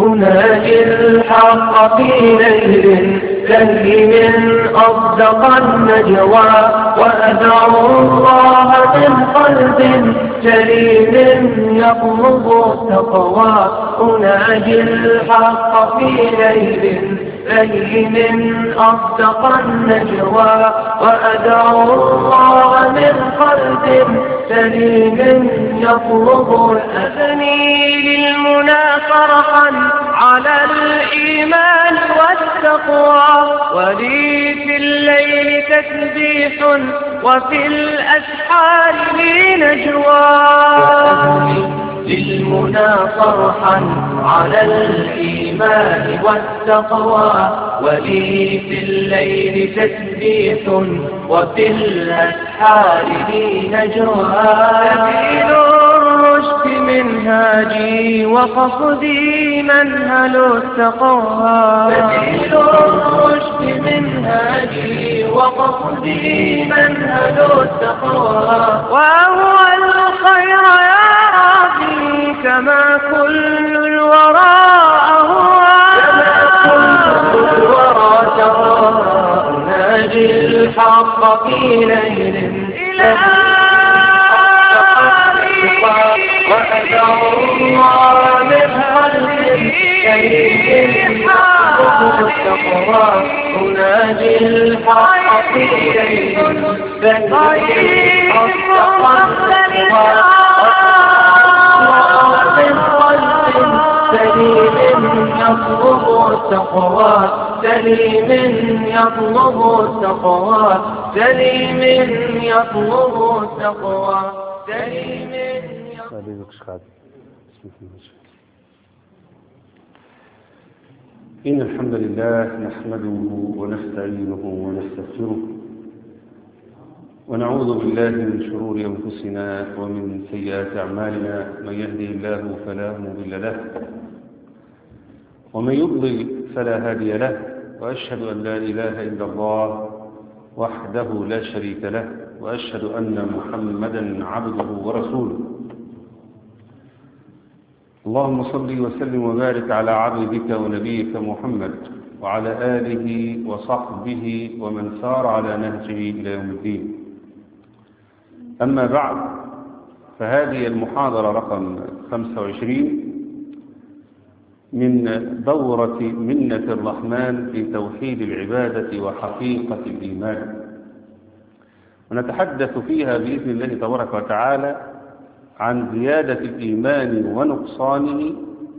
أناجي الحق في ليل لهي من أصدق النجوى وأدعو الله من قلب جليل يطلب التقوى أناجي الحق في ليل لهي من أصدق النجوى وأدعو الله من قلب سليم يطلب أثني للمنى فرحا على الإيمان والتقوى ولي في الليل تسبيح وفي الأسحار لي نجوى للمنى فرحا على الإيمان والتقوى ولي في الليل تسبيح وفي الأسحار لي نجوى سبيل الرشد منهاجي وقصدي منهل التقوى سبيل الرشد منهاجي وقصدي منهل التقوى وهو الخير يا ربي كما كل الورى أهوى كما كل الورى ترى أناجي الحق في ليل إلى وأدعو الله من قلب كريم التقوى أناجي الحق في ليل فهي سليم يطلب التقوى سليم يطلب التقوى سليم يطلب التقوى سليم إن الحمد لله نحمده ونستعينه ونستغفره ونعوذ بالله من شرور أنفسنا ومن سيئات أعمالنا من يهدي الله فلا مضل له ومن يضلل فلا هادي له وأشهد أن لا إله إلا الله وحده لا شريك له وأشهد أن محمدا عبده ورسوله اللهم صل وسلم وبارك على عبدك ونبيك محمد وعلى آله وصحبه ومن سار على نهجه إلى يوم الدين أما بعد فهذه المحاضرة رقم 25 من دورة منة الرحمن في توحيد العبادة وحقيقة الإيمان ونتحدث فيها بإذن الله تبارك وتعالى عن زيادة الإيمان ونقصانه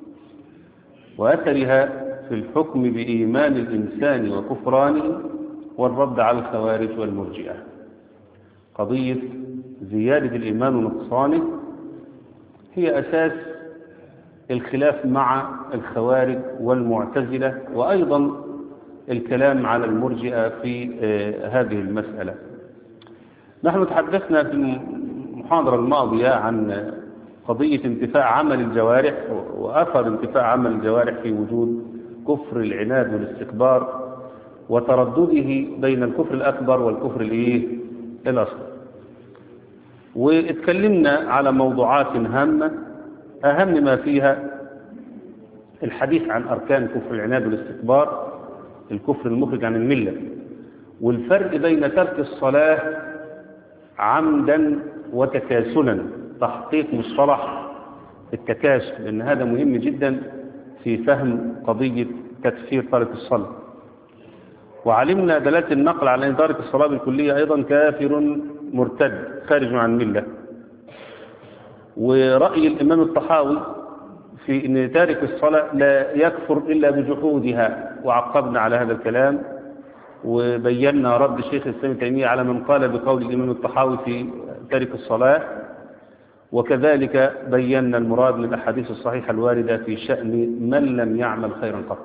وأثرها في الحكم بإيمان الإنسان وكفرانه والرد على الخوارج والمرجئة قضية زيادة الإيمان ونقصانه هي أساس الخلاف مع الخوارج والمعتزلة وأيضا الكلام على المرجئة في هذه المسألة نحن تحدثنا في المحاضرة الماضية عن قضية انتفاع عمل الجوارح وأثر انتفاع عمل الجوارح في وجود كفر العناد والاستكبار وتردده بين الكفر الأكبر والكفر الإيه الأصغر واتكلمنا على موضوعات هامة أهم ما فيها الحديث عن أركان كفر العناد والاستكبار الكفر المخرج عن الملة والفرق بين ترك الصلاة عمدا وتكاسلا تحقيق مصطلح التكاسل لأن هذا مهم جدا في فهم قضية تكفير تارك الصلاة وعلمنا دلالة النقل على أن تارك الصلاة بالكلية أيضا كافر مرتد خارج عن الملة ورأي الإمام الطحاوي في أن تارك الصلاة لا يكفر إلا بجحودها وعقبنا على هذا الكلام وبينا رد الشيخ الإسلام تيمية على من قال بقول الإمام الطحاوي في تارك الصلاة وكذلك بينا المراد من الأحاديث الصحيحة الواردة في شأن من لم يعمل خيرا قط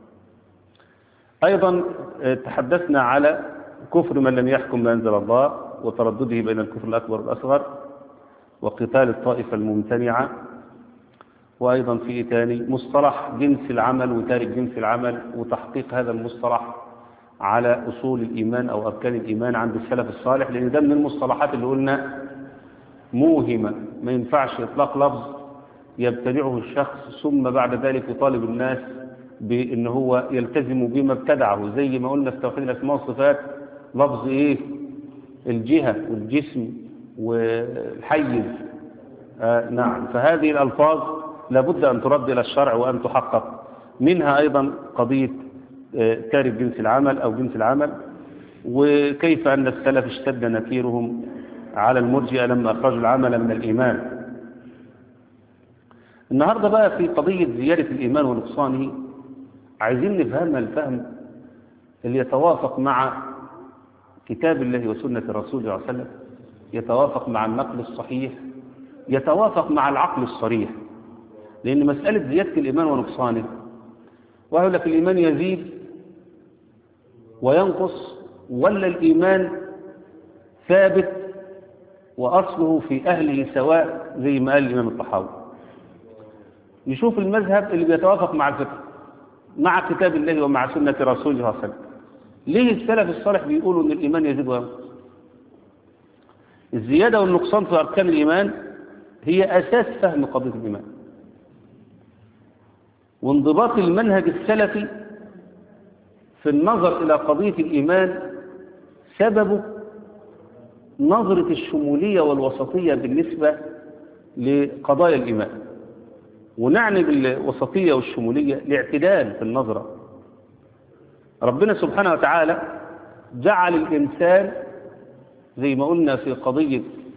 أيضا تحدثنا على كفر من لم يحكم ما أنزل الله وتردده بين الكفر الأكبر والأصغر وقتال الطائفة الممتنعة وأيضا في تاني مصطلح جنس العمل وتارك جنس العمل وتحقيق هذا المصطلح على أصول الإيمان أو أركان الإيمان عند السلف الصالح لأن ده من المصطلحات اللي قلنا موهمة ما ينفعش إطلاق لفظ يبتدعه الشخص ثم بعد ذلك يطالب الناس بأن هو يلتزم بما ابتدعه زي ما قلنا في توحيد الأسماء والصفات لفظ إيه الجهة والجسم والحيز آه نعم فهذه الألفاظ لابد أن ترد إلى الشرع وأن تحقق منها أيضا قضية آه تارك جنس العمل أو جنس العمل وكيف أن السلف اشتد نكيرهم على المرجئة لما أخرجوا العمل من الإيمان النهاردة بقى في قضية زيادة الإيمان ونقصانه عايزين نفهمها الفهم اللي يتوافق مع كتاب الله وسنة الرسول صلى الله عليه وسلم يتوافق مع النقل الصحيح يتوافق مع العقل الصريح لأن مسألة زيادة الإيمان ونقصانه وهو لك الإيمان يزيد وينقص ولا الإيمان ثابت وأصله في أهله سواء زي ما قال الإمام الطحاوي نشوف المذهب اللي بيتوافق مع الفقه مع كتاب الله ومع سنة رسوله صلى الله عليه وسلم ليه السلف الصالح بيقولوا ان الإيمان يزيد وينقص الزيادة والنقصان في أركان الإيمان هي أساس فهم قضية الإيمان وانضباط المنهج السلفي في النظر إلى قضية الإيمان سببه نظرة الشمولية والوسطية بالنسبة لقضايا الإيمان ونعني بالوسطية والشمولية الاعتدال في النظرة ربنا سبحانه وتعالى جعل الإنسان زي ما قلنا في قضية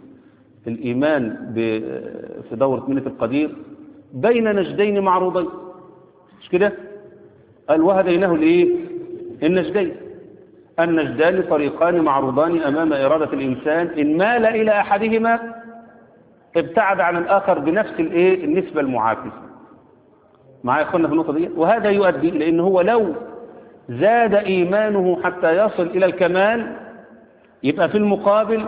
الإيمان في دورة منة القدير بين نجدين معروضين مش كده قال وهديناه الايه النجدين النجدان طريقان معروضان أمام إرادة الإنسان إن مال إلى أحدهما ابتعد عن الآخر بنفس الايه النسبة المعاكسة معايا اخوانا في النقطة دي وهذا يؤدي لأن هو لو زاد إيمانه حتى يصل إلى الكمال يبقى في المقابل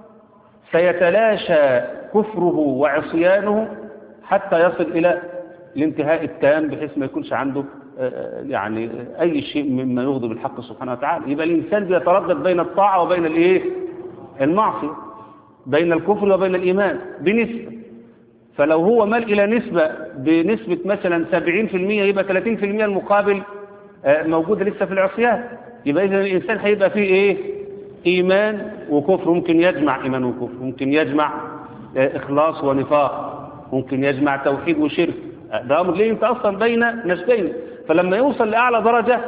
سيتلاشى كفره وعصيانه حتى يصل إلى الانتهاء التام بحيث ما يكونش عنده يعني أي شيء مما يغضب الحق سبحانه وتعالى يبقى الإنسان بيتردد بين الطاعة وبين الإيه المعصية بين الكفر وبين الإيمان بنسبة فلو هو مال إلى نسبة بنسبة مثلا 70% يبقى 30% المقابل موجودة لسه في العصيان يبقى إذا الإنسان هيبقى فيه إيه إيمان وكفر ممكن يجمع إيمان وكفر ممكن يجمع إخلاص ونفاق ممكن يجمع توحيد وشرك ده أمر ليه أنت أصلا بين نسبين فلما يوصل لأعلى درجة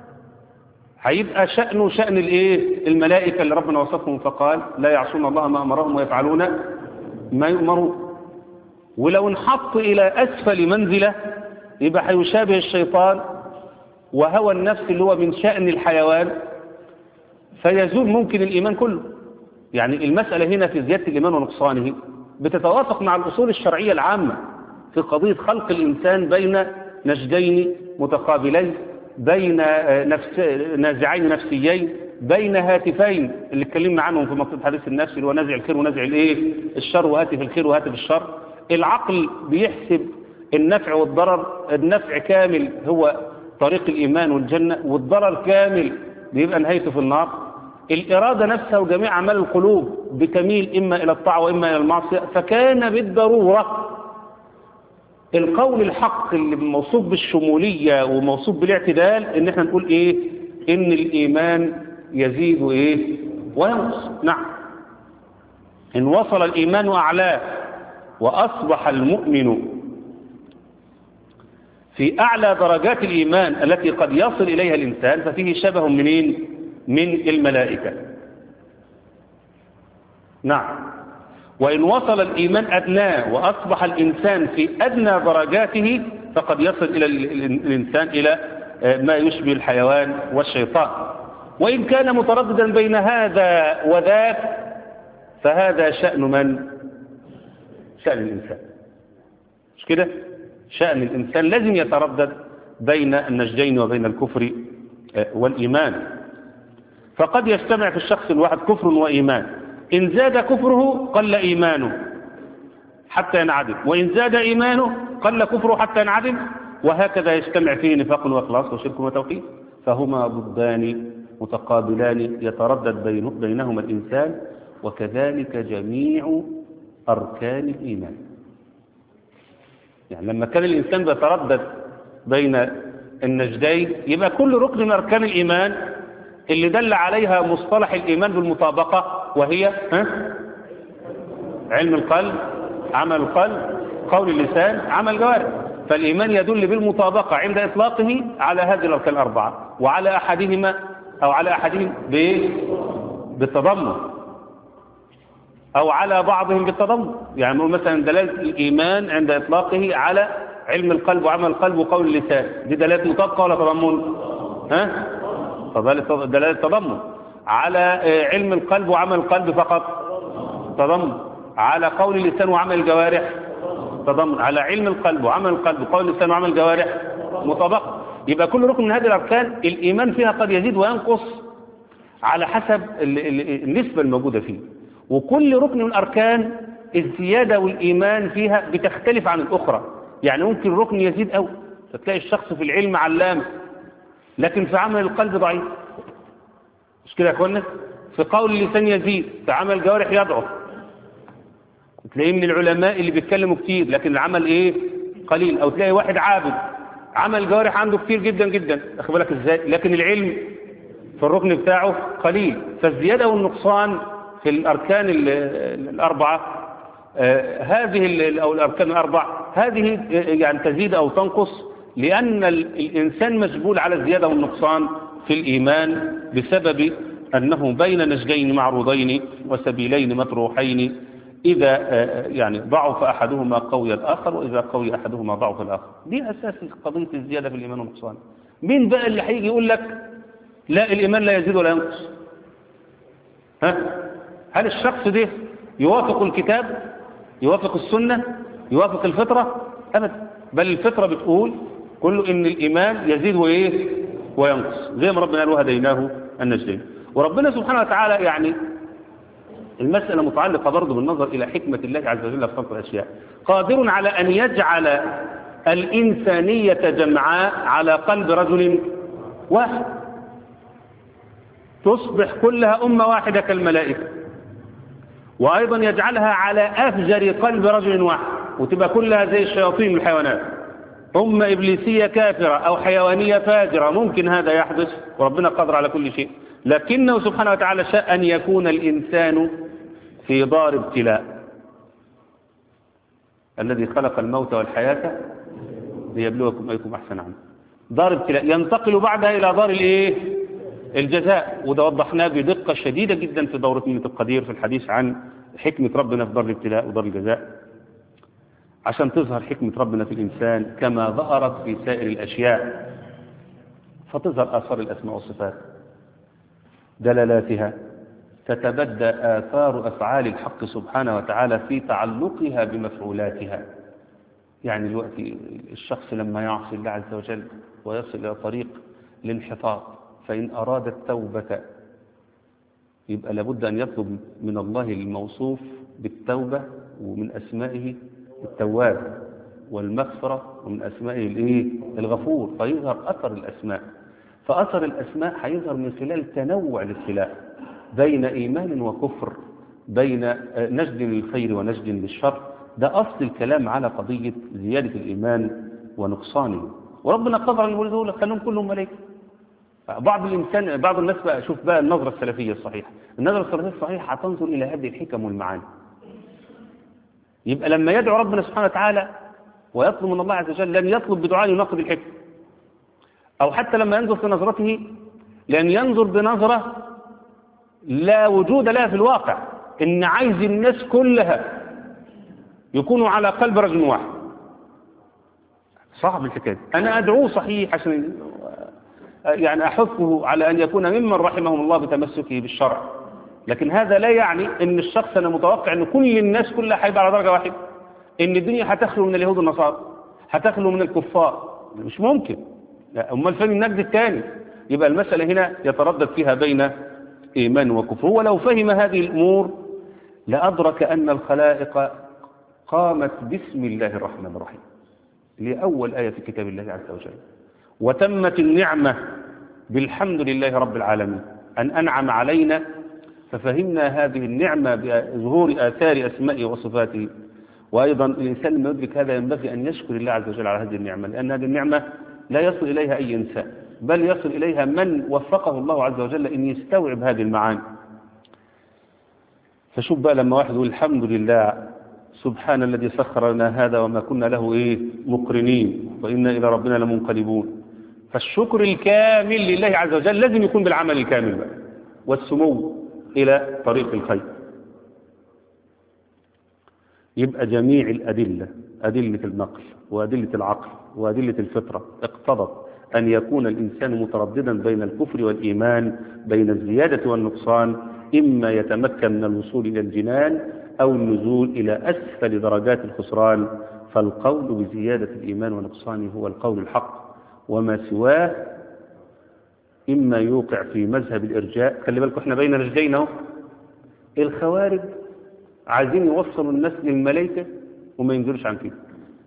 هيبقى شأنه شأن الإيه الملائكة اللي ربنا وصفهم فقال لا يعصون الله ما أمرهم ويفعلون ما يؤمرون ولو انحط إلى أسفل منزلة يبقى هيشابه الشيطان وهوى النفس اللي هو من شأن الحيوان فيزول ممكن الإيمان كله يعني المسألة هنا في زيادة الإيمان ونقصانه بتتوافق مع الأصول الشرعية العامة في قضية خلق الإنسان بين نجدين متقابلين بين نفس نازعين نفسيين بين هاتفين اللي اتكلمنا عنهم في منطقة حديث النفس اللي هو نازع الخير ونازع الايه الشر وهاتف الخير وهاتف الشر العقل بيحسب النفع والضرر النفع كامل هو طريق الإيمان والجنة والضرر كامل بيبقى نهايته في النار الإرادة نفسها وجميع أعمال القلوب بتميل إما إلى الطاعة وإما إلى المعصية فكان بالضرورة القول الحق اللي موصوف بالشمولية وموصوف بالاعتدال إن احنا نقول إيه إن الإيمان يزيد وإيه وينقص نعم إن وصل الإيمان أعلاه وأصبح المؤمن في أعلى درجات الإيمان التي قد يصل إليها الإنسان ففيه شبه منين من الملائكة نعم وإن وصل الإيمان أدناه وأصبح الإنسان في أدنى درجاته فقد يصل إلى الإنسان إلى ما يشبه الحيوان والشيطان وإن كان مترددا بين هذا وذاك فهذا شأن من؟ شأن الإنسان مش كده؟ شأن الإنسان لازم يتردد بين النجدين وبين الكفر والإيمان فقد يجتمع في الشخص الواحد كفر وإيمان إن زاد كفره قل إيمانه حتى ينعدم وإن زاد إيمانه قل كفره حتى ينعدم وهكذا يجتمع فيه نفاق وإخلاص وشرك وتوحيد فهما ضدان متقابلان يتردد بينهما الإنسان وكذلك جميع أركان الإيمان يعني لما كان الإنسان بيتردد بين النجدين يبقى كل ركن من أركان الإيمان اللي دل عليها مصطلح الإيمان بالمطابقة وهي ها؟ علم القلب عمل القلب قول اللسان عمل الجوارح فالإيمان يدل بالمطابقة عند إطلاقه على هذه الأركان الأربعة وعلى أحدهما أو على أحدهم بإيه؟ بالتضمن أو على بعضهم بالتضمن يعني نقول مثلا دلالة الإيمان عند إطلاقه على علم القلب وعمل القلب وقول اللسان دي دلالة مطابقة ولا تضمن ها فدلالة دلالة تضمن على آه، علم القلب وعمل القلب فقط تضمن على قول اللسان وعمل الجوارح تضمن على علم القلب وعمل القلب وقول اللسان وعمل الجوارح مطابقة يبقى كل ركن من هذه الأركان الإيمان فيها قد يزيد وينقص على حسب ال- ال- النسبة الموجودة فيه وكل ركن من الأركان الزيادة والإيمان فيها بتختلف عن الأخرى يعني ممكن ركن يزيد أو فتلاقي الشخص في العلم علام لكن في عمل القلب ضعيف مش كده يا اخوانا في قول اللسان يزيد في عمل الجوارح يضعف تلاقيه من العلماء اللي بيتكلموا كتير لكن العمل ايه قليل او تلاقي واحد عابد عمل الجوارح عنده كتير جدا جدا اخد بالك ازاي لكن العلم في الركن بتاعه قليل فالزيادة والنقصان في الأركان ال- ال- الأربعة آه، هذه ال- أو الأركان الأربع هذه آه، يعني تزيد أو تنقص لأن ال- الإنسان مجبول على الزيادة والنقصان في الإيمان بسبب أنه بين نجدين معروضين وسبيلين مطروحين إذا آه، يعني ضعف أحدهما قوي الآخر وإذا قوي أحدهما ضعف الآخر دي أساس قضية الزيادة في الإيمان والنقصان مين بقى اللي هيجي يقول لك لا الإيمان لا يزيد ولا ينقص ها هل الشخص ده يوافق الكتاب يوافق السنة يوافق الفطرة أبدا بل الفطرة بتقول كله إن الإيمان يزيد وإيه وينقص زي ما ربنا قال وهديناه النجدين وربنا سبحانه وتعالى يعني المسألة متعلقة برضه بالنظر إلى حكمة الله عز وجل في خلق الأشياء قادر على أن يجعل الإنسانية جمعاء على قلب رجل واحد تصبح كلها أمة واحدة كالملائكة وأيضا يجعلها على أفجر قلب رجل واحد وتبقى كلها زي الشياطين الحيوانات أمة إبليسية كافرة أو حيوانية فاجرة ممكن هذا يحدث وربنا قادر على كل شيء لكنه سبحانه وتعالى شاء أن يكون الإنسان في دار ابتلاء الذي خلق الموت والحياة ليبلوكم أيكم أحسن عمل دار ابتلاء ينتقل بعدها إلى دار الإيه الجزاء وده وضحناه بدقة شديدة جدا في دورة منة القدير في الحديث عن حكمة ربنا في دار الابتلاء ودار الجزاء عشان تظهر حكمة ربنا في الإنسان كما ظهرت في سائر الأشياء فتظهر آثار الأسماء والصفات دلالاتها تتبدى آثار أفعال الحق سبحانه وتعالى في تعلقها بمفعولاتها يعني الوقت الشخص لما يعصي الله عز وجل ويصل إلى طريق الانحطاط فإن أراد التوبة يبقى لابد أن يطلب من الله الموصوف بالتوبة ومن أسمائه التواب والمغفرة ومن أسمائه الإيه؟ الغفور فيظهر أثر الأسماء فأثر الأسماء هيظهر من خلال تنوع الابتلاء بين إيمان وكفر بين نجد للخير ونجد للشر ده أصل الكلام على قضية زيادة الإيمان ونقصانه وربنا قدر أن يقول دول خلهم كلهم ملائكة بعض الإنسان بعض الناس بقى شوف بقى النظرة السلفية الصحيحة النظرة السلفية الصحيحة هتنظر إلى هذه الحكم والمعاني يبقى لما يدعو ربنا سبحانه وتعالى ويطلب من الله عز وجل لن يطلب بدعاء يناقض الحكم أو حتى لما ينظر في نظرته لأن ينظر بنظرة لا وجود لها في الواقع إن عايز الناس كلها يكونوا على قلب رجل واحد صعب الحكاية أنا أدعوه صحيح عشان يعني أحثه على أن يكون ممن رحمهم الله بتمسكه بالشرع لكن هذا لا يعني ان الشخص انا متوقع ان كل الناس كلها هيبقى على درجه واحده ان الدنيا هتخلو من اليهود والنصارى هتخلو من الكفار مش ممكن امال فين النجد الثاني يبقى المساله هنا يتردد فيها بين ايمان وكفر ولو فهم هذه الامور لادرك ان الخلائق قامت بسم الله الرحمن الرحيم لاول ايه في كتاب الله عز وجل وتمت النعمه بالحمد لله رب العالمين ان انعم علينا ففهمنا هذه النعمة بظهور آثار أسمائه وصفاته وأيضا الإنسان لما يدرك هذا ينبغي أن يشكر الله عز وجل على هذه النعمة لأن هذه النعمة لا يصل إليها أي إنسان بل يصل إليها من وفقه الله عز وجل أن يستوعب هذه المعاني فشوف بقى لما واحد يقول الحمد لله سبحان الذي سخر لنا هذا وما كنا له إيه مقرنين وإنا إلى ربنا لمنقلبون فالشكر الكامل لله عز وجل لازم يكون بالعمل الكامل بقى والسمو إلى طريق الخير يبقى جميع الأدلة أدلة النقل وأدلة العقل وأدلة الفطرة اقتضت أن يكون الإنسان مترددا بين الكفر والإيمان بين الزيادة والنقصان إما يتمكن من الوصول إلى الجنان أو النزول إلى أسفل درجات الخسران فالقول بزيادة الإيمان ونقصانه هو القول الحق وما سواه إما يوقع في مذهب الإرجاء خلي بالكم احنا بين رجلين اهو الخوارج عايزين يوصلوا الناس للملائكة وما ينزلوش عن كده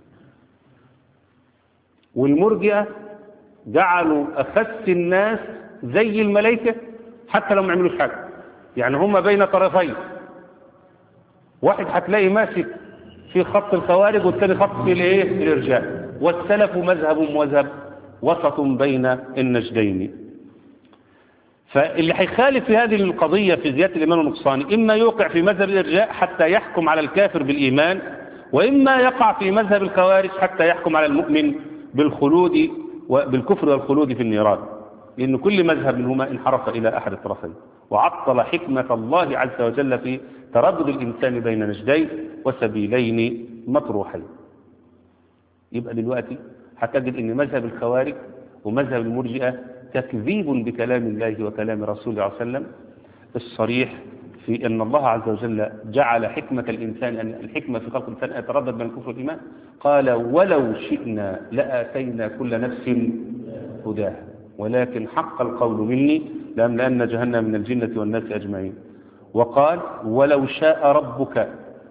والمرجئة جعلوا أخس الناس زي الملائكة حتى لو ما عملوش حاجة يعني هم بين طرفين واحد هتلاقي ماسك في خط الخوارج والثاني خط في الايه الارجاء والسلف مذهب مذهب وسط بين النجدين فاللي هيخالف في هذه القضية في زيادة الإيمان والنقصان إما يوقع في مذهب الإرجاء حتى يحكم على الكافر بالإيمان وإما يقع في مذهب الخوارج حتى يحكم على المؤمن بالخلود بالكفر والخلود في النيران لأن كل مذهب منهما انحرف إلى أحد الطرفين وعطل حكمة الله عز وجل في تردد الإنسان بين نجدين وسبيلين مطروحين يبقى دلوقتي هتجد أن مذهب الخوارج ومذهب المرجئة تكذيب بكلام الله وكلام رسوله صلى الله عليه وسلم الصريح في أن الله عز وجل جعل حكمة الإنسان أن الحكمة في خلق الإنسان أن يتردد بين الكفر والإيمان قال ولو شئنا لآتينا كل نفس هداها ولكن حق القول مني لأملأن جهنم من الجنة والناس أجمعين وقال ولو شاء ربك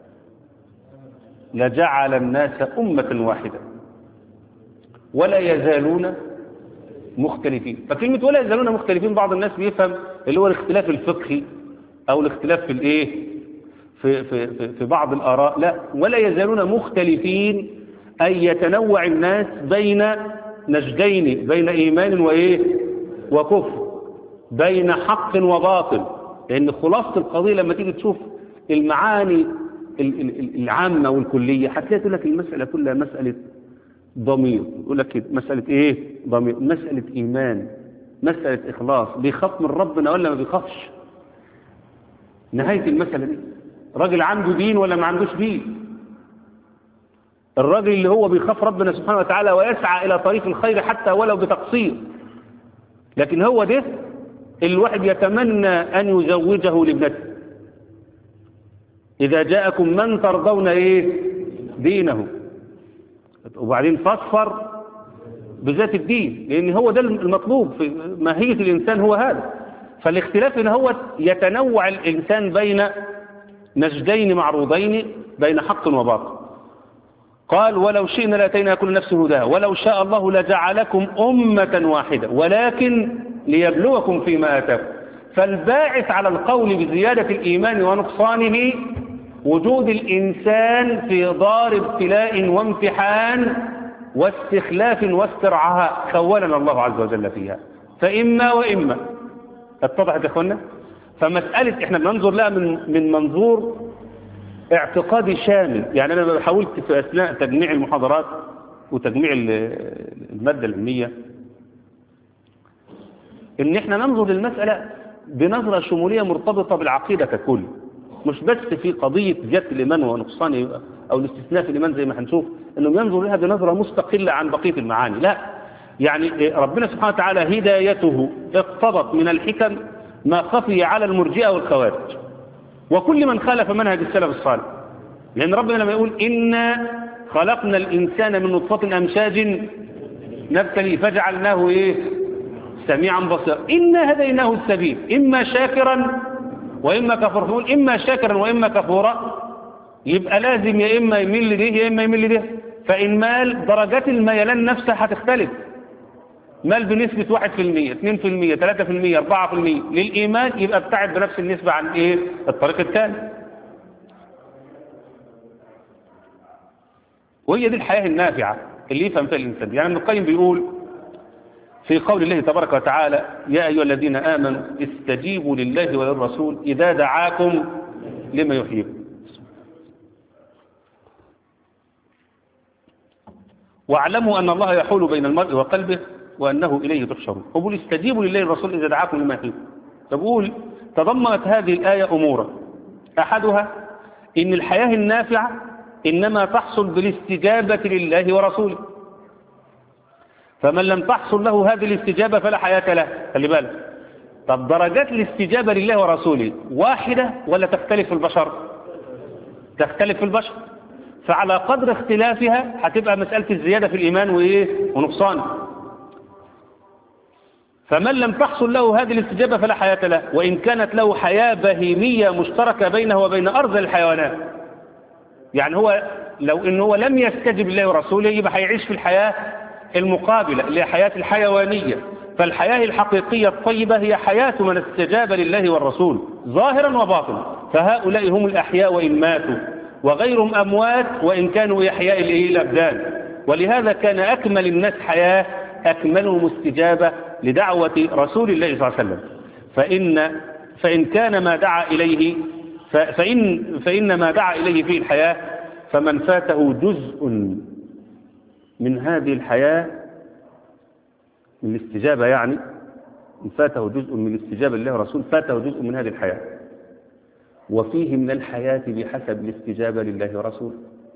لجعل الناس أمة واحدة ولا يزالون مختلفين فكلمة ولا يزالون مختلفين بعض الناس بيفهم اللي هو الاختلاف الفقهي أو الاختلاف في الإيه في, في, في, في بعض الآراء لا ولا يزالون مختلفين أي يتنوع الناس بين نجدين بين إيمان وإيه وكفر بين حق وباطل لأن خلاصة القضية لما تيجي تشوف المعاني العامة والكلية هتلاقي تقول لك المسألة كلها مسألة ضمير يقول لك مسألة ايه ضمير مسألة ايمان مسألة اخلاص بيخاف من ربنا ولا ما بيخافش نهاية المسألة دي راجل عنده دين ولا ما عندوش دين الراجل اللي هو بيخاف ربنا سبحانه وتعالى ويسعى الى طريق الخير حتى ولو بتقصير لكن هو ده الواحد يتمنى ان يزوجه لابنته اذا جاءكم من ترضون ايه دينه وبعدين فاصفر بذات الدين لان هو ده المطلوب في ماهية الانسان هو هذا فالاختلاف ان هو يتنوع الانسان بين نجدين معروضين بين حق وباطل قال ولو شئنا لاتينا كل نفس هداها ولو شاء الله لجعلكم أمة واحدة ولكن ليبلوكم فيما آتاكم فالباعث على القول بزيادة الإيمان ونقصانه وجود الإنسان في دار ابتلاء وامتحان واستخلاف واسترعاء خولنا الله عز وجل فيها فإما وإما اتضحت يا اخوانا فمسألة احنا بننظر لها من, من منظور اعتقادي شامل يعني انا حاولت في اثناء تجميع المحاضرات وتجميع المادة العلمية ان احنا ننظر للمسألة بنظرة شمولية مرتبطة بالعقيدة ككل مش بس في قضية زيادة الإيمان ونقصان أو الاستثناء في الإيمان زي ما هنشوف أنهم ينظر لها بنظرة مستقلة عن بقية المعاني لا يعني ربنا سبحانه وتعالى هدايته اقتضت من الحكم ما خفي على المرجئة والخوارج وكل من خالف منهج السلف الصالح لأن ربنا لما يقول إنا خلقنا الإنسان من نطفة أمشاج نبتلي فجعلناه إيه سميعا بصيرا إنا هديناه السبيل إما شاكرا وإما كفور تقول إما شاكرا وإما كفورا يبقى لازم يا إما يميل لده يا إما يميل لده فإن مال درجات الميلان نفسها هتختلف مال بنسبة 1% 2% 3% 4% للإيمان يبقى ابتعد بنفس النسبة عن إيه الطريق الثاني وهي دي الحياة النافعة اللي يفهم فيها الإنسان يعني ابن القيم بيقول في قول الله تبارك وتعالى يا أيها الذين آمنوا استجيبوا لله وللرسول إذا دعاكم لما يحييكم واعلموا أن الله يحول بين المرء وقلبه وأنه إليه تحشرون فقول استجيبوا لله والرسول إذا دعاكم لما يحييكم فبقول تضمنت هذه الآية أمورا أحدها إن الحياة النافعة إنما تحصل بالاستجابة لله ورسوله فمن لم تحصل له هذه الاستجابة فلا حياة له خلي بالك طب درجات الاستجابة لله ورسوله واحدة ولا تختلف في البشر تختلف في البشر فعلى قدر اختلافها هتبقى مسألة الزيادة في الإيمان وإيه ونقصان فمن لم تحصل له هذه الاستجابة فلا حياة له وإن كانت له حياة بهيمية مشتركة بينه وبين أرض الحيوانات يعني هو لو إن هو لم يستجب لله ورسوله يبقى هيعيش في الحياة المقابلة اللي هي حياة الحيوانية فالحياة الحقيقية الطيبة هي حياة من استجاب لله والرسول ظاهرا وباطنا فهؤلاء هم الأحياء وإن ماتوا وغيرهم أموات وإن كانوا إحياء الأبدان ولهذا كان أكمل الناس حياة أكملهم استجابة لدعوة رسول الله صلى الله عليه وسلم فإن, فإن كان ما دعا إليه فإن, فإن ما دعا إليه فيه الحياة فمن فاته جزء من هذه الحياة من الاستجابة يعني من فاته جزء من الاستجابة لله ورسول فاته جزء من هذه الحياة وفيه من الحياة بحسب الاستجابة لله ورسوله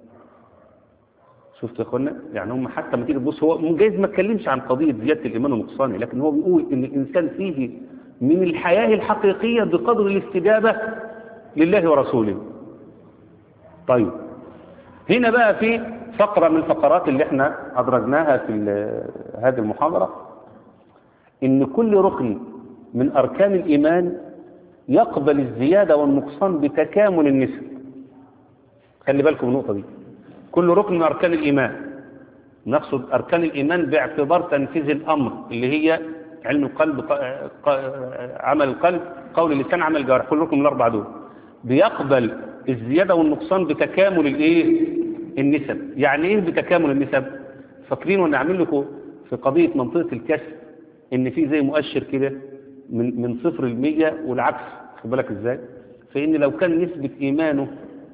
شفت يا اخوانا يعني هم حتى ما تيجي تبص هو جايز ما اتكلمش عن قضية زيادة الإيمان ونقصانه لكن هو بيقول إن الإنسان فيه من الحياة الحقيقية بقدر الاستجابة لله ورسوله طيب هنا بقى في فقرة من الفقرات اللي احنا أدرجناها في هذه المحاضرة إن كل ركن من أركان الإيمان يقبل الزيادة والنقصان بتكامل النسب خلي بالكم النقطة دي كل ركن من أركان الإيمان نقصد أركان الإيمان باعتبار تنفيذ الأمر اللي هي علم القلب عمل القلب قول اللسان عمل الجوارح كل ركن من الأربعة دول بيقبل الزيادة والنقصان بتكامل الإيه النسب يعني إيه بتكامل النسب فاكرين وانا اعمل لكم في قضية منطقة الكسر إن في زي مؤشر كده من من صفر المية والعكس خد بالك إزاي فإن لو كان نسبة إيمانه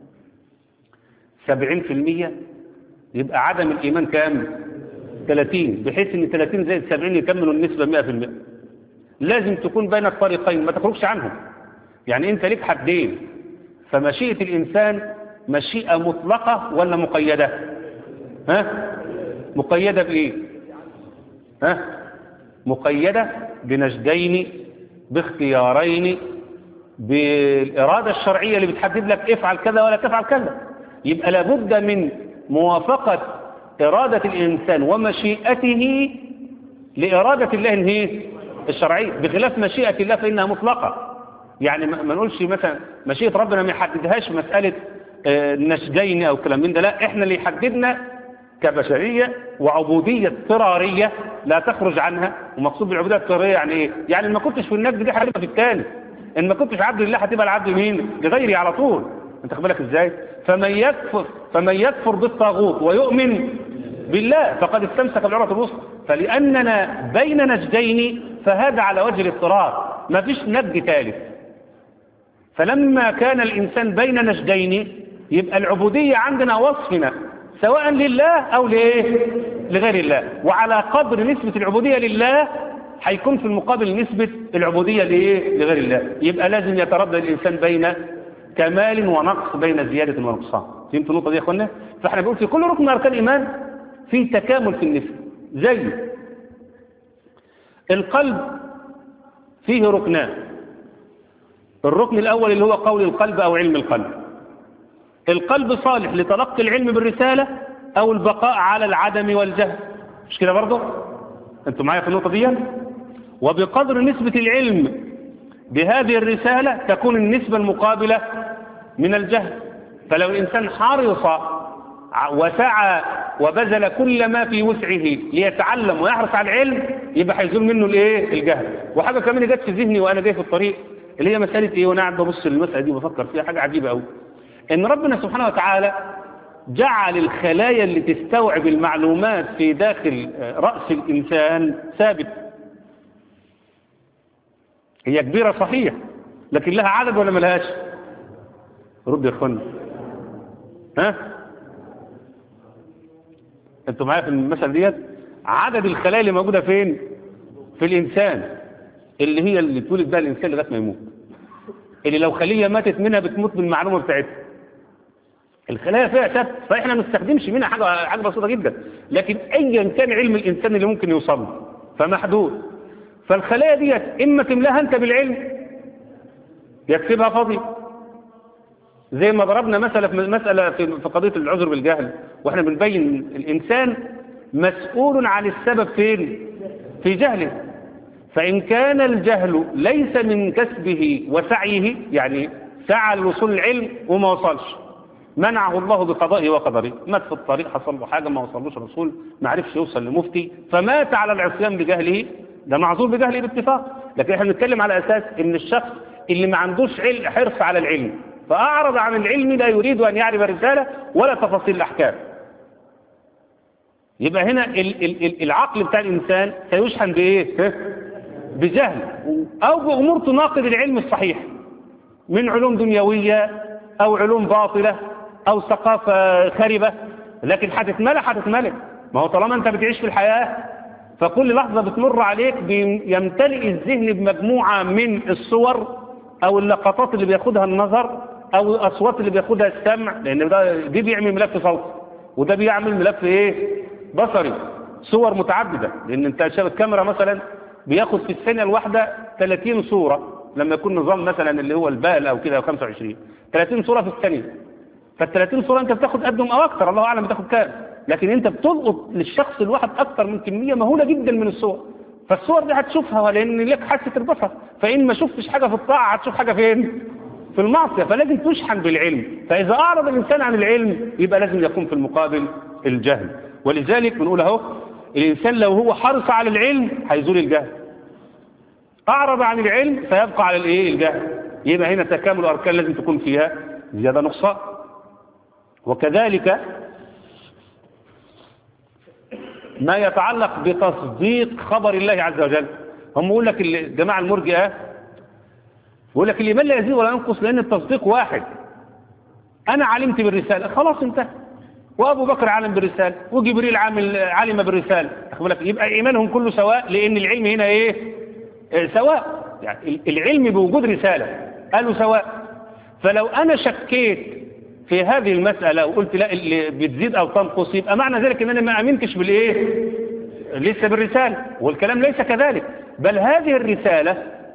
سبعين في المية يبقى عدم الإيمان كام ثلاثين بحيث إن ثلاثين زائد سبعين يكملوا النسبة مئة في المئة لازم تكون بين الطريقين ما تخرجش عنهم يعني أنت ليك حدين فمشيئة الإنسان مشيئة مطلقة ولا مقيدة ها مقيدة بإيه ها مقيدة بنجدين باختيارين بالإرادة الشرعية اللي بتحدد لك افعل كذا ولا تفعل كذا يبقى لابد من موافقة إرادة الإنسان ومشيئته لإرادة الله هي الشرعية بخلاف مشيئة الله فإنها مطلقة يعني ما نقولش مثلا مشيئة ربنا ما يحددهاش مسألة النسجين أو كلام من ده لا إحنا اللي يحددنا كبشرية وعبودية اضطرارية لا تخرج عنها ومقصود بالعبودية الاضطرارية يعني إيه؟ يعني ما كنتش في النجد دي هتبقى في الثاني إن ما كنتش عبد لله هتبقى العبد مين لغيري على طول أنت خد بالك إزاي فمن يكفر فمن يكفر بالطاغوت ويؤمن بالله فقد استمسك بالعروة الوسطى فلأننا بين نجدين فهذا على وجه الاضطرار ما فيش نجد ثالث فلما كان الإنسان بين نجدين يبقى العبودية عندنا وصفنا سواء لله أو لإيه لغير الله وعلى قدر نسبة العبودية لله هيكون في المقابل نسبة العبودية لإيه لغير الله يبقى لازم يتردد الإنسان بين كمال ونقص بين زيادة ونقصان فهمت النقطة دي يا أخوانا فاحنا بنقول في كل ركن من أركان الإيمان في تكامل في النسبة زي القلب فيه ركنان الركن الأول اللي هو قول القلب أو علم القلب القلب صالح لتلقي العلم بالرسالة أو البقاء على العدم والجهل مش كده برضه انتوا معايا في النقطة دي وبقدر نسبة العلم بهذه الرسالة تكون النسبة المقابلة من الجهل فلو الإنسان حرص وسعى وبذل كل ما في وسعه ليتعلم ويحرص على العلم يبقى هيزول منه الايه الجهل وحاجة كمان جت في ذهني وأنا جاي في الطريق اللي هي مسألة ايه وانا قاعد ببص للمسألة دي وبفكر فيها حاجة عجيبة قوي ان ربنا سبحانه وتعالى جعل الخلايا اللي تستوعب المعلومات في داخل رأس الإنسان ثابت هي كبيرة صحيح لكن لها عدد ولا ملهاش رد يا اخوانا ها انتوا معايا في المثل ديت عدد الخلايا اللي موجودة فين في الإنسان اللي هي اللي تولد بها الإنسان لغاية ما يموت اللي لو خلية ماتت منها بتموت بالمعلومة بتاعتها الخلايا فيها ثبت فاحنا ما نستخدمش منها حاجة حاجة بسيطة جدا لكن ايا كان علم الإنسان اللي ممكن يوصل له فمحدود فالخلايا ديت إما تملاها أنت بالعلم يكتبها فاضي زي ما ضربنا مثلا في مسألة في قضية العذر بالجهل واحنا بنبين الإنسان مسؤول عن السبب فين في جهله فإن كان الجهل ليس من كسبه وسعيه يعني سعى لوصول العلم وما وصلش منعه الله بقضائه وقدره مات في الطريق حصل له حاجة ما وصلوش الرسول ما عرفش يوصل لمفتي فمات على العصيان بجهله ده معذور بجهله باتفاق لكن احنا بنتكلم على أساس ان الشخص اللي ما عندوش علم حرص على العلم فأعرض عن العلم لا يريد أن يعرف الرسالة ولا تفاصيل الأحكام يبقى هنا ال ال العقل بتاع الإنسان سيشحن بإيه؟ بجهل أو بأمور تناقض العلم الصحيح من علوم دنيوية أو علوم باطلة أو ثقافة خربة لكن هتتملى هتتملى ما هو طالما أنت بتعيش في الحياة فكل لحظة بتمر عليك يمتلئ الذهن بمجموعة من الصور أو اللقطات اللي بياخدها النظر أو الأصوات اللي بياخدها السمع لأن ده دي بيعمل ملف صوتي وده بيعمل ملف إيه بصري صور متعددة لأن أنت شايف الكاميرا مثلا بياخد في الثانية الواحدة 30 صورة لما يكون نظام مثلا اللي هو البال أو كده أو 25 30 صورة في الثانية فال 30 صورة أنت بتاخد قدهم أو أكتر الله أعلم بتاخد كام لكن أنت بتلقط للشخص الواحد أكتر من كمية مهولة جدا من الصور فالصور دي هتشوفها لأن لك حاسة البصر فإن ما شفتش حاجة في الطاعة هتشوف حاجة فين في المعصية فلازم تشحن بالعلم فإذا أعرض الإنسان عن العلم يبقى لازم يكون في المقابل الجهل ولذلك بنقول اهو الإنسان لو هو حرص على العلم هيزول الجهل أعرض عن العلم فيبقى على الإيه الجهل يبقى هنا تكامل الأركان لازم تكون فيها زيادة نقصان وكذلك ما يتعلق بتصديق خبر الله عز وجل هم يقول لك الجماعة المرجئة يقول لك الإيمان لا يزيد ولا ينقص لأن التصديق واحد أنا علمت بالرسالة خلاص انتهى وأبو بكر عالم بالرسالة وجبريل عامل علم بالرسالة بالك يبقى إيمانهم كله سواء لأن العلم هنا إيه اه سواء يعني العلم بوجود رسالة قالوا سواء فلو أنا شكيت في هذه المسألة وقلت لا اللي بتزيد أو تنقص يبقى معنى ذلك أن أنا ما أمنتش بالإيه لسه بالرسالة والكلام ليس كذلك بل هذه الرسالة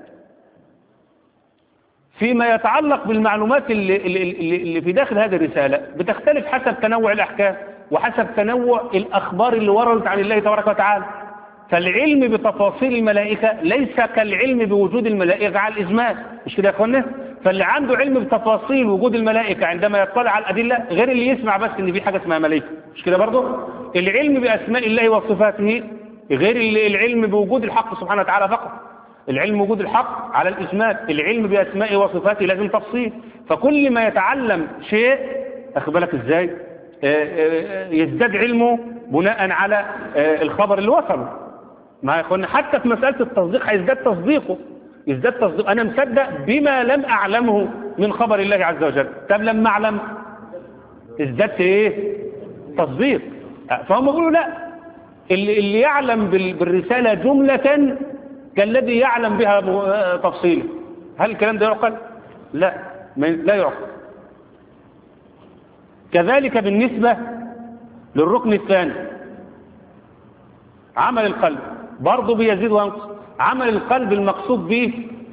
فيما يتعلق بالمعلومات اللي, اللي, اللي في داخل هذه الرسالة بتختلف حسب تنوع الأحكام وحسب تنوع الأخبار اللي وردت عن الله تبارك وتعالى فالعلم بتفاصيل الملائكة ليس كالعلم بوجود الملائكة على الإجمال مش كده يا أخوانا فاللي عنده علم بتفاصيل وجود الملائكة عندما يطلع على الأدلة غير اللي يسمع بس إن في حاجة اسمها ملائكة مش كده برضه العلم بأسماء الله وصفاته غير العلم بوجود الحق سبحانه وتعالى فقط العلم وجود الحق على الإجمال العلم بأسمائه وصفاته لازم تفصيل فكل ما يتعلم شيء أخذ بالك إزاي يزداد علمه بناء على الخبر اللي وصله ما يكون حتى في مسألة التصديق هيزداد تصديقه يزداد تصديق أنا مصدق بما لم أعلمه من خبر الله عز وجل طب لما أعلم ازددت إيه تصديق فهم يقولوا لا اللي, اللي يعلم بالرسالة جملة كالذي يعلم بها تفصيلا هل الكلام ده يعقل لا لا يعقل كذلك بالنسبة للركن الثاني عمل القلب برضه بيزيد وينقص عمل القلب المقصود به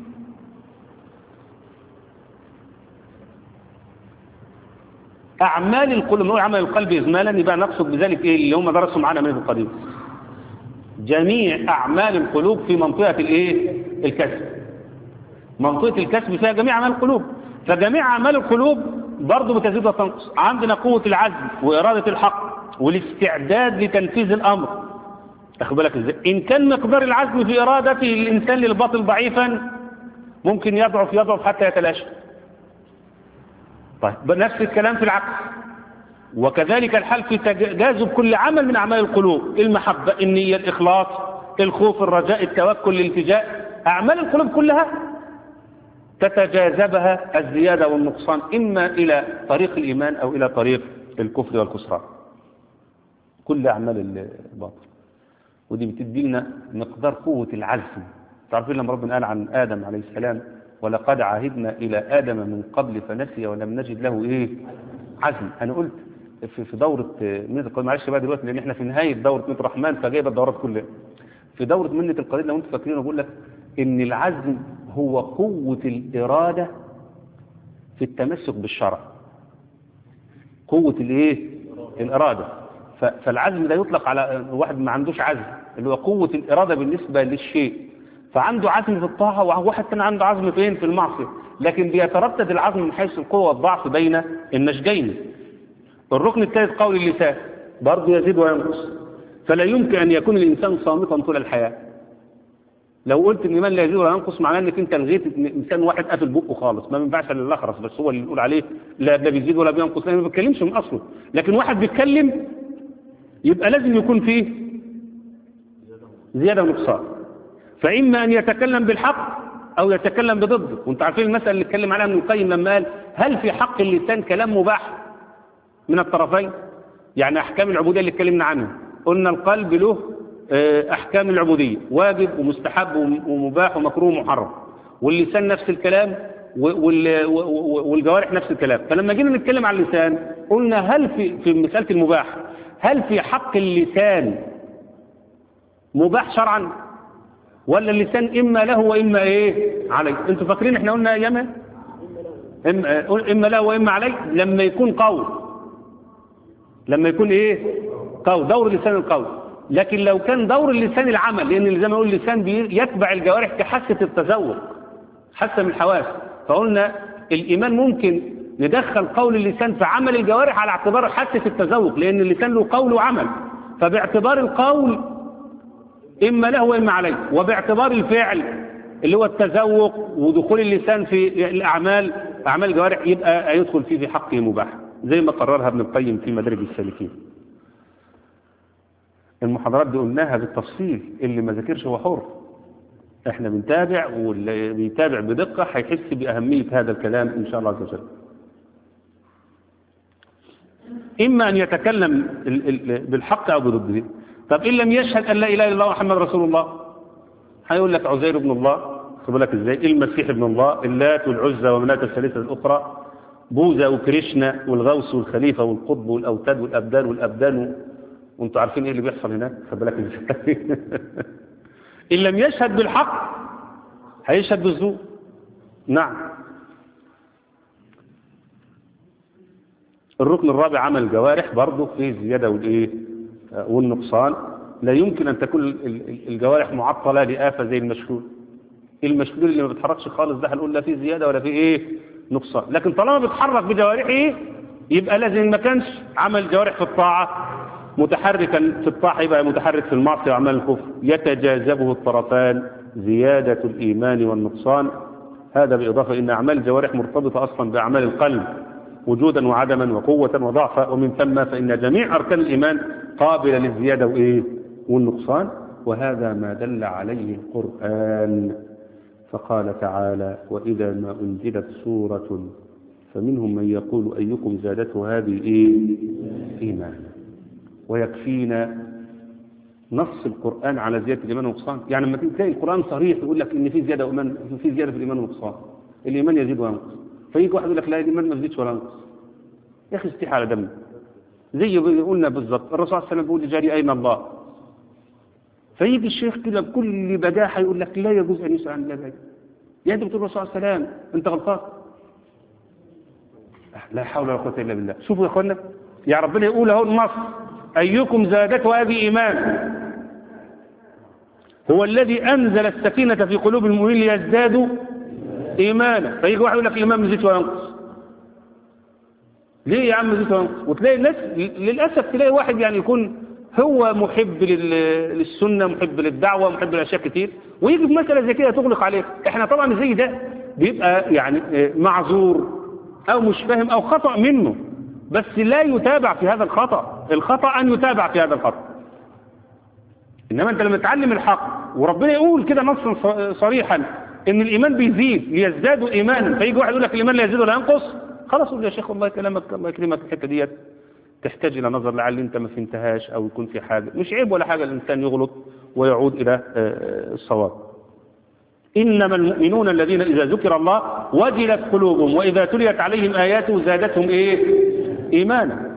أعمال القلوب نقول عمل القلب إجمالا يبقى نقصد بذلك إيه اللي هم درسوا معانا من القديم جميع أعمال القلوب في منطقة الإيه الكسب منطقة الكسب فيها جميع أعمال القلوب فجميع أعمال القلوب برضه بتزيد وتنقص عندنا قوة العزم وإرادة الحق والاستعداد لتنفيذ الأمر أخذ بالك إزاي إن كان مقدار العزم في إرادته الإنسان للباطل ضعيفا ممكن يضعف يضعف حتى يتلاشى طيب نفس الكلام في العكس وكذلك الحال في تجاذب كل عمل من أعمال القلوب المحبة النية الإخلاص الخوف الرجاء التوكل الالتجاء أعمال القلوب كلها تتجاذبها الزيادة والنقصان إما إلى طريق الإيمان أو إلى طريق الكفر والكسران كل أعمال الباطل ودي بتدي لنا مقدار قوة العزم تعرفين لما ربنا قال عن آدم عليه السلام ولقد عهدنا إلى آدم من قبل فنسي ولم نجد له إيه عزم أنا قلت في في دورة منة القليل معلش بقى دلوقتي لأن احنا في نهاية دورة منة الرحمن فجايبة الدورات كلها في دورة منة القليل لو انتم فاكرين بقول لك إن العزم هو قوة الإرادة في التمسك بالشرع قوة الإيه الإرادة ف- فالعزم ده يطلق على واحد ما عندوش عزم اللي هو قوة الإرادة بالنسبة للشيء فعنده عزم في الطاعة وواحد كان عنده عزم فين في المعصية لكن بيتردد العزم من حيث القوة والضعف بين النشجين الركن الثالث قول اللسان برضه يزيد وينقص فلا يمكن أن يكون الإنسان صامتا طول الحياة لو قلت ان الايمان لا يزيد ولا ينقص معناه انك انت لغيت إن انسان واحد قافل بقه خالص ما ينفعش الا الاخرس بس هو اللي نقول عليه لا لا بيزيد ولا بينقص لانه ما بيتكلمش من اصله لكن واحد بيتكلم يبقى لازم يكون فيه زياده ونقصان فاما ان يتكلم بالحق او يتكلم بضده وانتوا عارفين المساله اللي اتكلم عليها ابن القيم لما قال هل في حق اللسان كلام مباح من الطرفين يعني احكام العبوديه اللي اتكلمنا عنها قلنا القلب له آه، احكام العبوديه واجب ومستحب وم- ومباح ومكروه ومحرم واللسان نفس الكلام و- وال- و- و- والجوارح نفس الكلام فلما جينا نتكلم عن اللسان قلنا هل في في مساله المباح هل في حق اللسان مباح شرعا ولا اللسان اما له واما ايه عليه انتوا فاكرين احنا قلنا ايامها اما اما له واما عليه لما يكون قول لما يكون ايه قول دور اللسان القول لكن لو كان دور اللسان العمل لان زي ما يقول اللسان بي- يتبع الجوارح كحاسه التذوق حاسه من الحواس فقلنا الايمان ممكن ندخل قول اللسان في عمل الجوارح على اعتبار حاسه التذوق لان اللسان له قول وعمل فباعتبار القول إما له وإما عليه وباعتبار الفعل اللي هو التذوق ودخول اللسان في الأعمال أعمال الجوارح يبقى يدخل فيه في حقه مباح زي ما قررها ابن القيم في مدارج السالكين المحاضرات دي قلناها بالتفصيل اللي ما ذاكرش هو حر احنا بنتابع واللي بيتابع بدقة هيحس بأهمية هذا الكلام إن شاء الله عز وجل إما أن يتكلم ال- ال- بالحق أو بضده طب إن لم يشهد أن لا إله إلا الله محمد رسول الله هيقول لك عزير ابن الله خد بالك إزاي المسيح ابن الله اللات والعزى ومناة الثالثة الأخرى بوذا وكريشنا والغوث والخليفة والقطب والأوتاد والأبدان والأبدان وانتوا عارفين ايه اللي بيحصل هناك خد بالك ازاي إن لم يشهد بالحق هيشهد بالزور نعم الركن الرابع عمل الجوارح برضه فيه الزيادة والإيه آه، والنقصان لا يمكن أن تكون ال- ال- الجوارح معطلة لآفة زي المشلول المشلول اللي ما بيتحركش خالص ده هنقول لا فيه زيادة ولا فيه إيه نقصان لكن طالما بيتحرك بجوارحه يبقى لازم ما كانش عمل جوارح في الطاعة متحركا في الطاعة يبقى متحرك في المعصية وأعمال الكفر يتجاذبه الطرفان زيادة الإيمان والنقصان هذا بإضافة إن أعمال الجوارح مرتبطة أصلا بأعمال القلب وجودا وعدما وقوة وضعفا ومن ثم فإن جميع أركان الإيمان قابلة للزيادة وإيه والنقصان وهذا ما دل عليه القرآن فقال تعالى وإذا ما أنزلت سورة فمنهم من يقول أيكم زادته هذه إيه إيمانا ويكفينا نص القرآن على زيادة الإيمان والنقصان يعني لما تلاقي القرآن صريح يقول لك إن في زيادة وإيمان في زيادة في الإيمان والنقصان الإيمان يزيد وينقص فيجي واحد يقول لك لا الإيمان ما يزيدش ولا ينقص يا أخي استحى على دمك زي ما قلنا بالظبط الرسول صلى الله عليه وسلم بيقول لجاري أين الله فيجي الشيخ كده بكل بداحة يقول لك لا يجوز أن يسأل عن الله بعيد يا أنت بتقول الرسول صلى الله عليه وسلم أنت غلطان لا حول ولا قوة إلا بالله شوفوا يا أخوانا يا ربنا يقول اهو النص أيكم زادته هذه إيمان هو الذي أنزل السكينة في قلوب المؤمنين ليزدادوا إيمانا فيجي واحد يقول لك الإيمان يزيد وينقص ليه يا عم يزيد وينقص وتلاقي الناس للأسف تلاقي واحد يعني يكون هو محب لل- للسنة محب للدعوة محب لأشياء كتير ويجي في مسألة زي كده تغلق عليه احنا طبعا زي ده بيبقى يعني آه، معذور أو مش فاهم أو خطأ منه بس لا يتابع في هذا الخطأ الخطأ أن يتابع في هذا الخطأ إنما أنت لما تتعلم الحق وربنا يقول كده نصا صريحا إن الإيمان بيزيد ليزدادوا إيمانا فيجي واحد يقول لك الإيمان لا يزيد ولا ينقص خلاص قول يا شيخ والله كلامك الله يكرمك الحتة ديت تحتاج إلى نظر لعل أنت ما فهمتهاش أو يكون في حاجة مش عيب ولا حاجة الإنسان يغلط ويعود إلى الصواب إنما المؤمنون الذين إذا ذكر الله وجلت قلوبهم وإذا تليت عليهم آياته زادتهم إيه إيمانا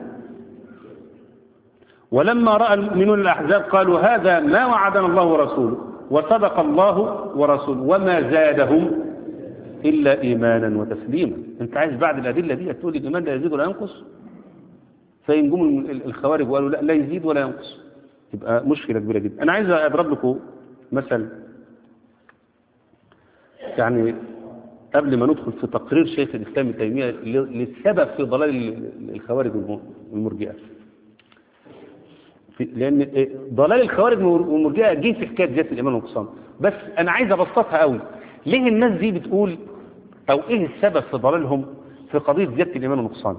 ولما رأى المؤمنون الأحزاب قالوا هذا ما وعدنا الله ورسوله وصدق الله ورسوله وما زادهم إلا إيمانا وتسليما أنت عايز بعد الأدلة دي تقول الإيمان لا يزيد ولا ينقص فينجم الخوارج وقالوا لا لا يزيد ولا ينقص يبقى مشكلة كبيرة جدا أنا عايز أضرب لكم مثل يعني قبل ما ندخل في تقرير شيخ الإسلام ابن تيمية للسبب في ضلال الخوارج والمرجئة لأن ضلال الخوارج والمرجئة جه في حكاية زيادة الإيمان والانقسام بس أنا عايز أبسطها قوي ليه الناس دي بتقول أو إيه السبب في ضلالهم في قضية زيادة الإيمان والنقصان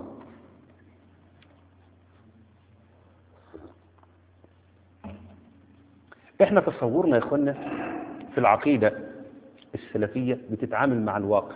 احنا تصورنا يا اخوانا في العقيدة السلفية بتتعامل مع الواقع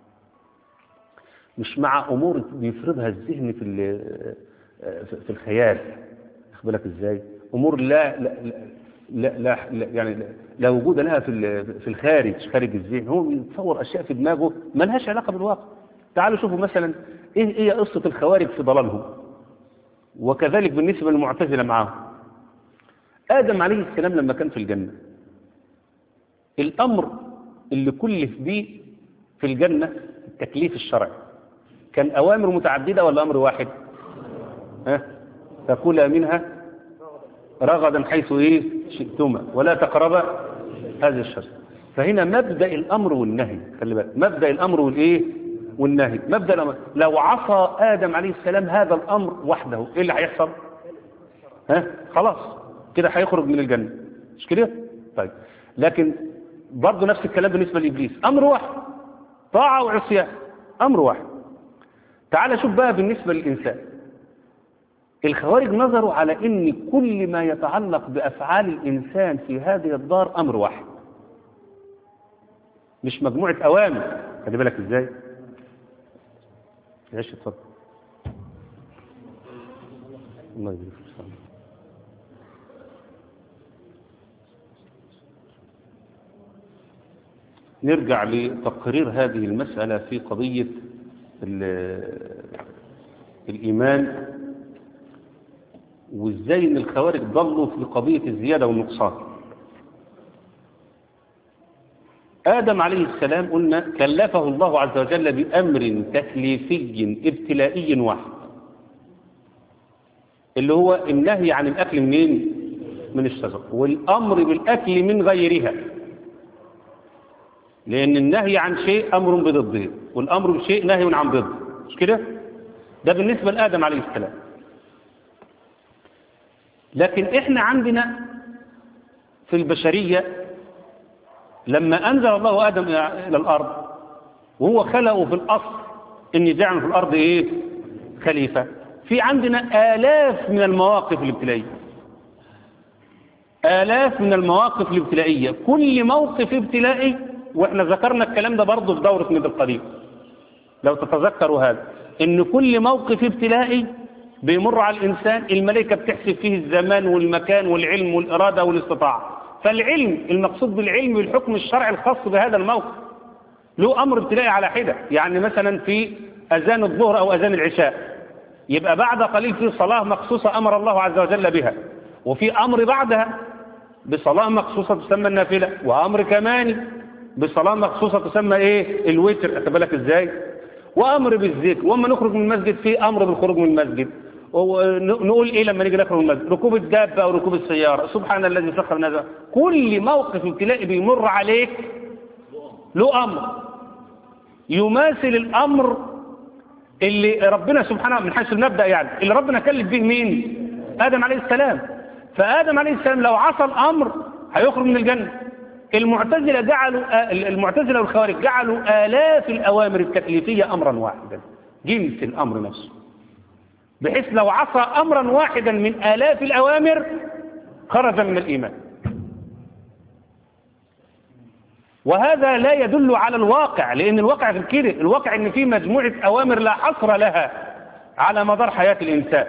مش مع امور بيفرضها الذهن في في الخيال واخد بالك ازاي امور لا لا لا, لا, لا يعني لا, لا وجود لها في في الخارج خارج الذهن هو بيتصور اشياء في دماغه ما لهاش علاقه بالواقع تعالوا شوفوا مثلا ايه ايه قصه الخوارج في ضلالهم وكذلك بالنسبه للمعتزله معاهم آدم عليه السلام لما كان في الجنة الأمر اللي كلف به في الجنة التكليف الشرعي كان أوامر متعددة ولا أمر واحد ها فكلا منها رغدا حيث إيه شئتما ولا تقربا هذه الشجرة فهنا مبدأ الأمر والنهي خلي بالك مبدأ الأمر والإيه والنهي مبدأ الأمر لو عصى آدم عليه السلام هذا الأمر وحده إيه اللي هيحصل ها خلاص كده هيخرج من الجنة مش كده طيب لكن برضه نفس الكلام بالنسبة لإبليس أمر واحد طاعة وعصيان أمر واحد تعال شوف بقى بالنسبة للإنسان الخوارج نظروا على ان كل ما يتعلق بأفعال الإنسان في هذه الدار أمر واحد مش مجموعة أوامر خلي بالك إزاي ايش اتفضل الله يبارك فيك نرجع لتقرير هذه المسألة في قضية الإيمان وإزاي أن الخوارج ضلوا في قضية الزيادة والنقصان آدم عليه السلام قلنا كلفه الله عز وجل بأمر تكليفي ابتلائي واحد اللي هو النهي عن الأكل منين من الشجر والأمر بالأكل من غيرها لأن النهي عن شيء أمر بضده والأمر بشيء نهي عن ضده مش كده ده بالنسبة لآدم عليه السلام لكن إحنا عندنا في البشرية لما أنزل الله آدم إلى الأرض وهو خلقه في الأصل إن جعل في الأرض إيه خليفة في عندنا آلاف من المواقف الابتلائية آلاف من المواقف الابتلائية كل موقف ابتلائي واحنا ذكرنا الكلام ده برضه في دورة مد القديم لو تتذكروا هذا ان كل موقف ابتلائي بيمر على الانسان الملائكة بتحسب فيه الزمان والمكان والعلم والارادة والاستطاعة فالعلم المقصود بالعلم والحكم الشرعي الخاص بهذا الموقف له امر ابتلائي على حدة يعني مثلا في اذان الظهر او اذان العشاء يبقى بعد قليل في صلاة مخصوصة امر الله عز وجل بها وفي امر بعدها بصلاة مخصوصة تسمى النافلة وامر كمان بصلاة مخصوصة تسمى ايه الوتر خد بالك ازاي وامر بالذكر واما نخرج من المسجد في امر بالخروج من المسجد نقول ايه لما نيجي نخرج من المسجد ركوب الدابة او ركوب السيارة سبحان الذي سخر لنا كل موقف ابتلائي بيمر عليك له امر يماثل الامر اللي ربنا سبحانه من حيث المبدأ يعني اللي ربنا كلف به مين ادم عليه السلام فادم عليه السلام لو عصى الامر هيخرج من الجنه المعتزلة جعلوا المعتزلة والخوارج جعلوا آلاف الأوامر التكليفية أمرا واحدا جنس الأمر نفسه بحيث لو عصى أمرا واحدا من آلاف الأوامر خرج من الإيمان وهذا لا يدل على الواقع لأن الواقع غير كده الواقع أن في مجموعة أوامر لا حصر لها على مدار حياة الإنسان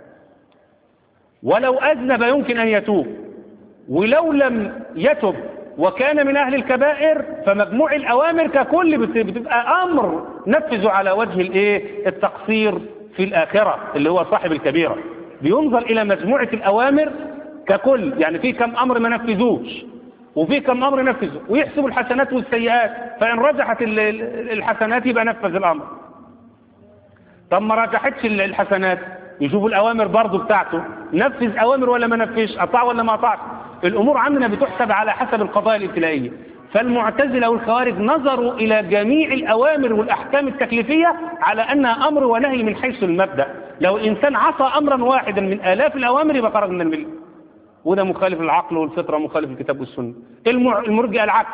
ولو أذنب يمكن أن يتوب ولو لم يتب وكان من أهل الكبائر فمجموع الأوامر ككل بتبقى أمر نفذه على وجه الإيه التقصير في الآخرة اللي هو صاحب الكبيرة بينظر إلى مجموعة الأوامر ككل يعني في كم أمر ما نفذوش وفي كم أمر نفذه ويحسب الحسنات والسيئات فإن رجحت الحسنات يبقى نفذ الأمر طب ما رجحتش الحسنات يشوفوا الأوامر برضه بتاعته نفذ أوامر ولا ما نفذش أطاع ولا ما أطاعش الأمور عندنا بتحسب على حسب القضايا الابتلائية فالمعتزلة والخوارج نظروا إلى جميع الأوامر والأحكام التكليفية على أنها أمر ونهي من حيث المبدأ لو الإنسان عصى أمرا واحدا من آلاف الأوامر يبقى خرج من الملة وده مخالف للعقل والفطرة مخالف للكتاب والسنة المرجئة العكس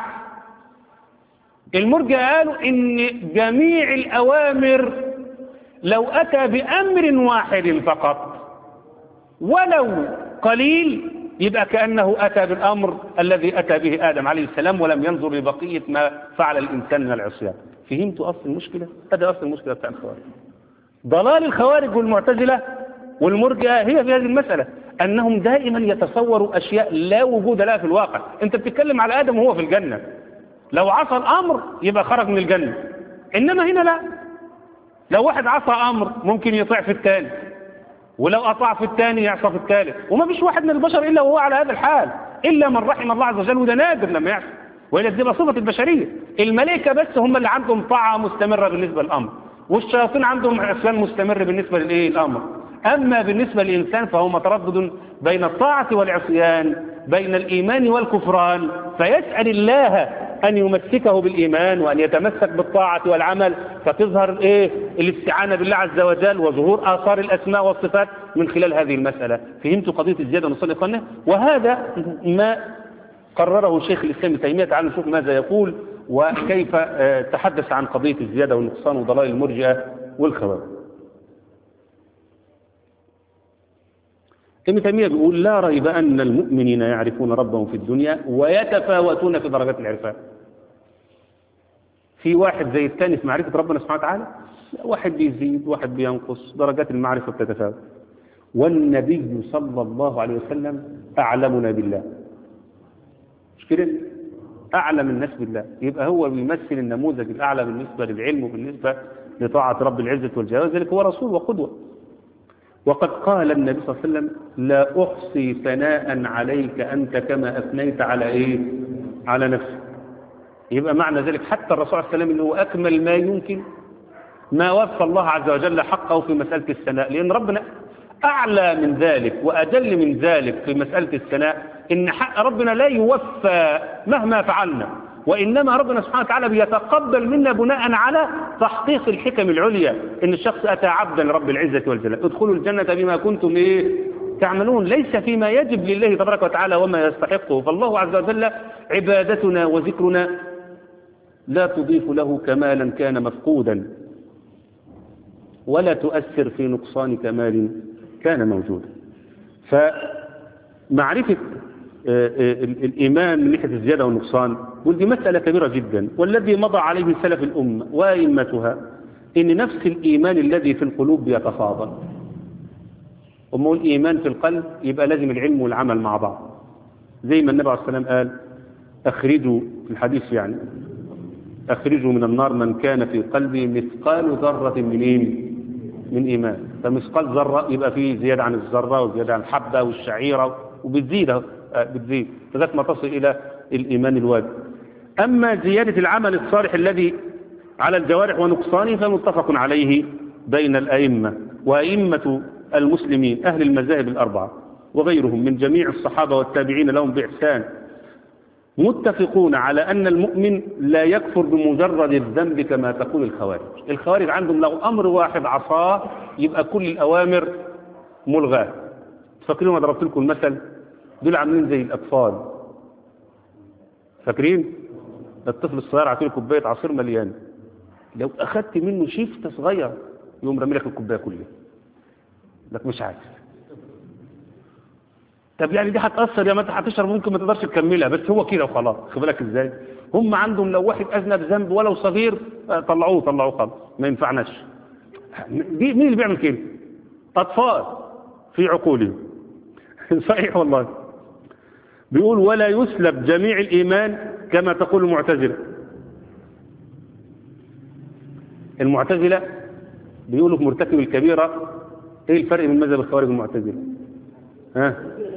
المرجئة قالوا إن جميع الأوامر لو أتى بأمر واحد فقط ولو قليل يبقى كأنه أتى بالأمر الذي أتى به آدم عليه السلام ولم ينظر لبقية ما فعل الإنسان من العصيان فهمتوا أصل المشكلة؟ هذا أصل المشكلة بتاع الخوارج ضلال الخوارج والمعتزلة والمرجئة هي في هذه المسألة أنهم دائما يتصوروا أشياء لا وجود لها في الواقع أنت بتتكلم على آدم وهو في الجنة لو عصى الأمر يبقى خرج من الجنة إنما هنا لا لو واحد عصى أمر ممكن يطيع في الثاني ولو أطاع في الثاني يعصى في الثالث وما فيش واحد من البشر إلا وهو على هذا الحال إلا من رحم الله عز وجل وده نادر لما يعصى وإلا دي صفة البشرية الملائكة بس هم اللي عندهم طاعة مستمرة بالنسبة للأمر والشياطين عندهم عصيان مستمر بالنسبة للإيه الأمر أما بالنسبة للإنسان فهو متردد بين الطاعة والعصيان بين الإيمان والكفران فيسأل الله أن يمسكه بالإيمان وأن يتمسك بالطاعة والعمل فتظهر إيه الاستعانة بالله عز وجل وظهور آثار الأسماء والصفات من خلال هذه المسألة فهمت قضية الزيادة والنقصان إخواننا وهذا ما قرره شيخ الإسلام ابن تيمية تعالوا نشوف ماذا يقول وكيف تحدث عن قضية الزيادة والنقصان وضلال المرجئة والخوارج ابن تيمية بيقول لا ريب أن المؤمنين يعرفون ربهم في الدنيا ويتفاوتون في درجات العرفان في واحد زي الثاني في معرفة ربنا سبحانه وتعالى واحد بيزيد واحد بينقص درجات المعرفة بتتفاوت والنبي صلى الله عليه وسلم أعلمنا بالله مش كده أعلم الناس بالله يبقى هو بيمثل النموذج الأعلى بالنسبة للعلم وبالنسبة لطاعة رب العزة والجلال ذلك هو رسول وقدوة وقد قال النبي صلى الله عليه وسلم لا أحصي ثناء عليك أنت كما أثنيت على إيه على نفسك يبقى معنى ذلك حتى الرسول عليه السلام اللي هو أكمل ما يمكن ما وفى الله عز وجل حقه في مسألة الثناء لأن ربنا أعلى من ذلك وأجل من ذلك في مسألة الثناء إن حق ربنا لا يوفى مهما فعلنا وإنما ربنا سبحانه وتعالى بيتقبل منا بناء على تحقيق الحكم العليا إن الشخص أتى عبدا لرب العزة والجلال ادخلوا الجنة بما كنتم إيه تعملون ليس فيما يجب لله تبارك وتعالى وما يستحقه فالله عز وجل عبادتنا وذكرنا لا تضيف له كمالا كان مفقودا ولا تؤثر في نقصان كمال كان موجودا فمعرفة الإيمان من ناحية الزيادة والنقصان ودي مسألة كبيرة جدا والذي مضى عليه سلف الأمة وأئمتها إن نفس الإيمان الذي في القلوب يتفاضل أما الإيمان في القلب يبقى لازم العلم والعمل مع بعض زي ما النبي عليه الصلاة والسلام قال أخرجوا في الحديث يعني أخرجوا من النار من كان في قلبه مثقال ذرة من إيه؟ من إيمان فمثقال ذرة يبقى فيه زيادة عن الذرة وزيادة عن الحبة والشعيرة وبتزيد بتزيد لغايه ما تصل إلى الإيمان الواجب أما زيادة العمل الصالح الذي على الجوارح ونقصانه فمتفق عليه بين الأئمة وأئمة المسلمين أهل المذاهب الأربعة وغيرهم من جميع الصحابة والتابعين لهم بإحسان متفقون على أن المؤمن لا يكفر بمجرد الذنب كما تقول الخوارج الخوارج عندهم لو أمر واحد عصاه يبقى كل الأوامر ملغاة فاكرين ما ضربت لكم المثل دول عاملين زي الأطفال فاكرين الطفل الصغير عطيه كوباية عصير مليان لو أخدت منه شيفت صغير يقوم رامي لك الكوباية كلها لك مش عارف طب يعني دي هتأثر يا ما انت هتشرب ممكن ما تقدرش تكملها بس هو كده وخلاص خد بالك ازاي هم عندهم لو واحد اذنب ذنب ولو صغير آه، طلعوه طلعوه خلاص ما ينفعناش دي مين اللي بيعمل كده اطفال في عقولهم صحيح والله بيقول ولا يسلب جميع الايمان كما تقول المعتزله المعتزله بيقولوا في مرتكب الكبيره ايه الفرق بين مذهب الخوارج والمعتزله ها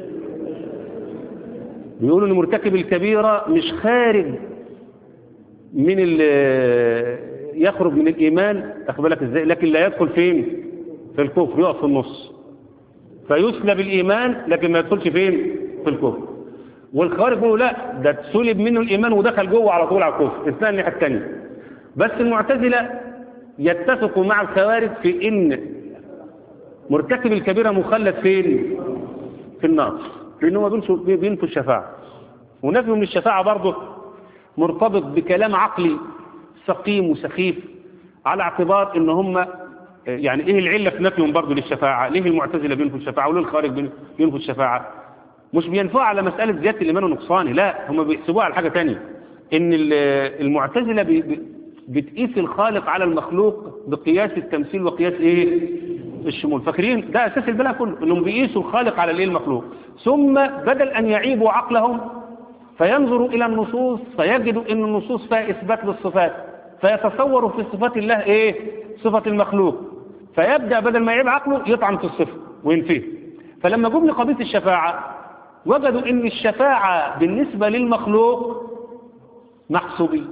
بيقولوا ان مرتكب الكبيرة مش خارج من ال يخرج من الإيمان أخد بالك إزاي لكن لا يدخل فين في الكفر يقف في النص فيسلب الإيمان لكن ما يدخلش فين في الكفر والخوارج بيقولوا لا ده سلب منه الإيمان ودخل جوه على طول على الكفر اثنان الناحية الثانية بس المعتزلة يتفقوا مع الخوارج في إن مرتكب الكبيرة مخلد فين في النار لأن هو بينفوا الشفاعة ونفيهم للشفاعة برضه مرتبط بكلام عقلي سقيم وسخيف على اعتبار ان هم يعني ايه العلة في نفيهم برضه للشفاعة ليه المعتزلة بينفوا الشفاعة وليه الخارج بينفوا الشفاعة مش بينفوها على مسألة زيادة الإيمان ونقصانه لا هم بيحسبوها على حاجة تانية ان المعتزلة بي بتقيس الخالق على المخلوق بقياس التمثيل وقياس ايه الشمول فاكرين ده اساس البلاء كله انهم بيقيسوا الخالق على الايه المخلوق ثم بدل ان يعيبوا عقلهم فينظروا الى النصوص فيجدوا ان النصوص فيها اثبات للصفات فيتصوروا في صفات الله ايه صفة المخلوق فيبدأ بدل ما يعيب عقله يطعن في الصفة وينفيه فلما جم لقضية الشفاعة وجدوا ان الشفاعة بالنسبة للمخلوق محسوبية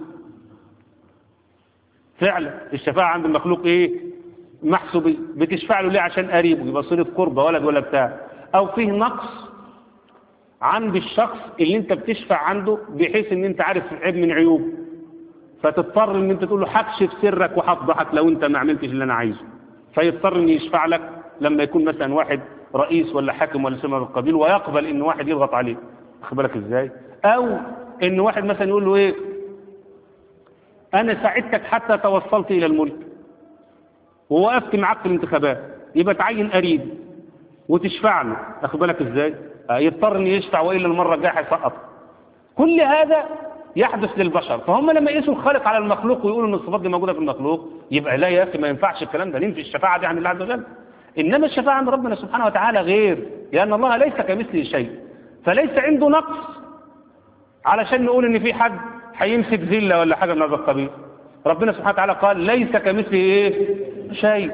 فعلا الشفاعة عند المخلوق ايه محسوبية بتشفع له ليه عشان قريبه يبقى صلة قربة ولد ولا بتاع او فيه نقص عند الشخص اللي انت بتشفع عنده بحيث ان انت عارف عيب من عيوبه فتضطر ان انت تقول له هكشف سرك وهفضحك لو انت ما عملتش اللي انا عايزه فيضطر ان يشفع لك لما يكون مثلا واحد رئيس ولا حاكم ولا سمع بالقبيل ويقبل ان واحد يضغط عليه واخد بالك ازاي او ان واحد مثلا يقول له ايه انا ساعدتك حتى توصلت الى الملك ووقفت معاك في الانتخابات يبقى تعين قريب وتشفع له واخد بالك ازاي يضطر ان يشفع والا المره الجايه هيسقط كل هذا يحدث للبشر فهم لما يقيسوا الخالق على المخلوق ويقولوا ان الصفات دي موجوده في المخلوق يبقى لا يا اخي ما ينفعش الكلام ده ننفي الشفاعه دي عن الله عز وجل انما الشفاعه عند ربنا سبحانه وتعالى غير لان الله ليس كمثله شيء فليس عنده نقص علشان نقول ان في حد هيمسك ذله ولا حاجه من هذا القبيل ربنا سبحانه وتعالى قال ليس كمثله ايه شيء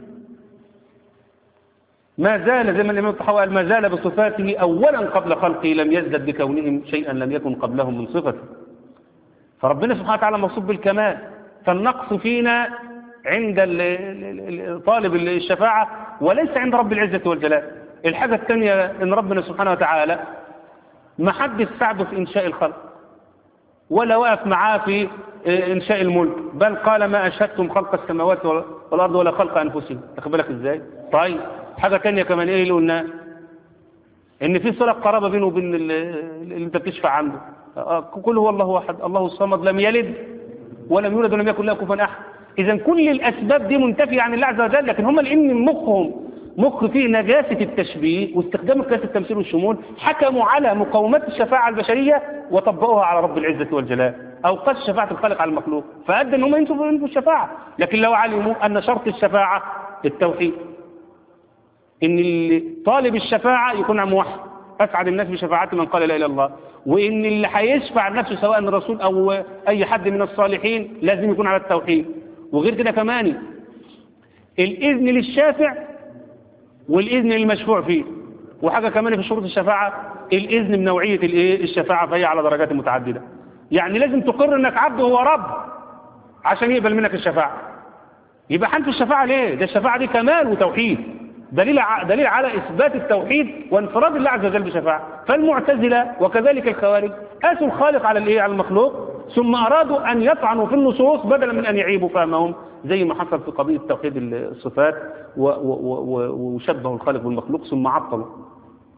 ما زال زي ما الإمام الطحاوي قال ما زال بصفاته أولا قبل خلقه لم يزدد بكونهم شيئا لم يكن قبلهم من صفته فربنا سبحانه وتعالى موصوف بالكمال فالنقص فينا عند طالب الشفاعة وليس عند رب العزة والجلال الحاجة الثانية ان ربنا سبحانه وتعالى ما حدش ساعده في إنشاء الخلق ولا وقف معاه في إنشاء الملك بل قال ما أشهدتم خلق السماوات والأرض ولا خلق أنفسهم تاخد بالك إزاي طيب حاجة تانية كمان ايه اللي قلنا ان في صلة قرابة بينه وبين اللي انت بتشفع عنده كل هو الله واحد الله الصمد لم يلد ولم يولد ولم يكن له كفوا احد اذا كل الاسباب دي منتفية عن الله عز وجل لكن هم لان مخهم مخ فيه نجاسة التشبيه واستخدام قياس التمثيل والشمول حكموا على مقومات الشفاعة البشرية وطبقوها على رب العزة والجلال او قاس شفاعة الخالق على المخلوق فأدى ان هم ينفوا الشفاعة لكن لو علموا ان شرط الشفاعة التوحيد ان طالب الشفاعة يكون موحد أسعد الناس بشفاعة من قال لا إله إلا الله وإن اللي هيشفع نفسه سواء الرسول أو أي حد من الصالحين لازم يكون على التوحيد وغير كده كمان الإذن للشافع والإذن للمشفوع فيه وحاجة كمان في شروط الشفاعة الإذن بنوعية الإيه الشفاعة فهي على درجات متعددة يعني لازم تقر إنك عبد هو رب عشان يقبل منك الشفاعة يبقى حنف الشفاعة ليه ده الشفاعة دي كمال وتوحيد دليل دليل على إثبات التوحيد وانفراد الله عز وجل بشفاعة فالمعتزلة وكذلك الخوارج قاسوا الخالق على الايه على المخلوق ثم أرادوا أن يطعنوا في النصوص بدلا من أن يعيبوا فهمهم زي ما حصل في قضية توحيد الصفات وشبهوا الخالق بالمخلوق ثم عطلوا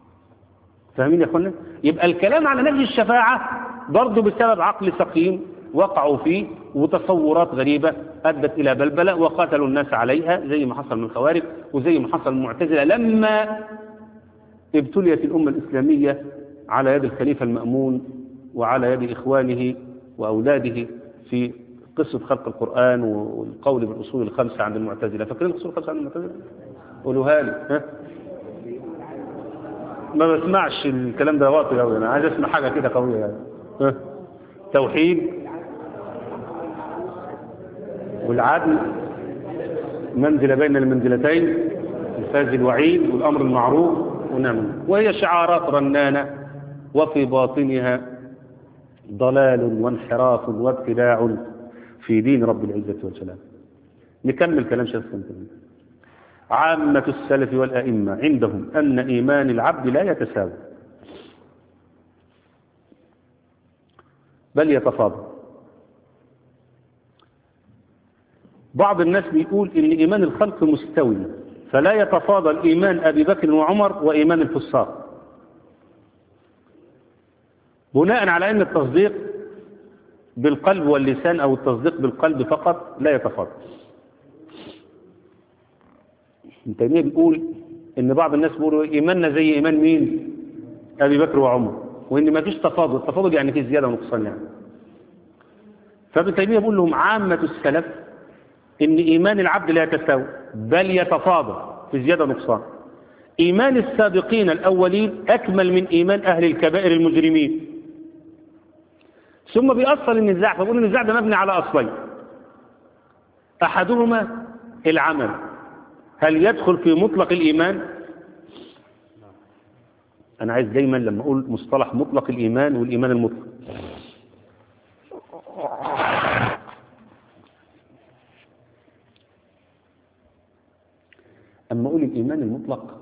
فاهمين يا اخوانا يبقى الكلام على نفي الشفاعة برضه بسبب عقل سقيم وقعوا فيه وتصورات غريبة أدت إلى بلبلة وقاتلوا الناس عليها زي ما حصل من الخوارج وزي ما حصل من المعتزلة لما ابتليت الأمة الإسلامية على يد الخليفة المأمون وعلى يد إخوانه وأولاده في قصة خلق القرآن والقول بالأصول الخمسة عند المعتزلة فاكرين الأصول الخمسة عند المعتزلة؟ قولوها لي ها؟ ما بسمعش الكلام ده واطي قوي انا عايز اسمع حاجه كده قويه يعني ها؟ توحيد والعدل منزله بين المنزلتين الفاز الوعيد والامر المعروف ونعم وهي شعارات رنانه وفي باطنها ضلال وانحراف وابتداع في دين رب العزه والسلام نكمل كلام شيخ سنتين عامة السلف والأئمة عندهم أن إيمان العبد لا يتساوى بل يتفاضل بعض الناس بيقول إن إيمان الخلق مستوي فلا يتفاضل إيمان أبي بكر وعمر وإيمان الفساق بناء على أن التصديق بالقلب واللسان أو التصديق بالقلب فقط لا يتفاضل ابن تيميه بيقول ان بعض الناس بيقولوا ايماننا زي ايمان مين ابي بكر وعمر وان ما فيش تفاضل التفاضل يعني في زياده ونقصان يعني فابن تيميه بيقول لهم عامه السلف ان ايمان العبد لا يتساوى بل يتفاضل في زياده ونقصان ايمان السابقين الاولين اكمل من ايمان اهل الكبائر المجرمين ثم بيأصل النزاع فبيقول النزاع ده مبني على اصلين احدهما العمل هل يدخل في مطلق الإيمان أنا عايز دايما لما أقول مصطلح مطلق الإيمان والإيمان المطلق أما أقول الإيمان المطلق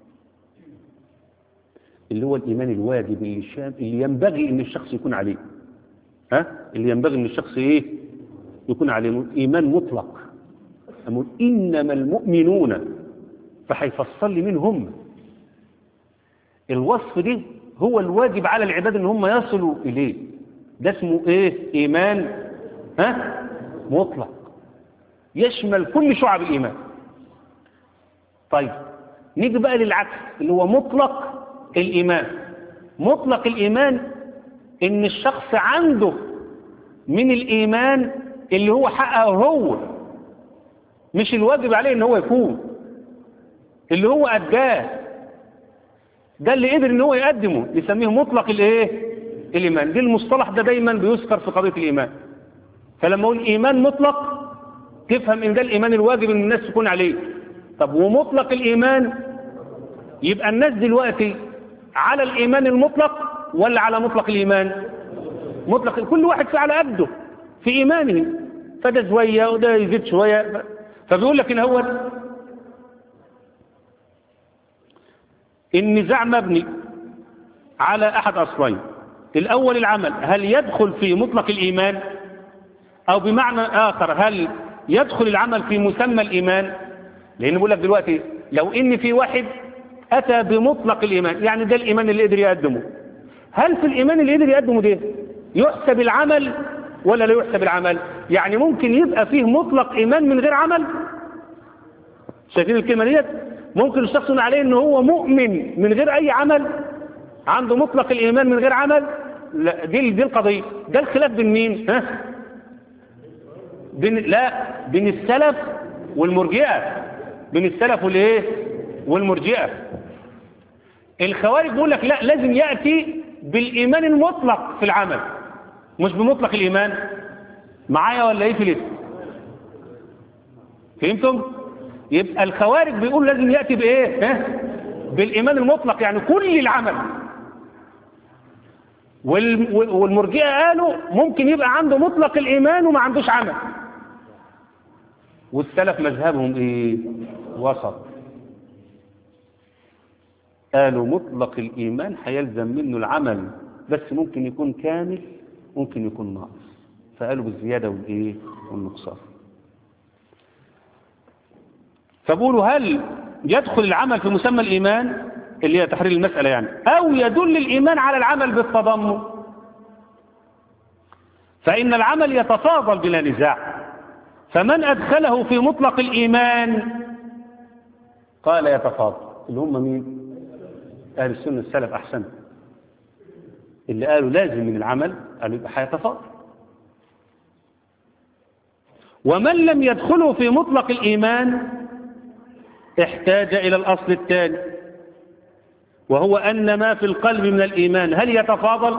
اللي هو الإيمان الواجب اللي, الشام اللي ينبغي أن الشخص يكون عليه ها اللي ينبغي أن الشخص إيه يكون عليه إيمان مطلق أقول إنما المؤمنون فهيفصل لي مين هم الوصف ده هو الواجب على العباد ان هم يصلوا اليه ده اسمه ايه ايمان ها مطلق يشمل كل شعب الايمان طيب نيجي بقى للعكس اللي هو مطلق الايمان مطلق الايمان ان الشخص عنده من الايمان اللي هو حقه هو مش الواجب عليه ان هو يكون اللي هو أداه ده اللي قدر ان هو يقدمه يسميه مطلق الايه الايمان دي المصطلح ده دايما بيذكر في قضيه الايمان فلما اقول ايمان مطلق تفهم ان ده الايمان الواجب ان الناس تكون عليه طب ومطلق الايمان يبقى الناس دلوقتي على الايمان المطلق ولا على مطلق الايمان مطلق كل واحد في على قده في ايمانه فده شويه وده يزيد شويه فبيقول لك ان هو النزاع مبني على أحد أصلين الأول العمل هل يدخل في مطلق الإيمان أو بمعنى آخر هل يدخل العمل في مسمى الإيمان لأن بقول لك دلوقتي لو إن في واحد أتى بمطلق الإيمان يعني ده الإيمان اللي قدر يقدمه هل في الإيمان اللي قدر يقدمه ده يحسب العمل ولا لا يحسب العمل يعني ممكن يبقى فيه مطلق إيمان من غير عمل شايفين الكلمة ديت ممكن الشخص يقول عليه ان هو مؤمن من غير اي عمل عنده مطلق الايمان من غير عمل لا دي دي القضيه ده الخلاف بين مين ها بين لا بين السلف والمرجئه بين السلف والايه والمرجئه الخوارج بيقول لك لا لازم ياتي بالايمان المطلق في العمل مش بمطلق الايمان معايا ولا ايه في الاسم فهمتم يبقى الخوارج بيقول لازم يأتي بإيه ها؟ بالإيمان المطلق يعني كل العمل والمرجئة قالوا ممكن يبقى عنده مطلق الإيمان وما عندوش عمل والسلف مذهبهم إيه وسط قالوا مطلق الإيمان هيلزم منه العمل بس ممكن يكون كامل ممكن يكون ناقص فقالوا بالزيادة والإيه والنقصان فبقولوا هل يدخل العمل في مسمى الإيمان اللي هي تحرير المسألة يعني أو يدل الإيمان على العمل بالتضمن فإن العمل يتفاضل بلا نزاع فمن أدخله في مطلق الإيمان قال يتفاضل اللي هم مين أهل السنة السلف أحسن اللي قالوا لازم من العمل قالوا يبقى هيتفاضل ومن لم يدخله في مطلق الإيمان احتاج إلى الأصل الثاني وهو أن ما في القلب من الإيمان هل يتفاضل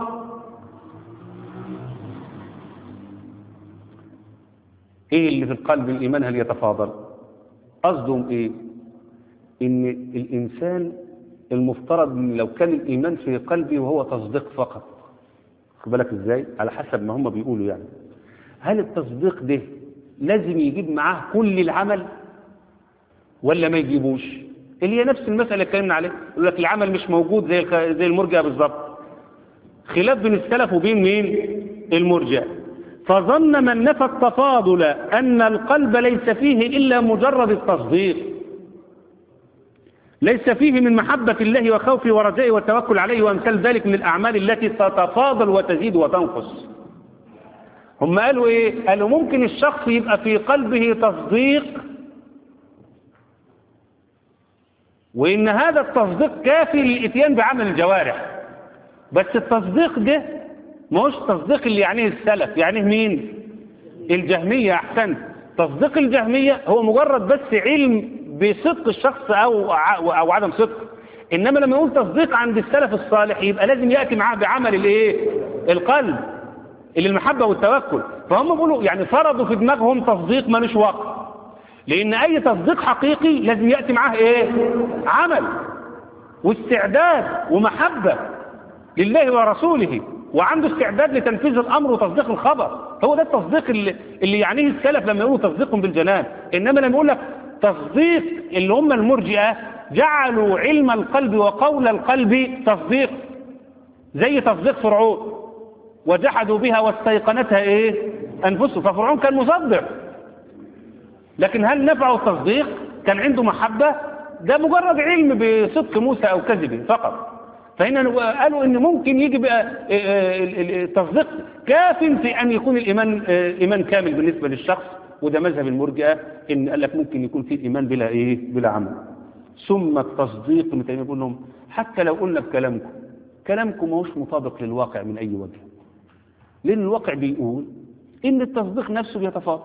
إيه اللي في القلب من الإيمان هل يتفاضل قصدهم إيه إن الإنسان المفترض إن لو كان الإيمان في قلبه وهو تصديق فقط خد بالك إزاي على حسب ما هم بيقولوا يعني هل التصديق ده لازم يجيب معاه كل العمل ولا ما يجيبوش اللي هي نفس المسألة اللي اتكلمنا عليها يقول لك العمل مش موجود زي الخ... زي المرجع بالظبط خلاف بين السلف وبين مين المرجع فظن من نفى التفاضل أن القلب ليس فيه إلا مجرد التصديق ليس فيه من محبة الله وخوفه ورجائه والتوكل عليه وأمثال ذلك من الأعمال التي تتفاضل وتزيد وتنقص هم قالوا إيه قالوا ممكن الشخص يبقى في قلبه تصديق وإن هذا التصديق كافي للإتيان بعمل الجوارح بس التصديق ده مش تصديق اللي يعنيه السلف يعنيه مين الجهمية أحسن تصديق الجهمية هو مجرد بس علم بصدق الشخص أو, أو عدم صدق إنما لما يقول تصديق عند السلف الصالح يبقى لازم يأتي معاه بعمل الإيه القلب اللي المحبة والتوكل فهم بيقولوا يعني فرضوا في دماغهم تصديق ملوش وقت لأن أي تصديق حقيقي لازم يأتي معاه إيه عمل واستعداد ومحبة لله ورسوله وعنده استعداد لتنفيذ الأمر وتصديق الخبر هو ده التصديق اللي, اللي يعنيه السلف لما يقولوا تصديقهم بالجنان إنما لما يقول لك تصديق اللي هم المرجئة جعلوا علم القلب وقول القلب تصديق زي تصديق فرعون وجحدوا بها واستيقنتها ايه انفسهم ففرعون كان مصدق لكن هل نفعه التصديق كان عنده محبة ده مجرد علم بصدق موسى او كذبه فقط فهنا قالوا ان ممكن يجي بقى التصديق كاف في ان يكون الايمان ايمان كامل بالنسبة للشخص وده مذهب المرجئه ان قال لك ممكن يكون في ايمان بلا ايه بلا عمل ثم التصديق ابن تيميه بيقول لهم حتى لو قلنا بكلامكم كلامكم ماهوش مطابق للواقع من اي وجه لان الواقع بيقول ان التصديق نفسه بيتفاضل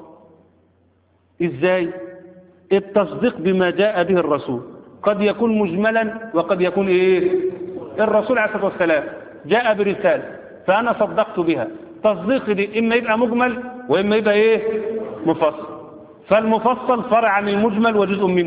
ازاي التصديق بما جاء به الرسول قد يكون مجملا وقد يكون ايه الرسول عليه الصلاه والسلام جاء برساله فانا صدقت بها تصديقي دي اما يبقى مجمل واما يبقى ايه مفصل فالمفصل فرع عن المجمل وجزء منه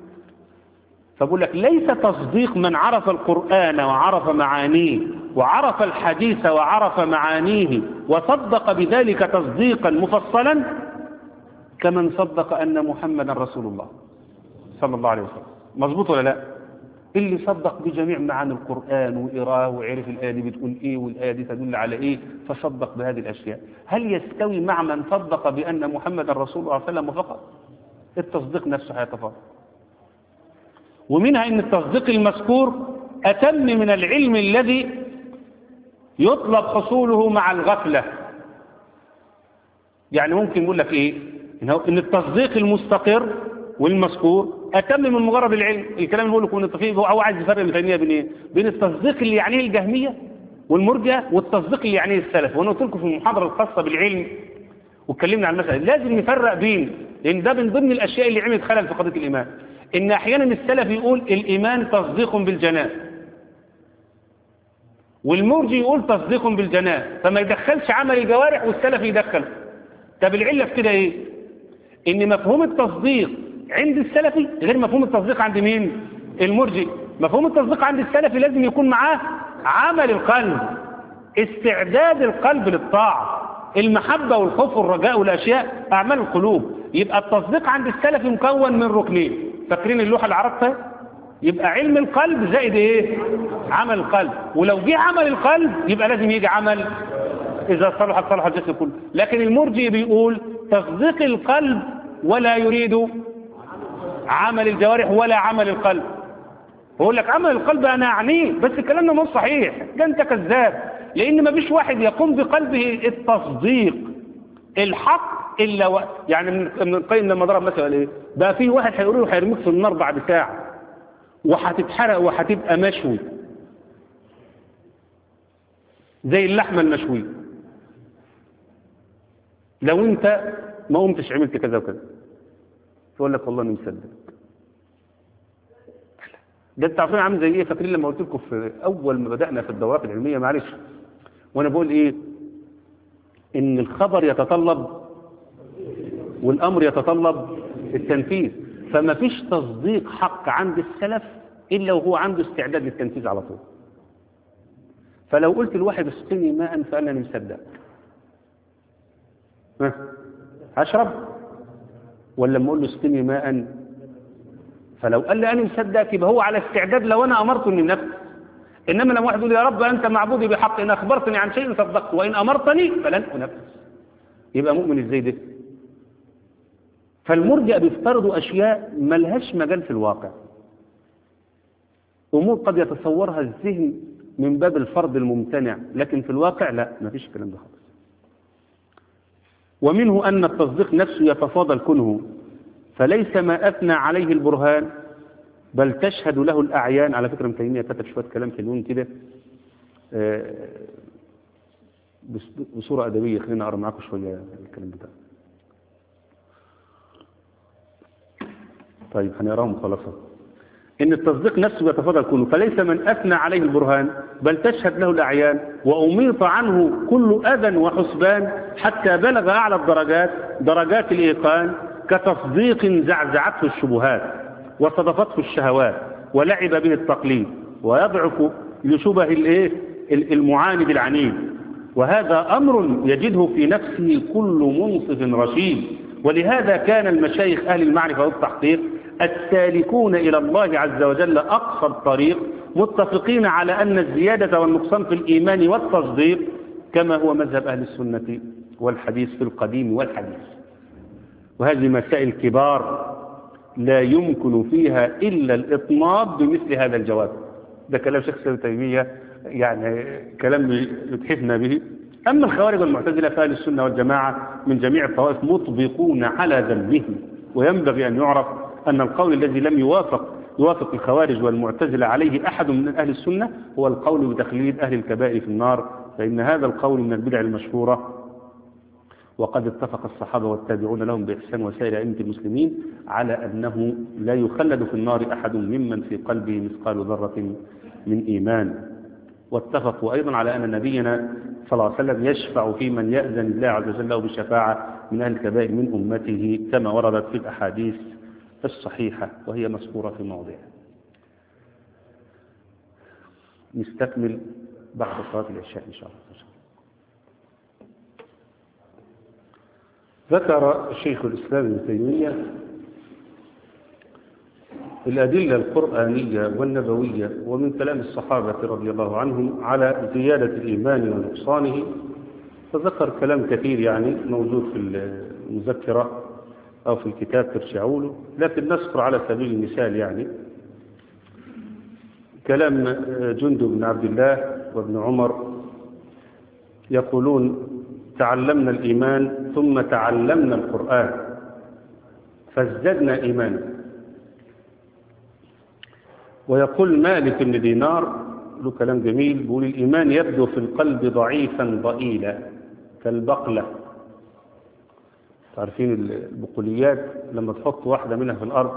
فبقول لك ليس تصديق من عرف القرآن وعرف معانيه وعرف الحديث وعرف معانيه وصدق بذلك تصديقا مفصلا كمن صدق أن محمدا رسول الله صلى الله عليه وسلم مظبوط ولا لا اللي صدق بجميع معاني القرآن وإراه وعرف الآية دي بتقول إيه والآية دي تدل على إيه فصدق بهذه الأشياء هل يستوي مع من صدق بأن محمدا رسول الله صلى الله عليه وسلم فقط التصديق نفسه هيتفاضل ومنها ان التصديق المذكور اتم من العلم الذي يطلب حصوله مع الغفلة يعني ممكن يقول لك ايه ان التصديق المستقر والمذكور اتم من مجرد العلم الكلام اللي بقوله كون التفيق هو عايز يفرق بين بين ايه بين التصديق اللي يعنيه الجهمية والمرجئه والتصديق اللي يعنيه السلف وانا قلت لكم في المحاضرة الخاصة بالعلم واتكلمنا عن المسألة لازم نفرق بين لان ده من ضمن الاشياء اللي عملت خلل في قضية الايمان ان احيانا السلف يقول الايمان تصديق بالجنان والمرجي يقول تصديق بالجنان فما يدخلش عمل الجوارح والسلف يدخل طب العله في كده ايه ان مفهوم التصديق عند السلفي غير مفهوم التصديق عند مين المرجي مفهوم التصديق عند السلفي لازم يكون معاه عمل القلب استعداد القلب للطاعه المحبه والخوف والرجاء والاشياء اعمال القلوب يبقى التصديق عند السلفي مكون من ركنين فاكرين اللوحة اللي عرفتها يبقى علم القلب زائد ايه عمل القلب ولو جه عمل القلب يبقى لازم يجي عمل اذا صلح صلح الجسد كله لكن المرجئ بيقول تصديق القلب ولا يريد عمل الجوارح ولا عمل القلب بقول لك عمل القلب انا اعنيه بس الكلام ده مش صحيح ده انت كذاب لأن ما فيش واحد يقوم بقلبه التصديق الحق إلا و... يعني من ابن القيم لما ضرب مثلا إيه بقى في واحد هيقول له هيرميك في النار بعد ساعة وهتتحرق وهتبقى مشوي زي اللحمة المشوية لو انت ما قمتش عملت كذا وكذا يقول لك والله انا مصدق ده انت عارفين عامل زي ايه فاكرين لما قلت لكم في اول ما بدانا في الدورات العلميه معلش وانا بقول ايه ان الخبر يتطلب والامر يتطلب التنفيذ فما فيش تصديق حق عند السلف الا وهو عنده استعداد للتنفيذ على طول فلو قلت الواحد اسقني ماء فانا أنا مصدق ها هشرب ولا لما اقول له اسقني ماء فلو قال لي انا مصدق يبقى هو على استعداد لو انا امرته من نفسي انما لما واحد يقول يا رب انت معبودي بحق ان اخبرتني عن شيء صدقت وان امرتني فلن انفذ يبقى مؤمن ازاي ده فالمرجئه بيفترضوا اشياء ملهاش مجال في الواقع امور قد يتصورها الذهن من باب الفرض الممتنع لكن في الواقع لا ما فيش الكلام ده خالص ومنه أن التصديق نفسه يتفاضل كنه فليس ما أثنى عليه البرهان بل تشهد له الأعيان على فكرة ابن تيمية كتب شوية كلام حلوين كده بصورة أدبية خلينا أقرأ معاكم شوية الكلام بتاعه طيب هنقراهم خلاصة إن التصديق نفسه يتفاضل كله فليس من أثنى عليه البرهان بل تشهد له الأعيان وأميط عنه كل أذى وحسبان حتى بلغ أعلى الدرجات درجات الإيقان كتصديق زعزعته الشبهات وصدفته الشهوات ولعب به التقليد ويضعف لشبه الايه المعاند العنيد وهذا أمر يجده في نفسه كل منصف رشيد ولهذا كان المشايخ أهل المعرفة والتحقيق السالكون إلى الله عز وجل أقصى الطريق متفقين على أن الزيادة والنقصان في الإيمان والتصديق كما هو مذهب أهل السنة والحديث في القديم والحديث وهذه مسائل كبار لا يمكن فيها إلا الإطناب بمثل هذا الجواب ده كلام شيخ سيد تيمية يعني كلام يتحفنا به أما الخوارج والمعتزلة فأهل السنة والجماعة من جميع الطوائف مطبقون على ذنبهم وينبغي أن يعرف أن القول الذي لم يوافق يوافق الخوارج والمعتزلة عليه أحد من أهل السنة هو القول بتخليد أهل الكبائر في النار فإن هذا القول من البدع المشهورة وقد اتفق الصحابة والتابعون لهم بإحسان وسائر أئمة المسلمين على أنه لا يخلد في النار أحد ممن في قلبه مثقال ذرة من إيمان واتفقوا أيضا على أن نبينا صلى الله عليه وسلم يشفع في من يأذن الله عز وجل له بالشفاعة من أهل الكبائر من أمته كما وردت في الأحاديث الصحيحة وهي مذكورة في موضعها نستكمل بعد صلاة العشاء إن شاء الله ذكر شيخ الإسلام ابن تيمية الأدلة القرآنية والنبوية ومن كلام الصحابة رضي الله عنهم على زيادة الإيمان ونقصانه فذكر كلام كثير يعني موجود في المذكرة أو في الكتاب ترجعوا له لكن نذكر على سبيل المثال يعني كلام جندب بن عبد الله وابن عمر يقولون تعلمنا الإيمان ثم تعلمنا القرآن فازددنا إيمانا ويقول مالك بن دينار له كلام جميل بيقول الإيمان يبدو في القلب ضعيفا ضئيلا كالبقلة تعرفين البقوليات لما تحط واحدة منها في الأرض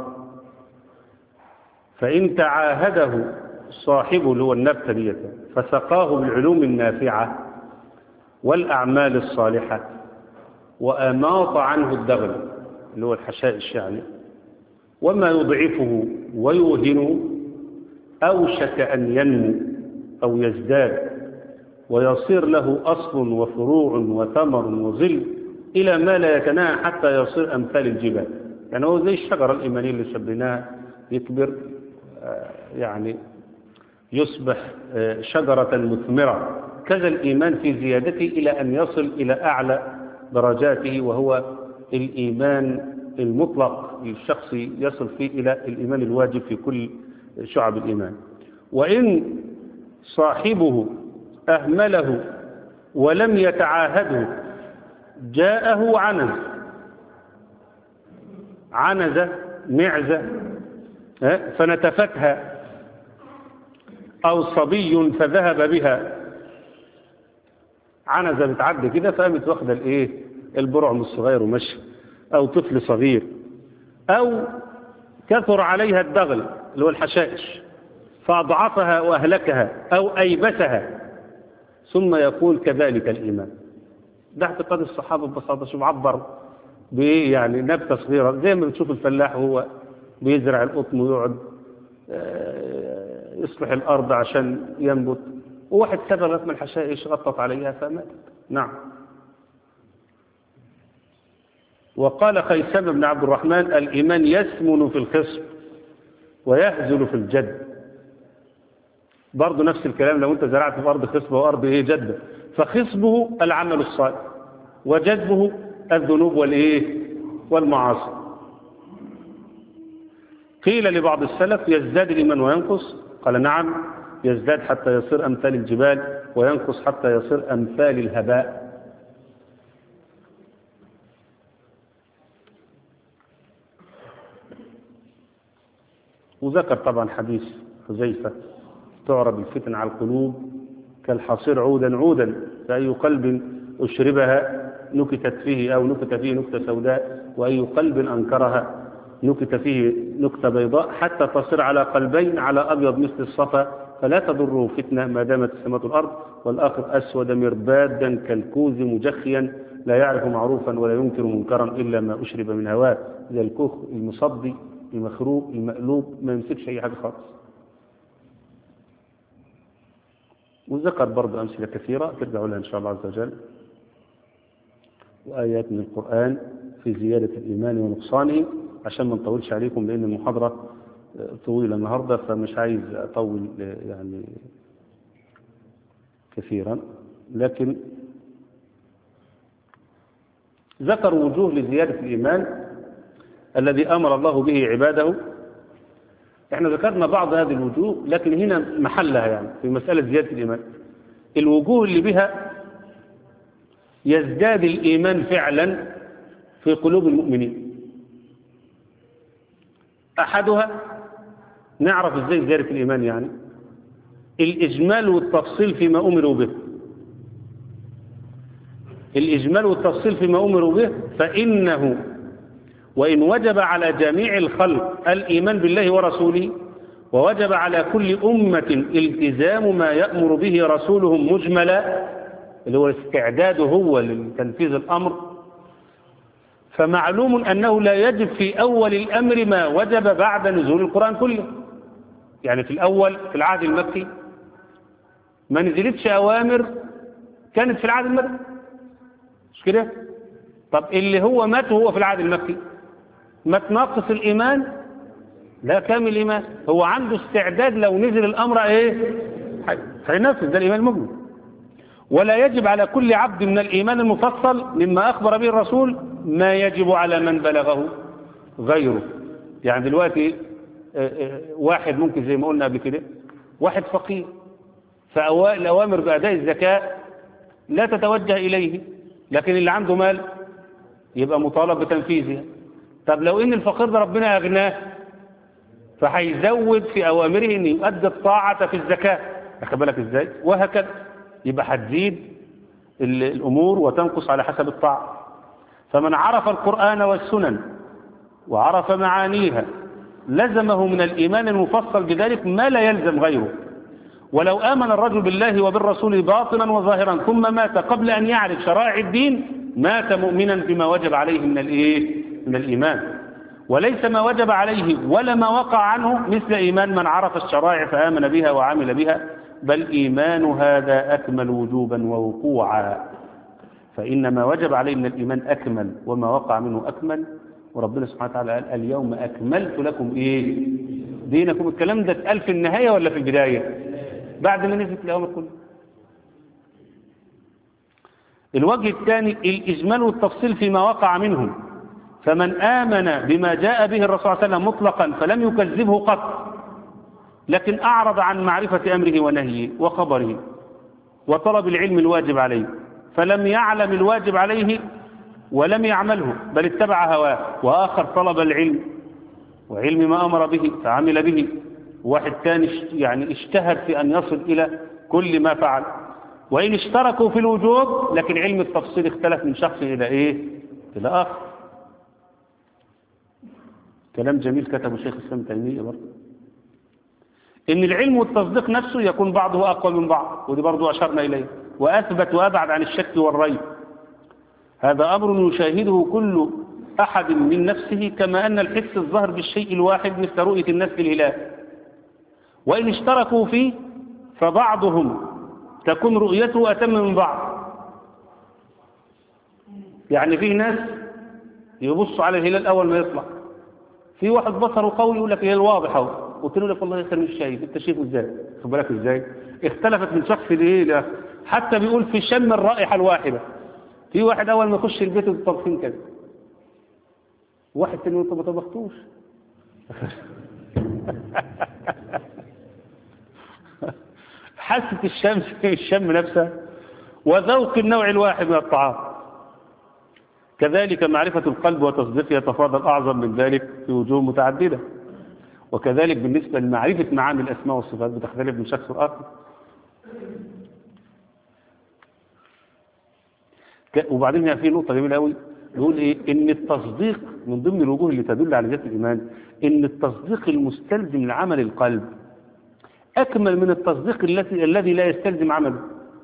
فإن تعاهده صاحبه اللي هو النبتة ديت فسقاه بالعلوم النافعة والأعمال الصالحة وأماط عنه الدغل اللي هو الحشاء الشعري وما يضعفه ويوهنه أوشك أن ينمو أو يزداد ويصير له أصل وفروع وثمر وظل إلى ما لا يتناهى حتى يصير أمثال الجبال يعني هو زي الشجرة الإيمانية اللي شبناها يكبر يعني يصبح شجرة مثمرة كذا الإيمان في زيادته إلى أن يصل إلى أعلى درجاته وهو الإيمان المطلق للشخص يصل فيه إلى الإيمان الواجب في كل شعب الإيمان وإن صاحبه أهمله ولم يتعاهده جاءه عنز عنزة معزة فنتفتها أو صبي فذهب بها عنزة بتعدي كده فقامت واخدة الايه البرعم الصغير ومشي أو طفل صغير أو كثر عليها الدغل اللي هو الحشائش فأضعفها وأهلكها أو أيبسها ثم يقول كذلك الإيمان ده اعتقاد الصحابة ببساطة شوف عبر بإيه يعني نبتة صغيرة زي ما بتشوف الفلاح وهو بيزرع القطن ويقعد يصلح الأرض عشان ينبت وواحد سبب من الحشائش غطت عليها فماتت نعم وقال خيثم بن عبد الرحمن الإيمان يسمن في الخصم ويهزل في الجد برضه نفس الكلام لو انت زرعت في أرض خصبة وأرض إيه جدة فخصبه العمل الصالح وجذبه الذنوب والإيه والمعاصي قيل لبعض السلف يزداد الإيمان وينقص قال نعم يزداد حتى يصير أمثال الجبال وينقص حتى يصير أمثال الهباء وذكر طبعا حديث حذيفة تعرض الفتن على القلوب كالحصير عودا عودا فأي قلب أشربها نكتت فيه أو نكت فيه نكتة سوداء وأي قلب أنكرها نكت فيه نكتة بيضاء حتى تصير على قلبين على أبيض مثل الصفا فلا تضره فتنة ما دامت السماء الأرض والآخر أسود مربادا كالكوز مجخيا لا يعرف معروفا ولا ينكر منكرا إلا ما أشرب من هواه زي الكوخ المصدي المخروق المقلوب ما يمسكش أي حاجة خالص وذكر برضه أمثلة كثيرة ترجعوا لها إن شاء الله عز وجل وآيات من القرآن في زيادة الإيمان ونقصانه عشان ما نطولش عليكم لأن المحاضرة طويلة النهاردة فمش عايز أطول يعني كثيرا لكن ذكر وجوه لزيادة الإيمان الذي أمر الله به عباده احنا ذكرنا بعض هذه الوجوه لكن هنا محلها يعني في مسألة زيادة الإيمان الوجوه اللي بها يزداد الإيمان فعلا في قلوب المؤمنين أحدها نعرف ازاي زيادة الإيمان يعني الإجمال والتفصيل فيما أمروا به الإجمال والتفصيل فيما أمروا به فإنه وإن وجب على جميع الخلق الإيمان بالله ورسوله ووجب على كل أمة التزام ما يأمر به رسولهم مجملا اللي هو استعداده هو لتنفيذ الأمر فمعلوم أنه لا يجب في أول الأمر ما وجب بعد نزول القرآن كله يعني في الأول في العهد المكي ما نزلتش أوامر كانت في العهد المكي مش كده طب اللي هو مات وهو في العهد المكي ما تناقص الإيمان لا كامل الإيمان هو عنده استعداد لو نزل الأمر إيه هينفذ ده الإيمان المجمل ولا يجب على كل عبد من الإيمان المفصل مما أخبر به الرسول ما يجب على من بلغه غيره يعني دلوقتي واحد ممكن زي ما قلنا قبل كده واحد فقير فالأوامر بأداء الزكاة لا تتوجه إليه لكن اللي عنده مال يبقى مطالب بتنفيذها طب لو ان الفقير ده ربنا اغناه فهيزود في اوامره ان يؤدي الطاعه في الزكاه واخد بالك ازاي وهكذا يبقى هتزيد الامور وتنقص على حسب الطاعه فمن عرف القران والسنن وعرف معانيها لزمه من الايمان المفصل بذلك ما لا يلزم غيره ولو امن الرجل بالله وبالرسول باطنا وظاهرا ثم مات قبل ان يعرف شرائع الدين مات مؤمنا بما وجب عليه من الايه من الإيمان وليس ما وجب عليه ولا ما وقع عنه مثل إيمان من عرف الشرائع فآمن بها وعمل بها بل إيمان هذا أكمل وجوبا ووقوعا فإن ما وجب عليه من الإيمان أكمل وما وقع منه أكمل وربنا سبحانه وتعالى قال اليوم أكملت لكم إيه دينكم الكلام ده اتقال في النهاية ولا في البداية بعد ما نزلت الأوامر كلها الوجه الثاني الإجمال والتفصيل فيما وقع منهم فمن آمن بما جاء به الرسول صلى الله عليه وسلم مطلقا فلم يكذبه قط لكن أعرض عن معرفة أمره ونهيه وخبره وطلب العلم الواجب عليه فلم يعلم الواجب عليه ولم يعمله بل اتبع هواه وآخر طلب العلم وعلم ما أمر به فعمل به واحد ثاني يعني اجتهد في أن يصل إلى كل ما فعل وإن اشتركوا في الوجوب لكن علم التفصيل اختلف من شخص إلى إيه إلى آخر كلام جميل كتبه شيخ الإسلام تيمية برضه إن العلم والتصديق نفسه يكون بعضه أقوى من بعض ودي برضه أشرنا إليه وأثبت وأبعد عن الشك والريب هذا أمر يشاهده كل أحد من نفسه كما أن الحس الظاهر بالشيء الواحد مثل رؤية الناس في الهلال وإن اشتركوا فيه فبعضهم تكون رؤيته أتم من بعض يعني في ناس يبصوا على الهلال أول ما يطلع في واحد بصره قوي يقول لك الهلال واضح اهو قلت له لك والله يا مش شايف انت شايفه ازاي خد بالك ازاي اختلفت من شخص لايه حتى بيقول في شم الرائحه الواحده في واحد اول ما يخش البيت الطرفين كده واحد تاني يقول طب ما طبختوش حاسه الشمس الشم نفسها وذوق النوع الواحد من الطعام كذلك معرفة القلب وتصديقه يتفاضل أعظم من ذلك في وجوه متعددة وكذلك بالنسبة لمعرفة معاني الأسماء والصفات بتختلف من شخص لآخر وبعدين هي في نقطة جميلة قوي يقول إيه إن التصديق من ضمن الوجوه اللي تدل على ذات الإيمان إن التصديق المستلزم لعمل القلب أكمل من التصديق الذي الذي لا يستلزم عمله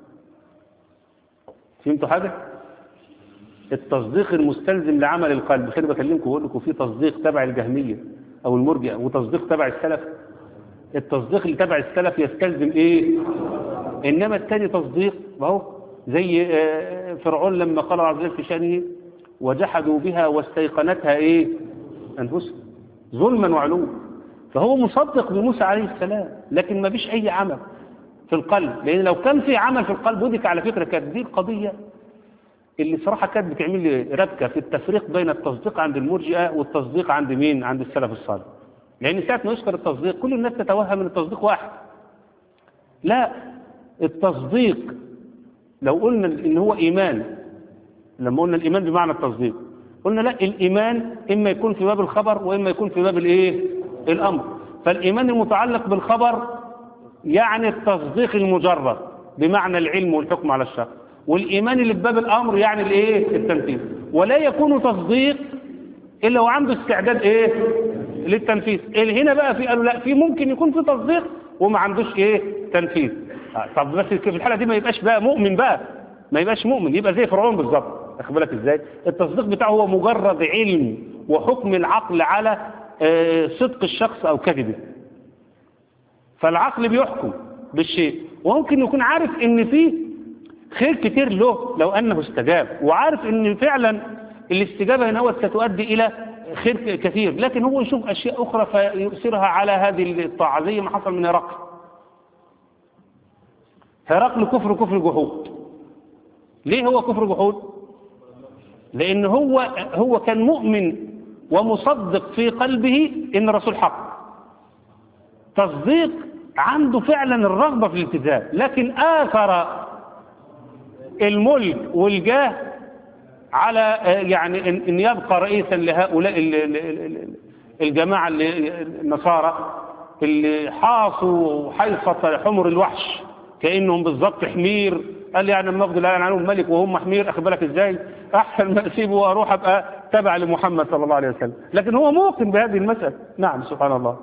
فهمتوا حاجة؟ التصديق المستلزم لعمل القلب خلي بكلمكم بقول لكم في تصديق تبع الجهمية أو المرجئة وتصديق تبع السلف التصديق اللي تبع السلف يستلزم إيه؟ إنما الثاني تصديق اهو زي فرعون لما قال عز وجل في شأنه وجحدوا بها واستيقنتها إيه؟ أنفسهم ظلما وعلوا فهو مصدق بموسى عليه السلام لكن ما فيش أي عمل في القلب لأن لو كان في عمل في القلب ودي على فكرة كانت دي القضية اللي صراحة كانت بتعمل لي ربكة في التفريق بين التصديق عند المرجئة والتصديق عند مين عند السلف الصالح لأن ساعة ما يذكر التصديق كل الناس تتوهم ان التصديق واحد لا التصديق لو قلنا ان هو إيمان لما قلنا الإيمان بمعنى التصديق قلنا لا الإيمان إما يكون في باب الخبر وإما يكون في باب الإيه الأمر فالإيمان المتعلق بالخبر يعني التصديق المجرد بمعنى العلم والحكم على الشخص والإيمان اللي بباب الأمر يعني الإيه التنفيذ ولا يكون تصديق إلا وعنده استعداد إيه للتنفيذ اللي هنا بقى في قالوا لا في ممكن يكون في تصديق وما عندوش إيه تنفيذ آه طب بس في الحالة دي ما يبقاش بقى مؤمن بقى ما يبقاش مؤمن يبقى زي فرعون بالظبط واخد بالك ازاي التصديق بتاعه هو مجرد علم وحكم العقل على آه صدق الشخص أو كذبه فالعقل بيحكم بالشيء وممكن يكون عارف ان فيه خير كتير له لو أنه استجاب وعارف أن فعلا الاستجابة هنا ستؤدي إلى خير كثير لكن هو يشوف أشياء أخرى فيؤثرها على هذه الطاعة زي ما حصل من هرقل هرقل كفر كفر جحود ليه هو كفر جحود لأن هو هو كان مؤمن ومصدق في قلبه إن الرسول حق تصديق عنده فعلا الرغبة في الالتزام لكن آثر الملك والجاه على يعني ان يبقى رئيسا لهؤلاء الجماعة النصارى اللي حاصوا حيصة حمر الوحش كأنهم بالظبط حمير قال يعني لما افضل الان عنهم ملك وهم حمير اخد بالك ازاي احسن ما اسيبه واروح ابقى تبع لمحمد صلى الله عليه وسلم لكن هو موقن بهذه المسألة نعم سبحان الله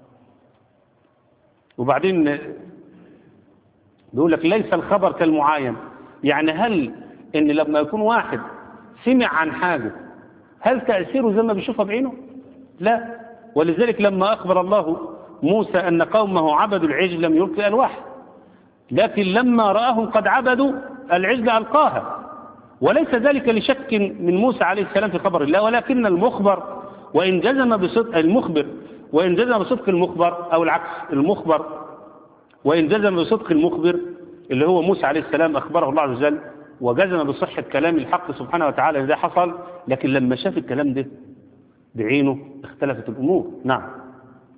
وبعدين بيقول لك ليس الخبر كالمعاين يعني هل ان لما يكون واحد سمع عن حاجة هل تأثيره زي ما بيشوفها بعينه لا ولذلك لما أخبر الله موسى أن قومه عبدوا العجل لم يلقي ألواح لكن لما رآهم قد عبدوا العجل ألقاها وليس ذلك لشك من موسى عليه السلام في خبر الله ولكن المخبر وإن جزم بصدق المخبر وإن جزم بصدق المخبر أو العكس المخبر وإن جزم بصدق المخبر اللي هو موسى عليه السلام أخبره الله عز وجل وجزم بصحة كلام الحق سبحانه وتعالى إذا حصل لكن لما شاف الكلام ده بعينه اختلفت الأمور نعم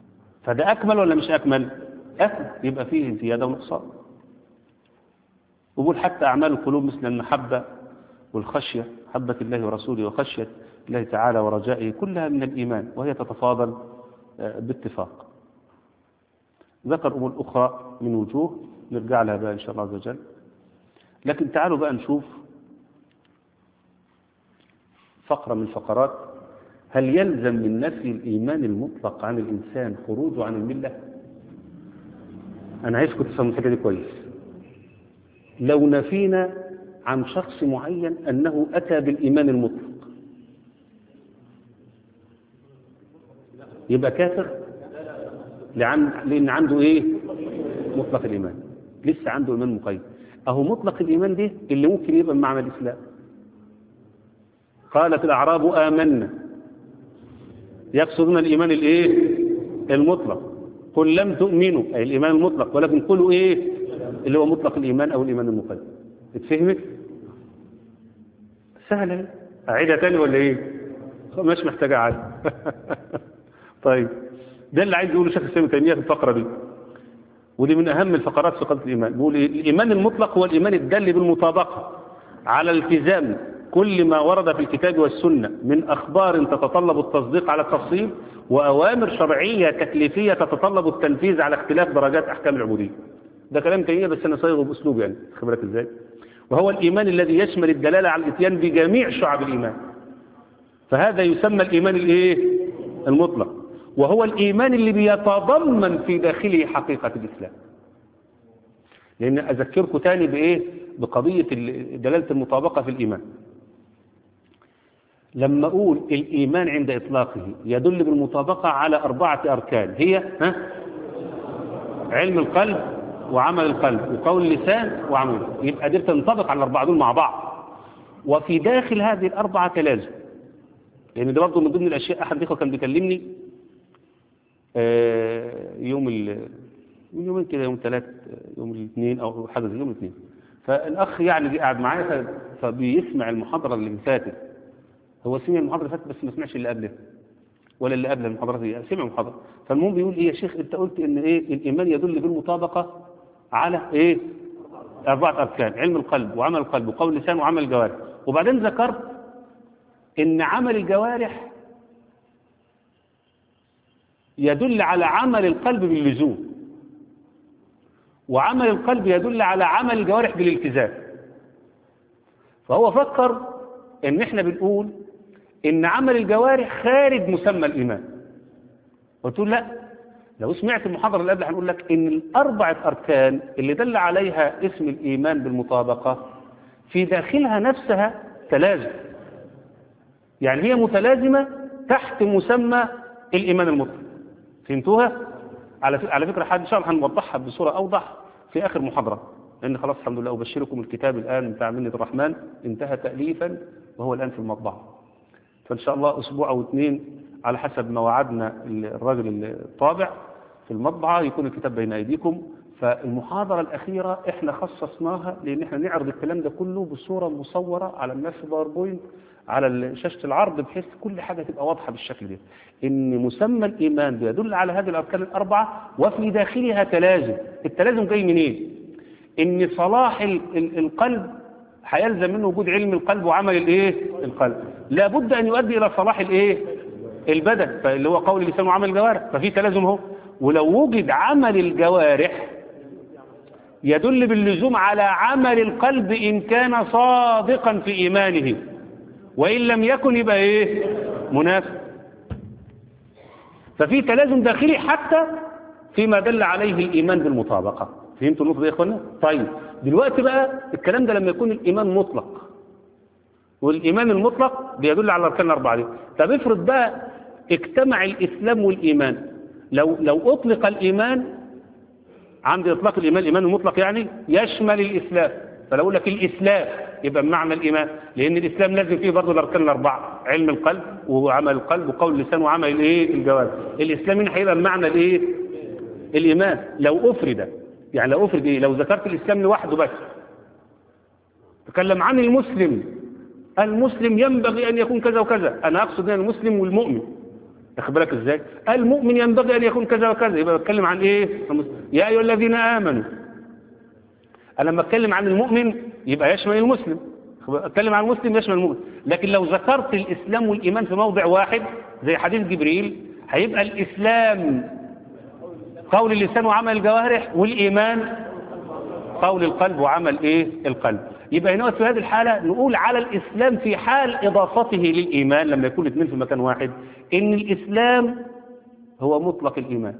فده أكمل ولا مش أكمل أكمل يبقى فيه زيادة ونقصان وبقول حتى أعمال القلوب مثل المحبة والخشية محبة الله ورسوله وخشية الله تعالى ورجائه كلها من الإيمان وهي تتفاضل باتفاق ذكر أمور أخرى من وجوه نرجع لها بقى إن شاء الله عز وجل لكن تعالوا بقى نشوف فقرة من فقرات هل يلزم من نفي الإيمان المطلق عن الإنسان خروجه عن الملة أنا عايزكم تفهموا الحاجة دي كويس لو نفينا عن شخص معين أنه أتى بالإيمان المطلق يبقى كافر لعن لأن عنده إيه مطلق الإيمان لسه عنده إيمان مقيد أهو مطلق الإيمان ده اللي ممكن يبقى معنى الإسلام قالت الأعراب آمنا يقصدون الإيمان الإيه المطلق قل لم تؤمنوا أي الإيمان المطلق ولكن قولوا إيه اللي هو مطلق الإيمان أو الإيمان المقيد اتفهمت سهلة أعيدها تاني ولا إيه مش محتاجة عاد طيب ده اللي عايز يقوله شيخ الإسلام تيمية في الفقرة دي ودي من أهم الفقرات في قضية الإيمان بيقول إيه؟ الإيمان المطلق هو الإيمان الدل بالمطابقة على التزام كل ما ورد في الكتاب والسنة من أخبار تتطلب التصديق على التفصيل وأوامر شرعية تكليفية تتطلب التنفيذ على اختلاف درجات أحكام العبودية ده كلام تيمية بس أنا صيغه بأسلوب يعني خبرك إزاي وهو الإيمان الذي يشمل الدلالة على الإتيان بجميع شعب الإيمان فهذا يسمى الإيمان الإيه المطلق وهو الإيمان اللي بيتضمن في داخله حقيقة الإسلام لأن أذكركم تاني بإيه بقضية دلالة المطابقة في الإيمان لما أقول الإيمان عند إطلاقه يدل بالمطابقة على أربعة أركان هي ها علم القلب وعمل القلب وقول اللسان وعمل يبقى دي تنطبق على الأربعة دول مع بعض وفي داخل هذه الأربعة تلازم لأن ده برضه من ضمن الأشياء أحد الإخوة كان بيكلمني يوم ال من يومين كده يوم ثلاث يوم الاثنين أو حاجة زي يوم الاثنين فالأخ يعني جه قاعد معايا فبيسمع المحاضرة اللي فاتت هو سمع المحاضرة اللي فاتت بس ما سمعش اللي قبلها ولا اللي قبل المحاضرة دي سمع المحاضرة فالمهم بيقول ايه يا شيخ انت قلت ان ايه الايمان يدل بالمطابقة على ايه اربعة اركان علم القلب وعمل القلب وقول اللسان وعمل الجوارح وبعدين ذكرت ان عمل الجوارح يدل على عمل القلب باللزوم وعمل القلب يدل على عمل الجوارح بالالتزام فهو فكر ان احنا بنقول ان عمل الجوارح خارج مسمى الايمان قلت له لا لو سمعت المحاضرة اللي قبل هنقول لك ان الاربعة اركان اللي دل عليها اسم الايمان بالمطابقة في داخلها نفسها تلازم يعني هي متلازمة تحت مسمى الايمان المطلق فهمتوها على على فكرة حد ان شاء الله هنوضحها بصورة اوضح في اخر محاضرة لان خلاص الحمد لله ابشركم الكتاب الان بتاع منة الرحمن انتهى تأليفا وهو الان في المطبعة فإن شاء الله أسبوع أو اثنين على حسب ما وعدنا الراجل الطابع في المطبعة يكون الكتاب بين أيديكم فالمحاضرة الأخيرة إحنا خصصناها لأن إحنا نعرض الكلام ده كله بصورة مصورة على الناس في باوربوينت على شاشة العرض بحيث كل حاجة تبقى واضحة بالشكل ده إن مسمى الإيمان بيدل على هذه الأركان الأربعة وفي داخلها تلازم التلازم جاي منين؟ إن صلاح القلب هيلزم منه وجود علم القلب وعمل الايه القلب لابد ان يؤدي الى صلاح الايه البدن اللي هو قول اللسان وعمل الجوارح ففي تلازم اهو ولو وجد عمل الجوارح يدل باللزوم على عمل القلب ان كان صادقا في ايمانه وان لم يكن يبقى ايه منافق ففي تلازم داخلي حتى فيما دل عليه الايمان بالمطابقه فهمتوا النقطه دي يا اخوانا طيب دلوقتي بقى الكلام ده لما يكون الإيمان مطلق والإيمان المطلق بيدل على الأركان الأربعة دي طب افرض بقى اجتمع الإسلام والإيمان لو لو أطلق الإيمان عند إطلاق الإيمان الإيمان المطلق يعني يشمل الإسلام فلو أقول لك الإسلام يبقى بمعنى الإيمان لأن الإسلام لازم فيه برضه الأركان الأربعة علم القلب وعمل القلب وقول اللسان وعمل الإيه الجوارح الإسلام هنا هيبقى بمعنى الإيه الإيمان لو أفرد يعني لو أفرد إيه لو ذكرت الإسلام لوحده بس تكلم عن المسلم المسلم ينبغي أن يكون كذا وكذا أنا أقصد هنا المسلم والمؤمن تاخد بالك إزاي المؤمن ينبغي أن يكون كذا وكذا يبقى بتكلم عن إيه يا أيها الذين آمنوا انا لما اتكلم عن المؤمن يبقى يشمل المسلم اتكلم عن المسلم يشمل المؤمن لكن لو ذكرت الاسلام والايمان في موضع واحد زي حديث جبريل هيبقى الاسلام قول اللسان وعمل الجوارح والايمان قول القلب وعمل ايه القلب يبقى هنا في هذه الحالة نقول على الإسلام في حال إضافته للإيمان لما يكون اثنين في مكان واحد إن الإسلام هو مطلق الإيمان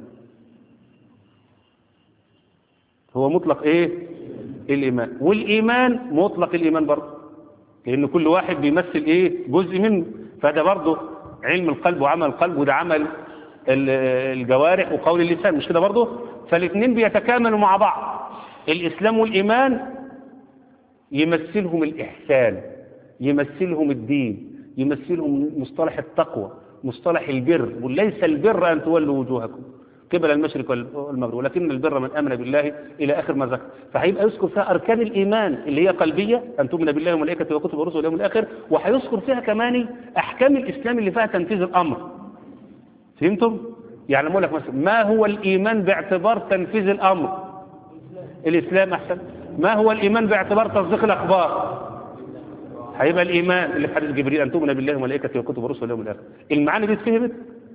هو مطلق إيه الإيمان والإيمان مطلق الإيمان برضه لأن كل واحد بيمثل إيه جزء منه فده برضه علم القلب وعمل القلب وده عمل الجوارح وقول اللسان مش كده برضه فالاثنين بيتكاملوا مع بعض الإسلام والإيمان يمثلهم الإحسان يمثلهم الدين يمثلهم مصطلح التقوى مصطلح البر وليس البر أن تولوا وجوهكم قبل المشرق والمغرب ولكن البر من آمن بالله إلى آخر ما ذكر فهيبقى يذكر فيها أركان الإيمان اللي هي قلبية أن تؤمن بالله وملائكته وكتبه ورسله واليوم الآخر وهيذكر فيها كمان أحكام الإسلام اللي فيها تنفيذ الأمر فهمتم؟ يعني أقول لك مثلا ما هو الإيمان باعتبار تنفيذ الأمر الإسلام أحسن ما هو الإيمان باعتبار تصديق الأخبار هيبقى الإيمان اللي في حديث جبريل أن تؤمن بالله وملائكته وكتبه ورسله واليوم الآخر المعاني دي اتفهمت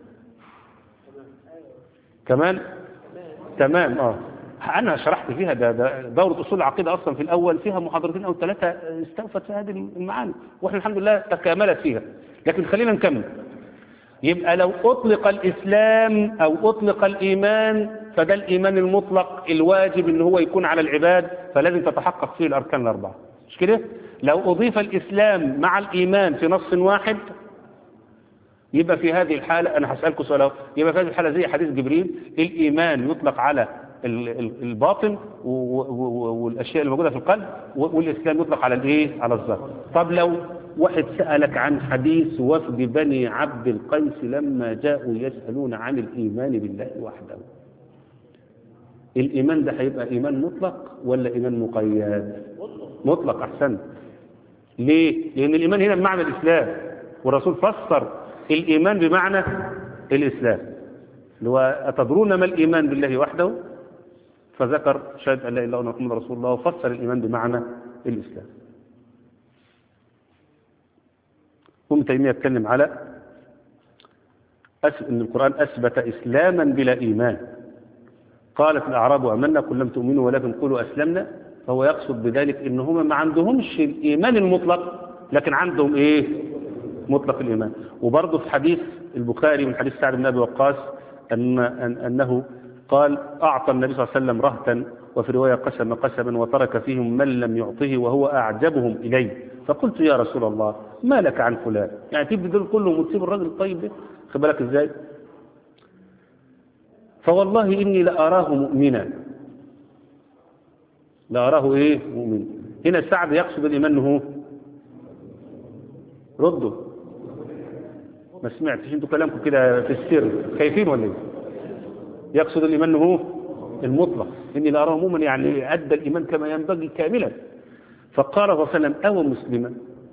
كمان تمام اه انا شرحت فيها ده, ده دوره اصول العقيده اصلا في الاول فيها محاضرتين او ثلاثه استوفت في هذه المعاني واحنا الحمد لله تكاملت فيها لكن خلينا نكمل يبقى لو اطلق الاسلام او اطلق الايمان فده الايمان المطلق الواجب ان هو يكون على العباد فلازم تتحقق فيه الاركان الاربعه مش كده لو اضيف الاسلام مع الايمان في نص واحد يبقى في هذه الحالة أنا هسألكم سؤال أهو يبقى في هذه الحالة زي حديث جبريل الإيمان يطلق على الباطن والأشياء اللي موجودة في القلب والإسلام يطلق على الإيه؟ على الظاهر طب لو واحد سألك عن حديث وفد بني عبد القيس لما جاءوا يسألون عن الإيمان بالله وحده الإيمان ده هيبقى إيمان مطلق ولا إيمان مقيد مطلق أحسن ليه؟ لأن الإيمان هنا بمعنى الإسلام والرسول فسر الإيمان بمعنى الإسلام اللي هو أتدرون ما الإيمان بالله وحده فذكر شهد أن لا إله إلا الله محمد رسول الله وفسر الإيمان بمعنى الإسلام ابن تيمية يتكلم على أس... أن القرآن أثبت إسلاما بلا إيمان قالت الأعراب أمنا قل لم تؤمنوا ولكن قولوا أسلمنا فهو يقصد بذلك إن هم ما عندهمش الإيمان المطلق لكن عندهم إيه مطلق الإيمان وبرضه في حديث البخاري من حديث سعد بن أبي وقاص أن أن أنه قال أعطى النبي صلى الله عليه وسلم رهتا وفي رواية قسم قسما وترك فيهم من لم يعطه وهو أعجبهم إليه فقلت يا رسول الله ما لك عن فلان يعني تبدي دول كلهم وتسيب الراجل الطيب ده خد بالك ازاي فوالله إني لأراه مؤمنا لأراه إيه مؤمنا هنا سعد يقصد الإيمان هو ردوا ما سمعتش انتوا كلامكم كده في السر خايفين ولا ايه يقصد الايمان هو المطلق اني لا اراه مؤمن يعني ادى الايمان كما ينبغي كاملا فقال صلى الله عليه وسلم او مسلما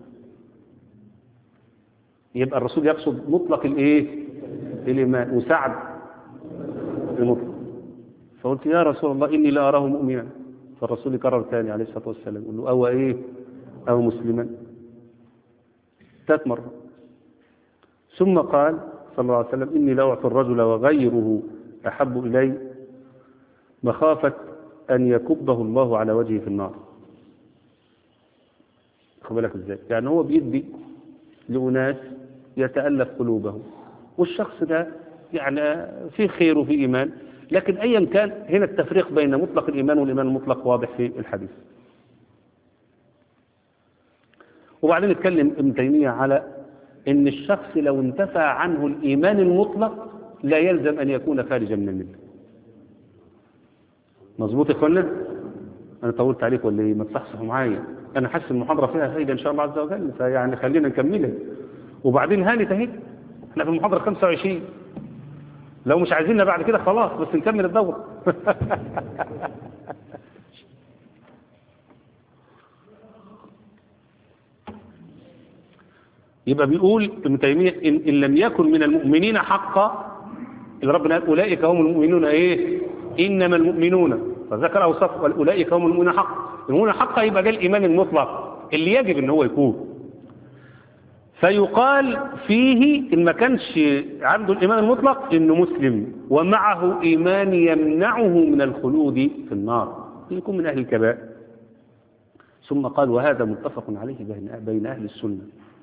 يبقى الرسول يقصد مطلق الايه الايمان وسعد المطلق فقلت يا رسول الله اني لا اراه مؤمنا فالرسول يكرر ثاني عليه الصلاه والسلام يقول له او ايه او مسلما ثلاث مرات ثم قال صلى الله عليه وسلم إني لأعطي الرجل وغيره أحب إلي مخافة أن يكبه الله على وجهه في النار خد بالك ازاي يعني هو بيدي لأناس يتألف قلوبهم والشخص ده يعني في خير وفي إيمان لكن أيا كان هنا التفريق بين مطلق الإيمان والإيمان المطلق واضح في الحديث وبعدين اتكلم ابن تيمية على ان الشخص لو انتفى عنه الايمان المطلق لا يلزم ان يكون خارجا من المله مظبوط يا اخوانا انا طولت عليك ولا ايه ما تصحصحوا معايا انا حاسس المحاضره فيها فايده ان شاء الله عز وجل فيعني خلينا نكملها وبعدين هانت اهي احنا في المحاضره 25 لو مش عايزيننا بعد كده خلاص بس نكمل الدوره يبقى بيقول ابن تيمية إن, إن لم يكن من المؤمنين حقا اللي ربنا قال أولئك هم المؤمنون إيه إنما المؤمنون فذكر أوصاف أولئك هم المؤمنون حقا المؤمن حقا يبقى ده الإيمان المطلق اللي يجب ان هو يكون فيقال فيه إن ما كانش عنده الإيمان المطلق إنه مسلم ومعه إيمان يمنعه من الخلود في النار يكون من أهل الكبائر ثم قال وهذا متفق عليه بين بين أهل السنة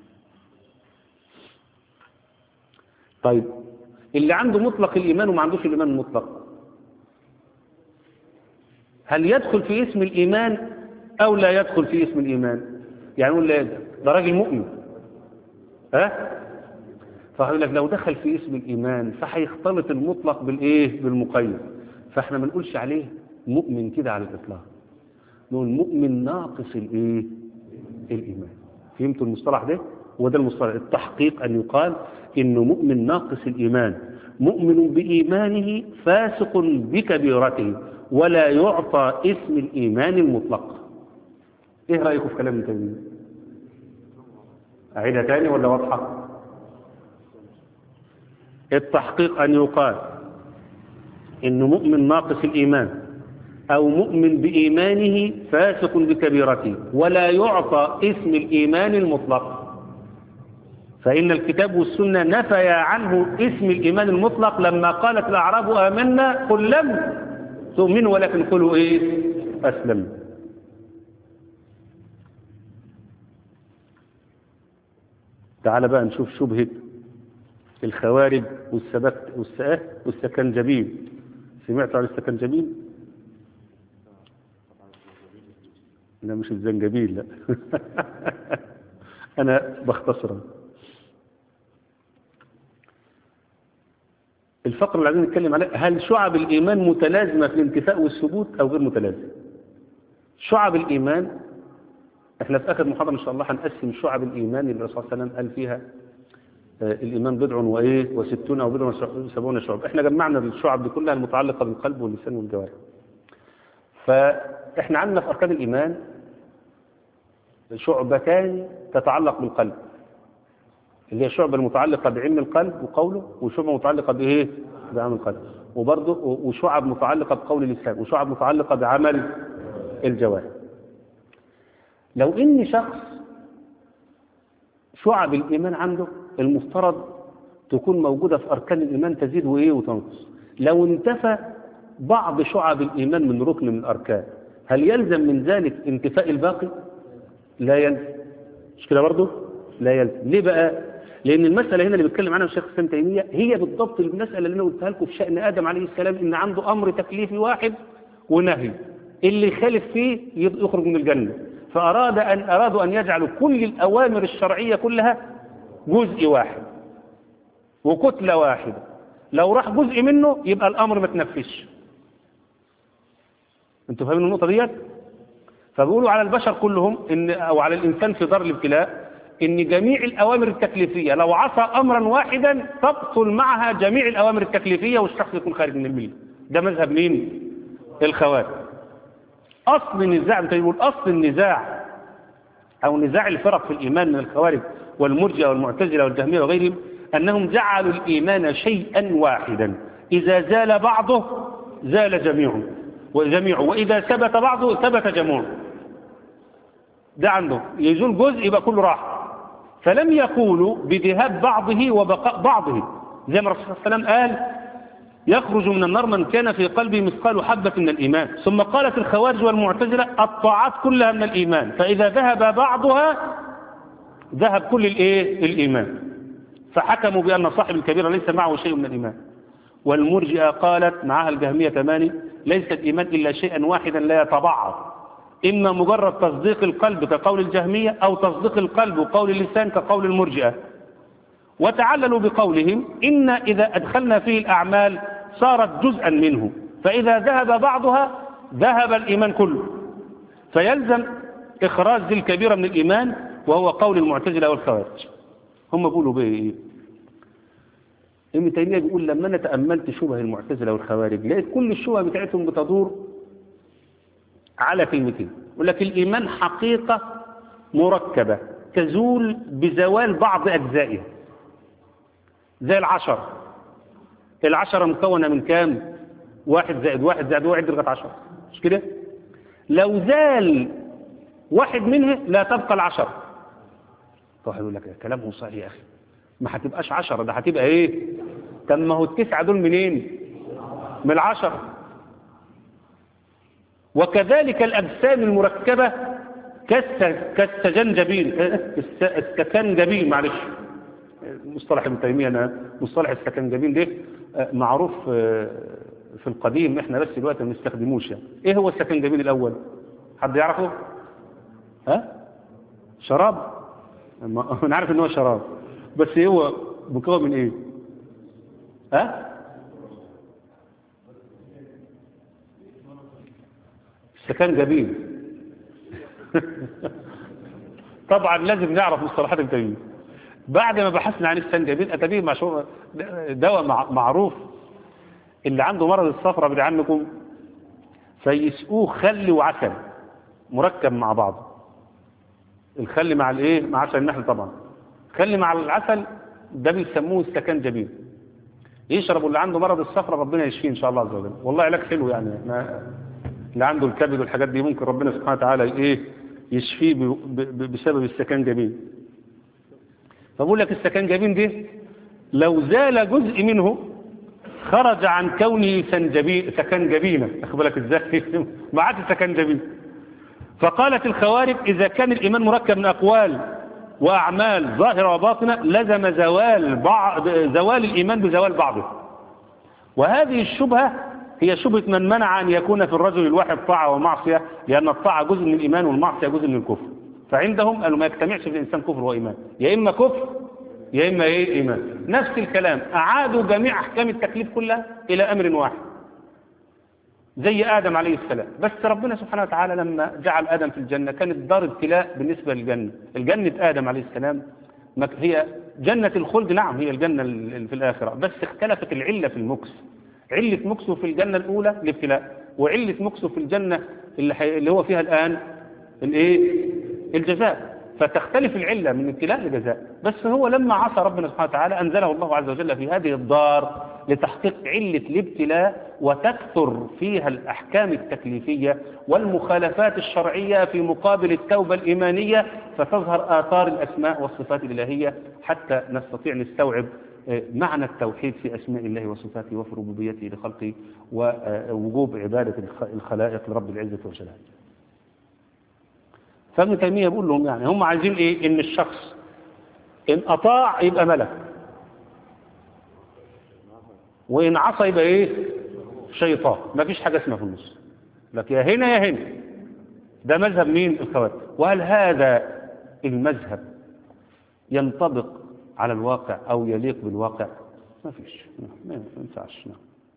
طيب اللي عنده مطلق الإيمان وما عندوش الإيمان المطلق هل يدخل في اسم الإيمان أو لا يدخل في اسم الإيمان يعني نقول لا ده راجل مؤمن ها فهقول لك لو دخل في اسم الإيمان فهيختلط المطلق بالإيه بالمقيد فاحنا ما نقولش عليه مؤمن كده على الإطلاق نقول مؤمن ناقص الإيه الإيمان فهمتوا المصطلح ده وده المصطلح التحقيق أن يقال إنه مؤمن ناقص الإيمان مؤمن بإيمانه فاسق بكبيرته ولا يعطى اسم الإيمان المطلق إيه رأيكم في كلام التنين أعيدها تاني ولا واضحة التحقيق أن يقال إنه مؤمن ناقص الإيمان أو مؤمن بإيمانه فاسق بكبيرته ولا يعطى اسم الإيمان المطلق فإن الكتاب والسنة نفيا عنه اسم الإيمان المطلق لما قالت الأعراب آمنا قل لم تؤمنوا ولكن قلوا إيه أسلم تعال بقى نشوف شبهة الخوارج والسبت والسآه والسكنجبيل سمعتوا عن السكنجبيل لا مش الزنجبيل لا أنا بختصرها الفقرة اللي عايزين نتكلم عليها هل شعب الإيمان متلازمة في الانتفاء والثبوت أو غير متلازمة شعب الإيمان احنا في آخر محاضرة إن شاء الله هنقسم شعب الإيمان اللي الرسول صلى الله عليه وسلم قال فيها آه الإيمان بضع وإيه وستون أو بضع وسبعون شعب احنا جمعنا الشعب دي كلها المتعلقة بالقلب واللسان والجوارح فاحنا عندنا في أركان الإيمان شعبتان تتعلق بالقلب اللي هي الشعبة المتعلقة بعلم القلب وقوله وشعبة متعلقة بإيه بعمل القلب وبرضه وشعب متعلقة بقول اللسان وشعب متعلقة بعمل الجوارح لو إن شخص شعب الإيمان عنده المفترض تكون موجودة في أركان الإيمان تزيد وإيه وتنقص لو انتفى بعض شعب الإيمان من ركن من الأركان هل يلزم من ذلك انتفاء الباقي لا يلزم مش كده برضه لا يلزم ليه بقى لأن المسألة هنا اللي بيتكلم عنها الشيخ الإسلام تيمية هي بالضبط المسألة اللي أنا قلتها لكم في شأن آدم عليه السلام إن عنده أمر تكليفي واحد ونهي اللي يخالف فيه يخرج من الجنة فأراد أن أرادوا أن يجعلوا كل الأوامر الشرعية كلها جزء واحد وكتلة واحدة لو راح جزء منه يبقى الأمر ما تنفذش انتوا فاهمين النقطة ديت فبيقولوا على البشر كلهم إن أو على الإنسان في دار الابتلاء إن جميع الأوامر التكليفية لو عصى أمرا واحدا تبطل معها جميع الأوامر التكليفية والشخص يكون خارج من الملة ده مذهب مين الخوارج أصل النزاع انت يقول أصل النزاع أو نزاع الفرق في الإيمان من الخوارج والمرجئة والمعتزلة والجهمية وغيرهم أنهم جعلوا الإيمان شيئا واحدا إذا زال بعضه زال جميعه وجميعه وإذا ثبت بعضه ثبت جميعه ده عنده يزول جزء يبقى كله راح فلم يقولوا بذهاب بعضه وبقاء بعضه زي ما الرسول صلى الله عليه وسلم قال يخرج من النار من كان في قلبه مثقال حبة من الإيمان ثم قالت الخوارج والمعتزلة الطاعات كلها من الإيمان فإذا ذهب بعضها ذهب كل الإيه؟ الإيمان فحكموا بأن صاحب الكبيرة ليس معه شيء من الإيمان والمرجئة قالت معها الجهمية ثماني ليس الإيمان إلا شيئا واحدا لا يتبعض إما مجرد تصديق القلب كقول الجهمية أو تصديق القلب وقول اللسان كقول المرجئة وتعللوا بقولهم إن إذا أدخلنا فيه الأعمال صارت جزءا منه فإذا ذهب بعضها ذهب الإيمان كله فيلزم إخراج ذي الكبيرة من الإيمان وهو قول المعتزلة والخوارج هم بيقولوا بيه إيه ابن تيمية بيقول لما أنا تأملت شبه المعتزلة والخوارج لقيت كل الشبه بتاعتهم بتدور على كلمتين يقول لك الإيمان حقيقة مركبة تزول بزوال بعض أجزائها زي العشر العشرة مكونة من كام واحد زائد واحد زائد واحد لغاية عشرة مش كده لو زال واحد منها لا تبقى العشرة واحد يقول لك كلامه صحيح يا أخي ما هتبقاش عشرة ده هتبقى ايه طب ما هو التسعة دول منين من العشرة وكذلك الأجسام المركبة كالسجنجبين السكنجبين معلش مصطلح ابن تيمية أنا مصطلح السكنجبين ده معروف في القديم احنا بس دلوقتي ما بنستخدموش يعني. ايه هو السكنجبين الأول حد يعرفه ها شراب انا عارف ان هو شراب بس هو مكون من ايه ها السكن جبين طبعا لازم نعرف مصطلحات التمييز بعد ما بحثنا عن السنجبين اتبيه مشهور دواء معروف اللي عنده مرض الصفرة بدي عنكم فيسقوه خل وعسل مركب مع بعض الخل مع الايه مع عسل النحل طبعا خل مع العسل ده بيسموه السكنجبين يشربوا اللي عنده مرض الصفرة ربنا يشفيه ان شاء الله عز وجل والله علاج حلو يعني احنا اللي عنده الكبد والحاجات دي ممكن ربنا سبحانه وتعالى ايه يشفيه بسبب السكنجبين فبقول لك السكنجبين دي لو زال جزء منه خرج عن كونه سنجبين سكنجبينا اخد بالك ازاي ما عادش سكنجبين فقالت الخوارج اذا كان الايمان مركب من اقوال واعمال ظاهره وباطنه لزم زوال بعض زوال الايمان بزوال بعضه وهذه الشبهه هي شبهة من منع أن يكون في الرجل الواحد طاعة ومعصية لأن الطاعة جزء من الإيمان والمعصية جزء من الكفر فعندهم قالوا ما يجتمعش في الإنسان كفر وإيمان يا إما كفر يا إما إيه إيمان نفس الكلام أعادوا جميع أحكام التكليف كلها إلى أمر واحد زي آدم عليه السلام بس ربنا سبحانه وتعالى لما جعل آدم في الجنة كانت دار ابتلاء بالنسبة للجنة الجنة آدم عليه السلام هي جنة الخلد نعم هي الجنة في الآخرة بس اختلفت العلة في المكس علة مكسه في الجنة الأولى الابتلاء وعلة مكسه في الجنة اللي, حي... اللي هو فيها الآن الايه الجزاء فتختلف العلة من ابتلاء لجزاء بس هو لما عصى ربنا سبحانه وتعالى أنزله الله عز وجل في هذه الدار لتحقيق علة الابتلاء وتكثر فيها الأحكام التكليفية والمخالفات الشرعية في مقابل التوبة الإيمانية فتظهر آثار الأسماء والصفات الإلهية حتى نستطيع نستوعب معنى التوحيد في أسماء الله وصفاته وفي ربوبيته لخلقه ووجوب عبادة الخلائق لرب العزة والجلال فابن تيمية بيقول لهم يعني هم عايزين ايه ان الشخص ان اطاع يبقى ملك وان عصى يبقى ايه شيطان ما فيش حاجة اسمها في النص لك يا هنا يا هنا ده مذهب مين الخوارج وهل هذا المذهب ينطبق على الواقع أو يليق بالواقع ما فيش ما ينفعش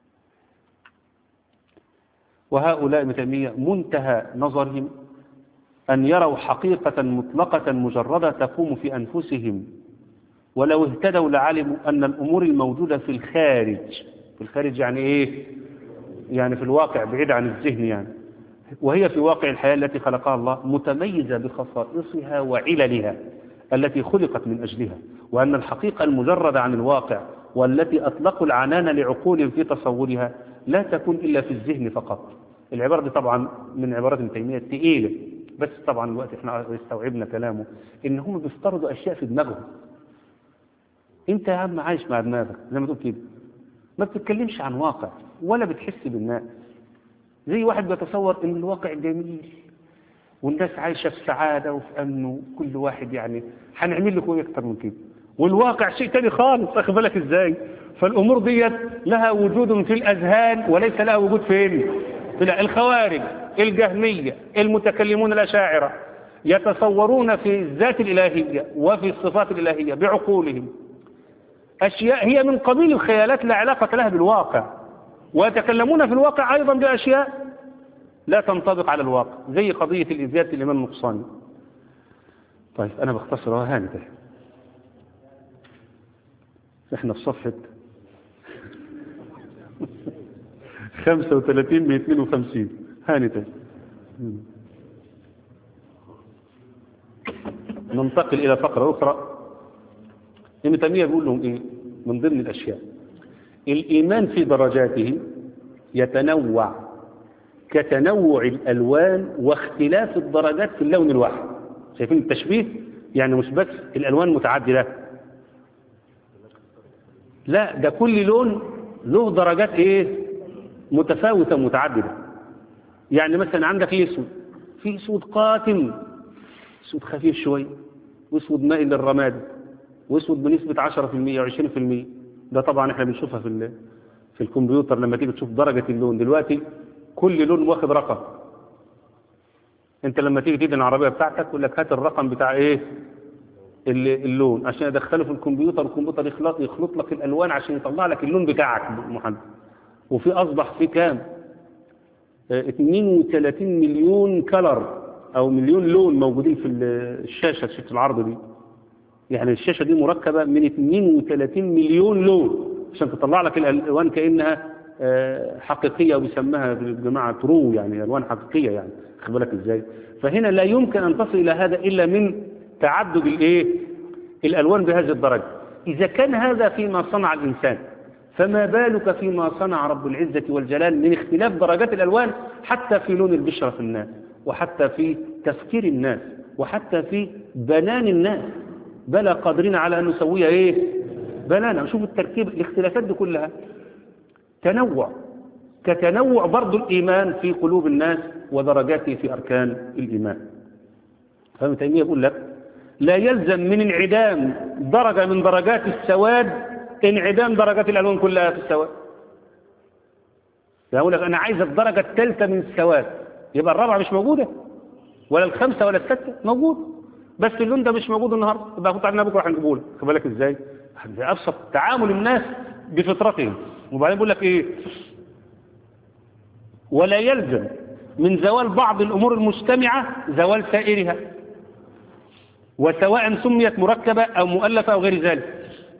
وهؤلاء متمية منتهى نظرهم أن يروا حقيقة مطلقة مجردة تقوم في أنفسهم ولو اهتدوا لعلموا أن الأمور الموجودة في الخارج في الخارج يعني إيه يعني في الواقع بعيد عن الذهن يعني وهي في واقع الحياة التي خلقها الله متميزة بخصائصها وعللها التي خلقت من أجلها وأن الحقيقة المجردة عن الواقع والتي أطلقوا العنان لعقول في تصورها لا تكون إلا في الذهن فقط العبارة دي طبعا من عبارات ابن تيمية تقيلة بس طبعا الوقت احنا استوعبنا كلامه ان هم بيفترضوا اشياء في دماغهم انت يا عم عايش مع دماغك زي ما تقول كده ما بتتكلمش عن واقع ولا بتحس بالناس زي واحد بيتصور ان الواقع جميل والناس عايشة في سعادة وفي أمن وكل واحد يعني هنعمل لكم ايه أكتر من كده والواقع شيء تاني خالص أخذ بالك إزاي فالأمور ديت لها وجود في الأذهان وليس لها وجود فين في الخوارج الجهمية المتكلمون الأشاعرة يتصورون في الذات الإلهية وفي الصفات الإلهية بعقولهم أشياء هي من قبيل الخيالات لا علاقة لها بالواقع ويتكلمون في الواقع أيضا بأشياء لا تنطبق على الواقع زي قضية الإزياد الإمام النقصاني طيب أنا بختصر هاني ده احنا في صفحة 35 من 52 هاني ده ننتقل إلى فقرة أخرى ابن تيمية بيقول لهم إيه من ضمن الأشياء الإيمان في درجاته يتنوع كتنوع الألوان واختلاف الدرجات في اللون الواحد شايفين التشبيه يعني مش بس الألوان متعددة لا ده كل لون له درجات ايه متفاوتة متعددة يعني مثلا عندك الاسود في اسود قاتم اسود خفيف شوية واسود مائل للرماد واسود بنسبة 10% او 20% ده طبعا احنا بنشوفها في ال- في الكمبيوتر لما تيجي تشوف درجة اللون دلوقتي كل لون واخد رقم انت لما تيجي تدي العربية بتاعتك يقول لك هات الرقم بتاع ايه ال- اللون عشان يدخله في الكمبيوتر الكمبيوتر يخلط يخلط لك الالوان عشان يطلع لك اللون بتاعك محدد وفي اصبح في كام اه 32 مليون كلر او مليون لون موجودين في ال- الشاشه شاشه العرض دي يعني الشاشه دي مركبه من 32 مليون لون عشان تطلع لك الالوان كانها اه حقيقيه وبيسموها الجماعه ترو يعني الوان حقيقيه يعني خد بالك ازاي فهنا لا يمكن ان تصل الى هذا الا من تعدد الايه الالوان بهذه الدرجه اذا كان هذا فيما صنع الانسان فما بالك فيما صنع رب العزة والجلال من اختلاف درجات الألوان حتى في لون البشرة في الناس وحتى في تفكير الناس وحتى في بنان الناس بلى قادرين على أن نسويها إيه بنانا شوف التركيب الاختلافات دي كلها تنوع كتنوع برضو الإيمان في قلوب الناس ودرجاته في أركان الإيمان فابن تيمية يقول لك لا يلزم من انعدام درجة من درجات السواد انعدام درجات الألوان كلها في السواد يقول لك أنا عايز الدرجة الثالثة من السواد يبقى الرابعة مش موجودة ولا الخمسة ولا الستة موجود بس اللون ده مش موجود النهاردة يبقى كنت عندنا بكرة هنجيبه لك خد بالك ازاي ده أبسط تعامل الناس بفطرتهم وبعدين بيقول لك ايه ولا يلزم من زوال بعض الأمور المجتمعة زوال سائرها وسواء سميت مركبة أو مؤلفة أو غير ذلك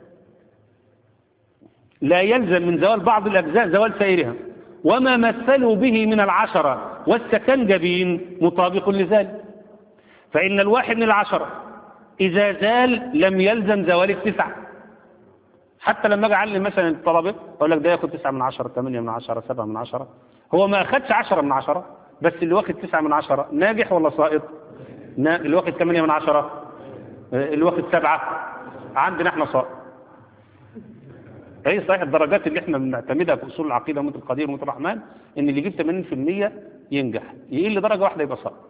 لا يلزم من زوال بعض الأجزاء زوال سائرها وما مثلوا به من العشرة والسكنجبين مطابق لذلك فإن الواحد من العشرة إذا زال لم يلزم زوال التسعة حتى لما أجي أعلم مثلا الطلبة أقول لك ده ياخد تسعة من عشرة ثمانية من عشرة سبعة من عشرة هو ما أخدش عشرة من عشرة بس اللي واخد تسعة من عشرة ناجح ولا سائط نا- اللي واخد ثمانية من عشرة آه، اللي واخد سبعة عندنا احنا سائط هي صحيح الدرجات اللي احنا بنعتمدها في اصول العقيده ومثل القدير ومثل الرحمن ان اللي يجيب 80% ينجح يقل درجه واحده يبقى ساقط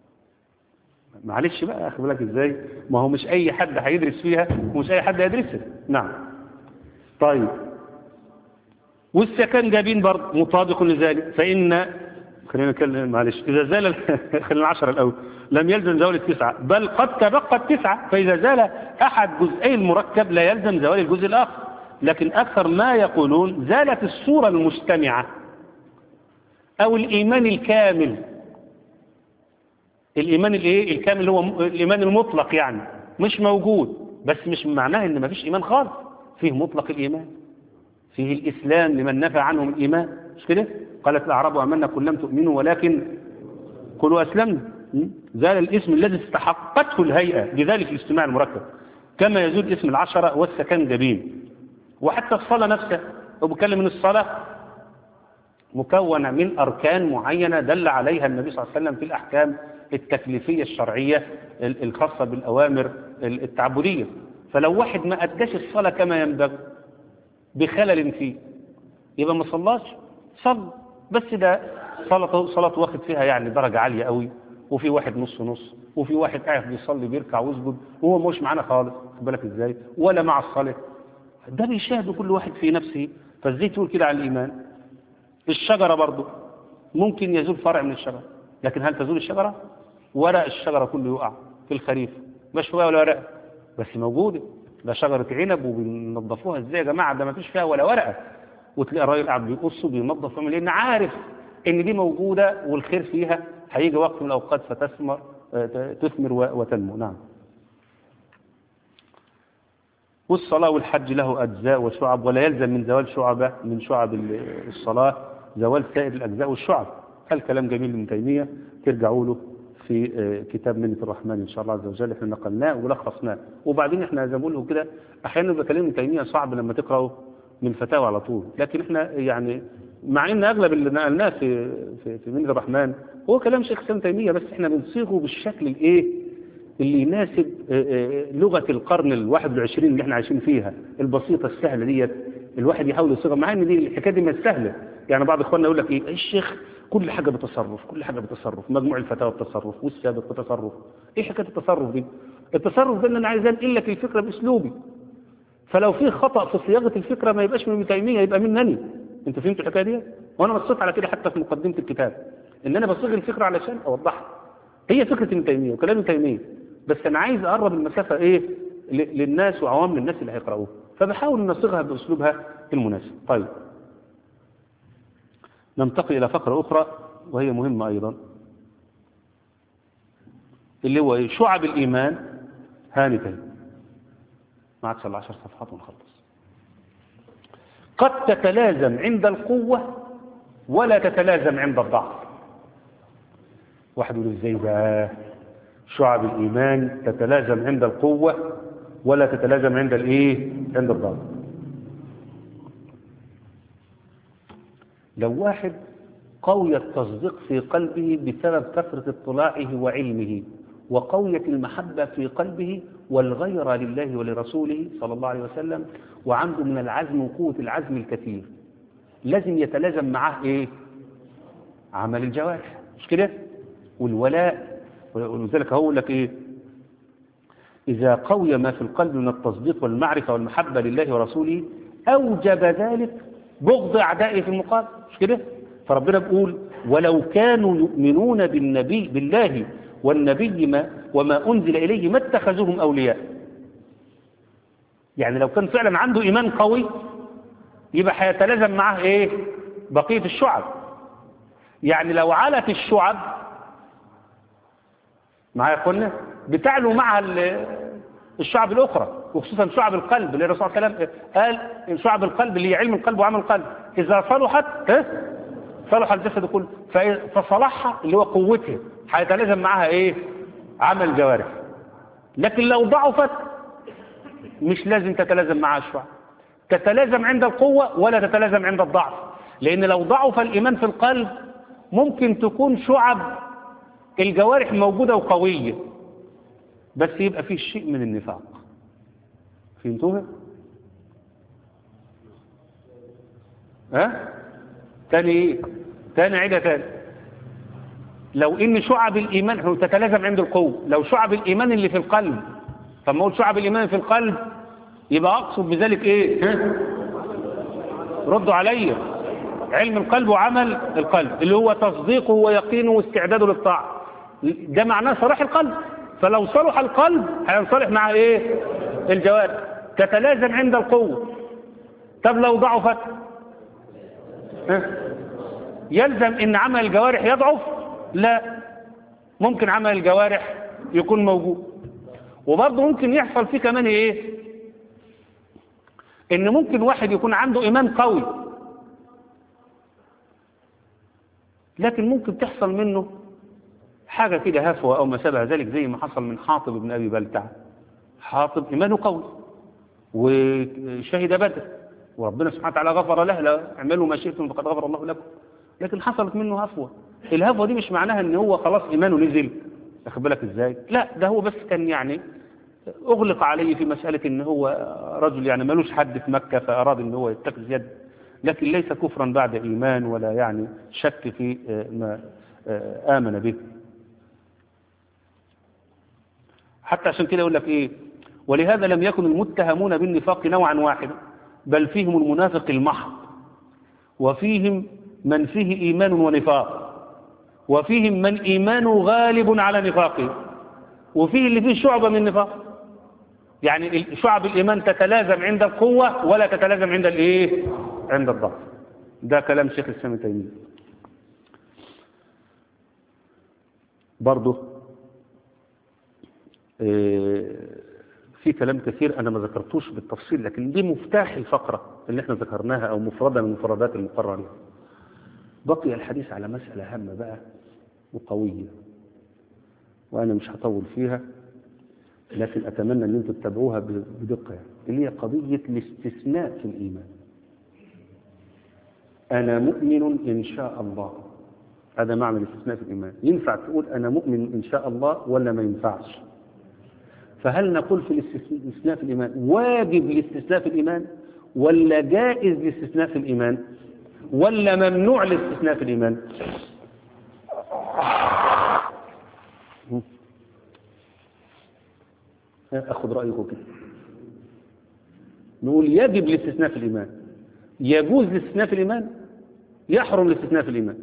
معلش بقى اخد بالك ازاي ما هو مش اي حد هيدرس فيها ومش اي حد هيدرسها نعم طيب والسكن جابين برضه مطابق لذلك فان خلينا نتكلم معلش اذا زال ال- خلينا العشرة الاول لم يلزم زوال التسعه بل قد تبقى التسعه فاذا زال احد جزئي المركب لا يلزم زوال الجزء الاخر لكن اكثر ما يقولون زالت الصوره المجتمعه او الايمان الكامل الايمان الايه الكامل هو م- الايمان المطلق يعني مش موجود بس مش معناه ان مفيش ايمان خالص فيه مطلق الايمان فيه الاسلام لمن نفى عنهم الايمان مش كده قالت الاعراب امنا قل لم تؤمنوا ولكن قلوا اسلمنا م? زال الاسم الذي استحقته الهيئه بذلك الاجتماع المركب كما يزول اسم العشره والسكندبين وحتى الصلاه نفسها هو بيتكلم من الصلاه مكونة من أركان معينة دل عليها النبي صلى الله عليه وسلم في الأحكام التكليفية الشرعية ال- الخاصة بالأوامر ال- التعبدية فلو واحد ما أداش الصلاة كما ينبغي بخلل فيه يبقى ما صلاش صلى بس ده صلاة صلاة واخد فيها يعني درجة عالية قوي وفي واحد نص نص وفي واحد قاعد بيصلي بيركع ويسجد وهو مش معانا خالص خد بالك ازاي ولا مع الصلاة ده بيشاهد كل واحد في نفسه فازاي تقول كده على الإيمان الشجرة برضو ممكن يزول فرع من الشجرة لكن هل تزول الشجرة ورق الشجرة كله يقع في الخريف مش شوية ولا ورقة بس موجودة ده شجرة عنب وبينظفوها ازاي يا جماعة ده ما فيش فيها ولا ورقة وتلاقي الراجل قاعد بيقص وبينظف ويعمل لان عارف ان دي موجودة والخير فيها هيجي وقت من الاوقات فتثمر آه، تثمر و- وتنمو نعم والصلاة والحج له أجزاء وشعب ولا يلزم من زوال شعبة من شعب ال- الصلاة زوال سائر الأجزاء والشعب الكلام جميل من تيمية ترجعوا له في آه، كتاب منة الرحمن إن شاء الله عز وجل احنا نقلناه ولخصناه وبعدين احنا زي ما بقول كده أحيانا بيبقى كلام من تيمية صعب لما تقرأه من الفتاوى على طول لكن احنا يعني مع ان اغلب اللي نقلناه في في, في منذ الرحمن هو كلام شيخ سام تيميه بس احنا بنصيغه بالشكل الايه اللي يناسب آه، آه، لغه القرن الواحد والعشرين اللي احنا عايشين فيها البسيطه السهله ديت الواحد يحاول يصيغها مع ان دي الحكايه دي مش سهله يعني بعض اخواننا يقول لك ايه الشيخ كل حاجه بتصرف كل حاجه بتصرف مجموع الفتاوى بتصرف والسابق بتصرف ايه حكايه التصرف دي التصرف ده ان انا عايز انقل لك الفكره باسلوبي فلو في خطا في صياغه الفكره ما يبقاش من ابن تيميه يبقى منني انت فهمت الحكايه دي وانا بصيت على كده حتى في مقدمه الكتاب ان انا بصيغ الفكره علشان اوضحها هي فكره ابن تيميه وكلام ابن تيميه بس انا عايز اقرب المسافه ايه ل- للناس وعوام الناس اللي هيقراوها فبحاول ان اصيغها باسلوبها المناسب طيب ننتقل الى فقره اخرى وهي مهمه ايضا اللي هو إيه؟ شعب الايمان هانتين ما عادش الا 10 صفحات ونخلص قد تتلازم عند القوة ولا تتلازم عند الضعف واحد يقول ازاي بقى شعب الإيمان تتلازم عند القوة ولا تتلازم عند الايه عند الضعف لو واحد قوي التصديق في قلبه بسبب كثرة اطلاعه وعلمه وقوية المحبة في قلبه والغيرة لله ولرسوله صلى الله عليه وسلم وعنده من العزم وقوة العزم الكثير لازم يتلازم معاه ايه عمل الجوارح مش كده والولاء ولذلك هقول لك ايه إذا قوي ما في القلب من التصديق والمعرفة والمحبة لله ورسوله أوجب ذلك بغض أعدائه في المقابل مش كده فربنا بيقول ولو كانوا يؤمنون بالنبي بالله والنبي ما وما أنزل إليه ما اتخذوهم أولياء يعني لو كان فعلا عنده إيمان قوي يبقى هيتلازم معاه إيه بقية الشعب يعني لو علت الشعب معايا يا اخوانا بتعلو مع ال- الشعب الاخرى وخصوصا شعب القلب اللي الرسول صلى الله عليه وسلم قال شعب القلب اللي هي علم القلب وعمل القلب اذا صلحت ها صلح الجسد كله فإ- فصلحها اللي هو قوتها هيتلازم معاها ايه عمل الجوارح لكن لو ضعفت مش لازم تتلازم معها الشعب تتلازم عند القوة ولا تتلازم عند الضعف لأن لو ضعف الإيمان في القلب ممكن تكون شعب الجوارح موجودة وقوية بس يبقى فيه شيء من النفاق فهمتوها؟ ها؟ تاني ايه؟ تاني عيدة تاني لو ان شعب الايمان تتلازم عند القوة لو شعب الايمان اللي في القلب فما اقول شعب الايمان في القلب يبقى اقصد بذلك ايه ها؟ ردوا عليا علم القلب وعمل القلب اللي هو تصديقه ويقينه واستعداده للطاعة ده معناه صلاح القلب فلو صلح القلب هينصلح مع ايه الجوارح تتلازم عند القوة طب لو ضعفت ها؟ يلزم ان عمل الجوارح يضعف لا ممكن عمل الجوارح يكون موجود وبرضه ممكن يحصل فيه كمان ايه ان ممكن واحد يكون عنده ايمان قوي لكن ممكن تحصل منه حاجة كده هفوة أو ما شابه ذلك زي ما حصل من حاطب بن أبي بلتع حاطب إيمانه قوي وشهد بدر وربنا سبحانه وتعالى غفر له لا اعملوا ما شئتم فقد غفر الله لكم لكن حصلت منه هفوة الهفوة دي مش معناها ان هو خلاص إيمانه نزل واخد بالك ازاي لا ده هو بس كان يعني أغلق عليه في مسألة ان هو رجل يعني ملوش حد في مكة فأراد ان هو يتخذ يد لكن ليس كفرا بعد إيمان ولا يعني شك في ما آمن به حتى عشان كده يقول لك ايه ولهذا لم يكن المتهمون بالنفاق نوعا واحدا بل فيهم المنافق المحض وفيهم من فيه إيمان ونفاق وفيهم من إيمانه غالب على نفاقه وفيه اللي فيه شعبة من النفاق يعني شعب الإيمان تتلازم عند القوة ولا تتلازم عند الإيه عند الضعف ده كلام شيخ الإسلام تيمية برضه في كلام كثير أنا ما ذكرتوش بالتفصيل لكن دي مفتاح الفقرة اللي احنا ذكرناها أو مفردة من مفردات المقرر لها بقي الحديث على مسألة هامة بقى وقوية وأنا مش هطول فيها لكن أتمنى أن أنتم تتابعوها بدقة اللي هي قضية الاستثناء في الإيمان أنا مؤمن إن شاء الله هذا معنى الاستثناء في الإيمان ينفع تقول أنا مؤمن إن شاء الله ولا ما ينفعش فهل نقول في الاستثناء في الإيمان واجب الاستثناء في الإيمان ولا جائز الاستثناء في الإيمان ولا ممنوع الاستثناء في الإيمان أخذ رأيكم كده نقول يجب الاستثناء في الإيمان يجوز الاستثناء في الإيمان يحرم الاستثناء في الإيمان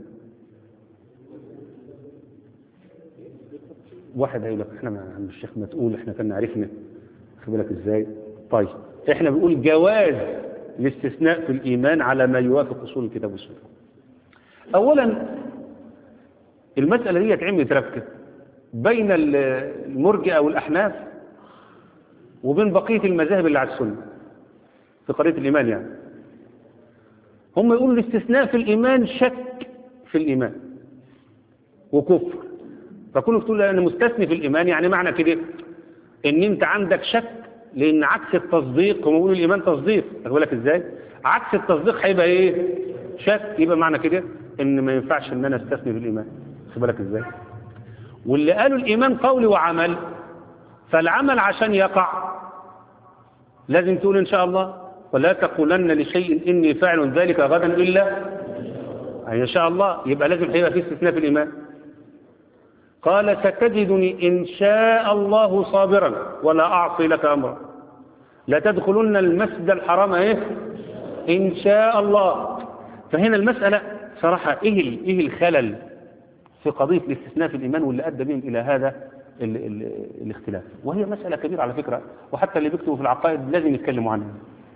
واحد هيقول لك احنا ما عم الشيخ ما تقول احنا كنا عرفنا خد بالك ازاي طيب احنا بنقول جواز الاستثناء في الإيمان على ما يوافق أصول الكتاب والسنة أولا المسألة دي تعمل تركب بين المرجئة والأحناف وبين بقية المذاهب اللي على السنة في قضية الإيمان يعني هم يقولوا الاستثناء في الإيمان شك في الإيمان وكفر فكونك تقول أنا مستثني في الإيمان يعني معنى كده إن أنت عندك شك لأن عكس التصديق هم بيقولوا الإيمان تصديق أخد بالك إزاي عكس التصديق هيبقى إيه شك يبقى معنى كده إن ما ينفعش إن أنا استثني في الإيمان أخد بالك إزاي واللي قالوا الإيمان قول وعمل فالعمل عشان يقع لازم تقول إن شاء الله ولا تقولن لشيء إني فاعل ذلك غدا إلا إن شاء الله يبقى لازم هيبقى في استثناء في الإيمان قال ستجدني إن شاء الله صابرا ولا أعصي لك أمرا لا تدخلن المسجد الحرام إيه إن شاء الله فهنا المسألة صراحة إيه, إيه الخلل في قضية الاستثناء في الإيمان واللي أدى بهم إلى هذا ال ال الاختلاف وهي مسألة كبيرة على فكرة وحتى اللي بيكتبوا في العقائد لازم يتكلموا عنها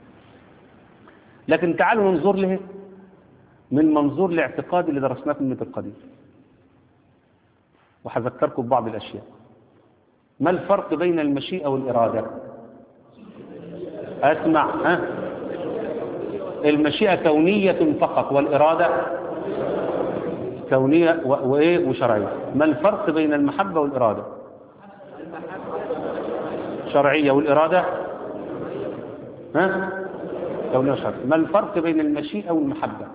لكن تعالوا ننظر له من منظور الاعتقاد اللي درسناه في الميت القديم وحذكركم ببعض الأشياء ما الفرق بين المشيئة والإرادة أسمع ها المشيئة كونية فقط والإرادة كونية وإيه وشرعية ما الفرق بين المحبة والإرادة شرعية والإرادة ها كونية وشرعية ما الفرق بين المشيئة والمحبة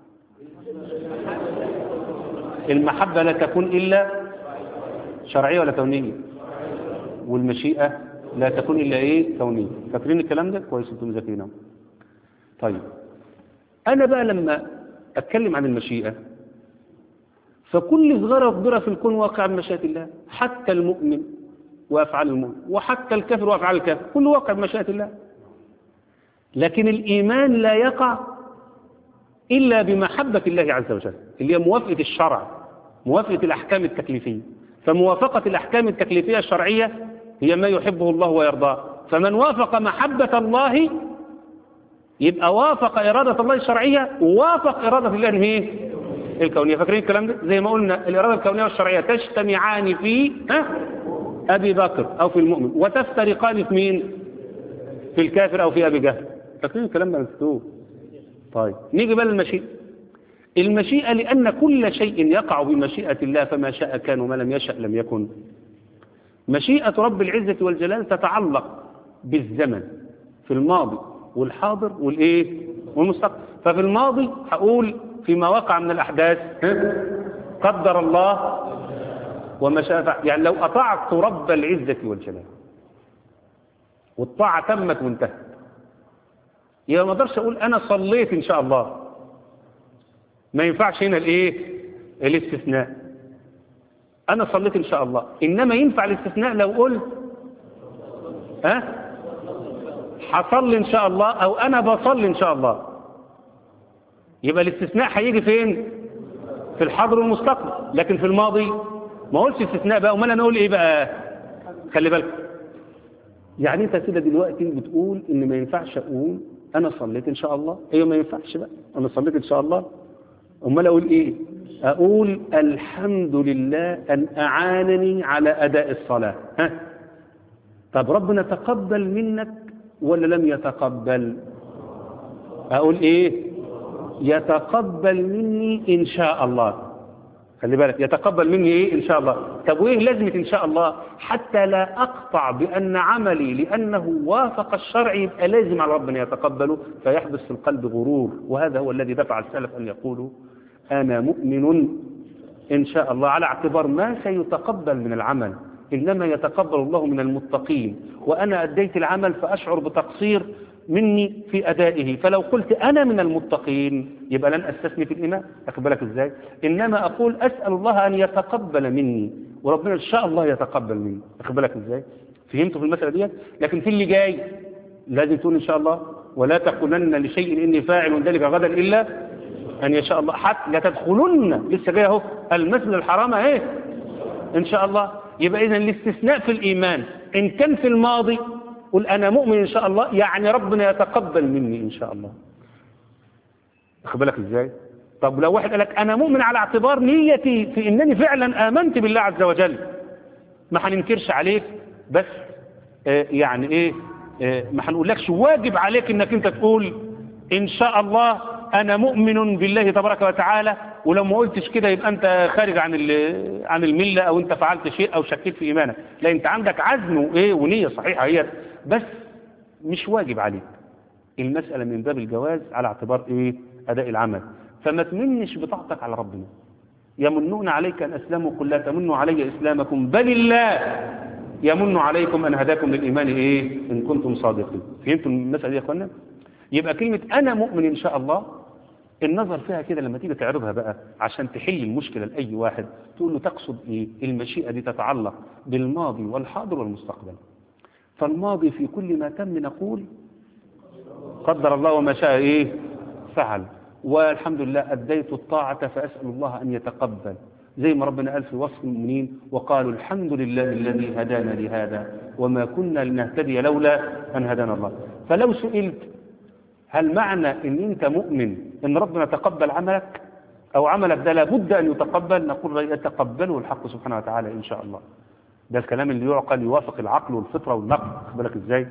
المحبة لا تكون إلا شرعية ولا كونية والمشيئة لا تكون إلا إيه كونية فاكرين الكلام ده كويس انتم ذاكرينه طيب أنا بقى لما أتكلم عن المشيئة فكل صغيرة وكبيرة في الكون واقع بمشيئة الله حتى المؤمن وأفعال المؤمن وحتى الكافر وأفعال الكافر كل واقع بمشيئة الله لكن الإيمان لا يقع إلا بمحبة الله عز وجل اللي هي موافقة الشرع موافقة الأحكام التكليفية فموافقة الأحكام التكليفية الشرعية هي ما يحبه الله ويرضاه فمن وافق محبة الله يبقى وافق إرادة الله الشرعية ووافق إرادة الله ايه الكونية فاكرين الكلام ده زي ما قلنا الإرادة الكونية والشرعية تجتمعان في ها أبي بكر أو في المؤمن وتفترقان في مين في الكافر أو في أبي جهل فاكرين الكلام ده نسيتوه طيب نيجي بقى للمشيئة المشيئة لأن كل شيء يقع بمشيئة الله فما شاء كان وما لم يشأ لم يكن مشيئة رب العزة والجلال تتعلق بالزمن في الماضي والحاضر والإيه والمستقبل ففي الماضي هقول فيما وقع من الأحداث قدر الله وما شاء فعل يعني لو أطعت رب العزة والجلال والطاعة تمت وانتهت يبقى ما اقدرش اقول انا صليت ان شاء الله ما ينفعش هنا الايه الاستثناء انا صليت ان شاء الله انما ينفع الاستثناء لو قلت ها حصل ان شاء الله او انا بصلي ان شاء الله يبقى الاستثناء هيجي فين في الحاضر والمستقبل لكن في الماضي ما اقولش استثناء بقى امال انا اقول ايه بقى خلي بالك يعني انت كده دلوقتي بتقول ان ما ينفعش اقول انا صليت ان شاء الله ايوه ما ينفعش بقى انا صليت ان شاء الله امال اقول ايه اقول الحمد لله ان اعانني على اداء الصلاه ها طب ربنا تقبل منك ولا لم يتقبل اقول ايه يتقبل مني ان شاء الله خلي بالك يتقبل مني ايه ان شاء الله طب وايه لازمه ان شاء الله حتى لا اقطع بان عملي لانه وافق الشرع يبقى لازم على ربنا يتقبله فيحدث في القلب غرور وهذا هو الذي دفع السلف ان يقولوا انا مؤمن ان شاء الله على اعتبار ما سيتقبل من العمل انما يتقبل الله من المتقين وانا اديت العمل فاشعر بتقصير مني في أدائه فلو قلت أنا من المتقين يبقى لن أستثني في الإيمان أخذ بالك إزاي إنما أقول أسأل الله أن يتقبل مني وربنا إن شاء الله يتقبل مني أخذ بالك إزاي فهمتوا في المسألة دي لكن في اللي جاي لازم تقول إن شاء الله ولا تقولن لشيء إني فاعل ذلك غدا إلا أن يشاء الله حتى لا تدخلن لسه جاي أهو المسجد الحرام إيه إن شاء الله يبقى إذا الاستثناء في الإيمان إن كان في الماضي قل أنا مؤمن إن شاء الله يعني ربنا يتقبل مني إن شاء الله أخذ بالك إزاي طب لو واحد قال لك أنا مؤمن على اعتبار نيتي في إنني فعلا آمنت بالله عز وجل ما هننكرش عليك بس آه يعني إيه آه ما هنقولكش واجب عليك إنك أنت تقول إن شاء الله أنا مؤمن بالله تبارك وتعالى ولو ما قلتش كده يبقى أنت خارج عن عن الملة أو أنت فعلت شيء أو شكيت في إيمانك لا أنت عندك عزم وإيه ونية صحيحة هي بس مش واجب عليك المسألة من باب الجواز على اعتبار إيه أداء العمل فما تمنش بطاعتك على ربنا يمنون عليك أن أسلموا قل لا تمنوا علي إسلامكم بل الله يمن عليكم أن هداكم للإيمان إيه إن كنتم صادقين فهمتوا المسألة دي يا أخوانا يبقى كلمة أنا مؤمن إن شاء الله النظر فيها كده لما تيجي تعرضها بقى عشان تحل المشكلة لأي واحد تقول له تقصد إيه المشيئة دي تتعلق بالماضي والحاضر والمستقبل فالماضي في كل ما تم نقول قدر الله وما شاء إيه فعل والحمد لله أديت الطاعة فأسأل الله أن يتقبل زي ما ربنا قال في وصف المؤمنين وقالوا الحمد لله الذي هدانا لهذا وما كنا لنهتدي لولا أن هدانا الله فلو سئلت هل معنى ان انت مؤمن ان ربنا تقبل عملك او عملك ده لابد ان يتقبل نقول يتقبله الحق سبحانه وتعالى ان شاء الله ده الكلام اللي يعقل يوافق العقل والفطرة والنقل بالك ازاي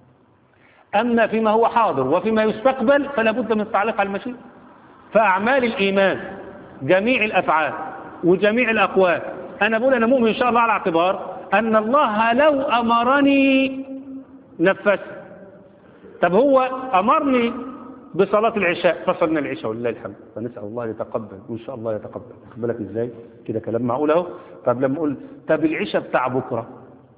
اما فيما هو حاضر وفيما يستقبل فلا بد من التعليق على المشيئة فاعمال الايمان جميع الافعال وجميع الاقوال انا بقول انا مؤمن ان شاء الله على اعتبار ان الله لو امرني نفذت طب هو أمرني بصلاة العشاء فصلنا العشاء ولله الحمد فنسأل الله يتقبل وإن شاء الله يتقبل خد بالك إزاي كده كلام معقول أهو طب لما أقول طب العشاء بتاع بكرة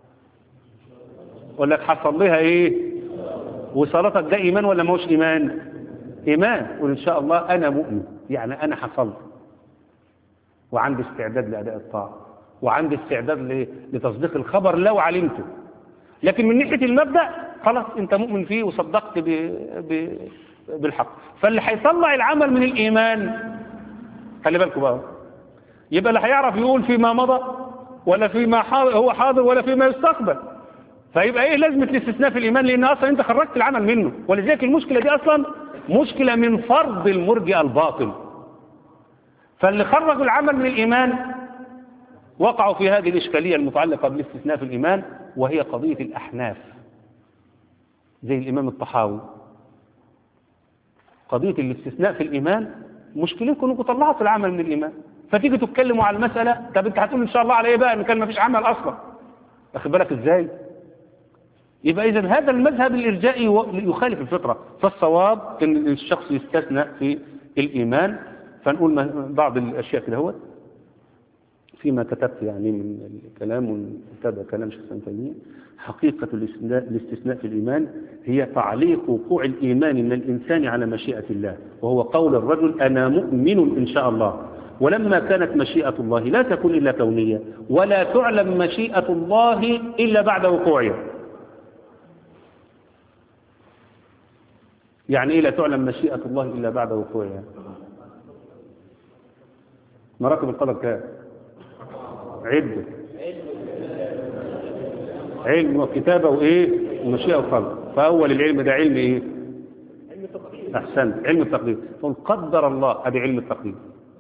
أقول لك حصل لها إيه وصلاتك ده إيمان ولا ما هوش إيمان إيمان وإن شاء الله أنا مؤمن يعني أنا حصلت وعندي استعداد لأداء الطاعة وعندي استعداد لتصديق الخبر لو علمته لكن من ناحية المبدأ خلاص انت مؤمن فيه وصدقت ب... ب... بالحق فاللي هيطلع العمل من الإيمان خلي بالكم بقى يبقى اللي هيعرف يقول فيما مضى ولا فيما حاضر هو حاضر ولا فيما يستقبل فيبقى ايه لازمة الاستثناء في الإيمان لأن أصلا انت خرجت العمل منه ولذلك المشكلة دي أصلا مشكلة من فرض المرجئ الباطل فاللي خرجوا العمل من الإيمان وقعوا في هذه الإشكالية المتعلقة بالاستثناء في الإيمان وهي قضية الأحناف زي الإمام الطحاوي قضية الاستثناء في الإيمان مشكلتكم انكم طلعتوا العمل من الإيمان فتيجي تتكلموا على المسألة طب انت هتقول إن شاء الله على إيه بقى إن كان ما فيش عمل أصلا واخد بالك إزاي يبقى إذا هذا المذهب الإرجائي يخالف الفطرة فالصواب إن الشخص يستثنى في الإيمان فنقول بعض الأشياء كده هو فيما كتبت يعني من الكلام وكتب كلام شيخ سنة تيمية حقيقة الاستثناء في الإيمان هي تعليق وقوع الإيمان من الإنسان على مشيئة الله وهو قول الرجل أنا مؤمن إن شاء الله ولما كانت مشيئة الله لا تكون إلا كونية ولا تعلم مشيئة الله إلا بعد وقوعها يعني إيه لا تعلم مشيئة الله إلا بعد وقوعها مراتب القدر كام عدة علم وكتابة وإيه ومشيئة وخلق فأول العلم ده علم إيه أحسنت علم التقدير تقول قدر الله هذا علم التقدير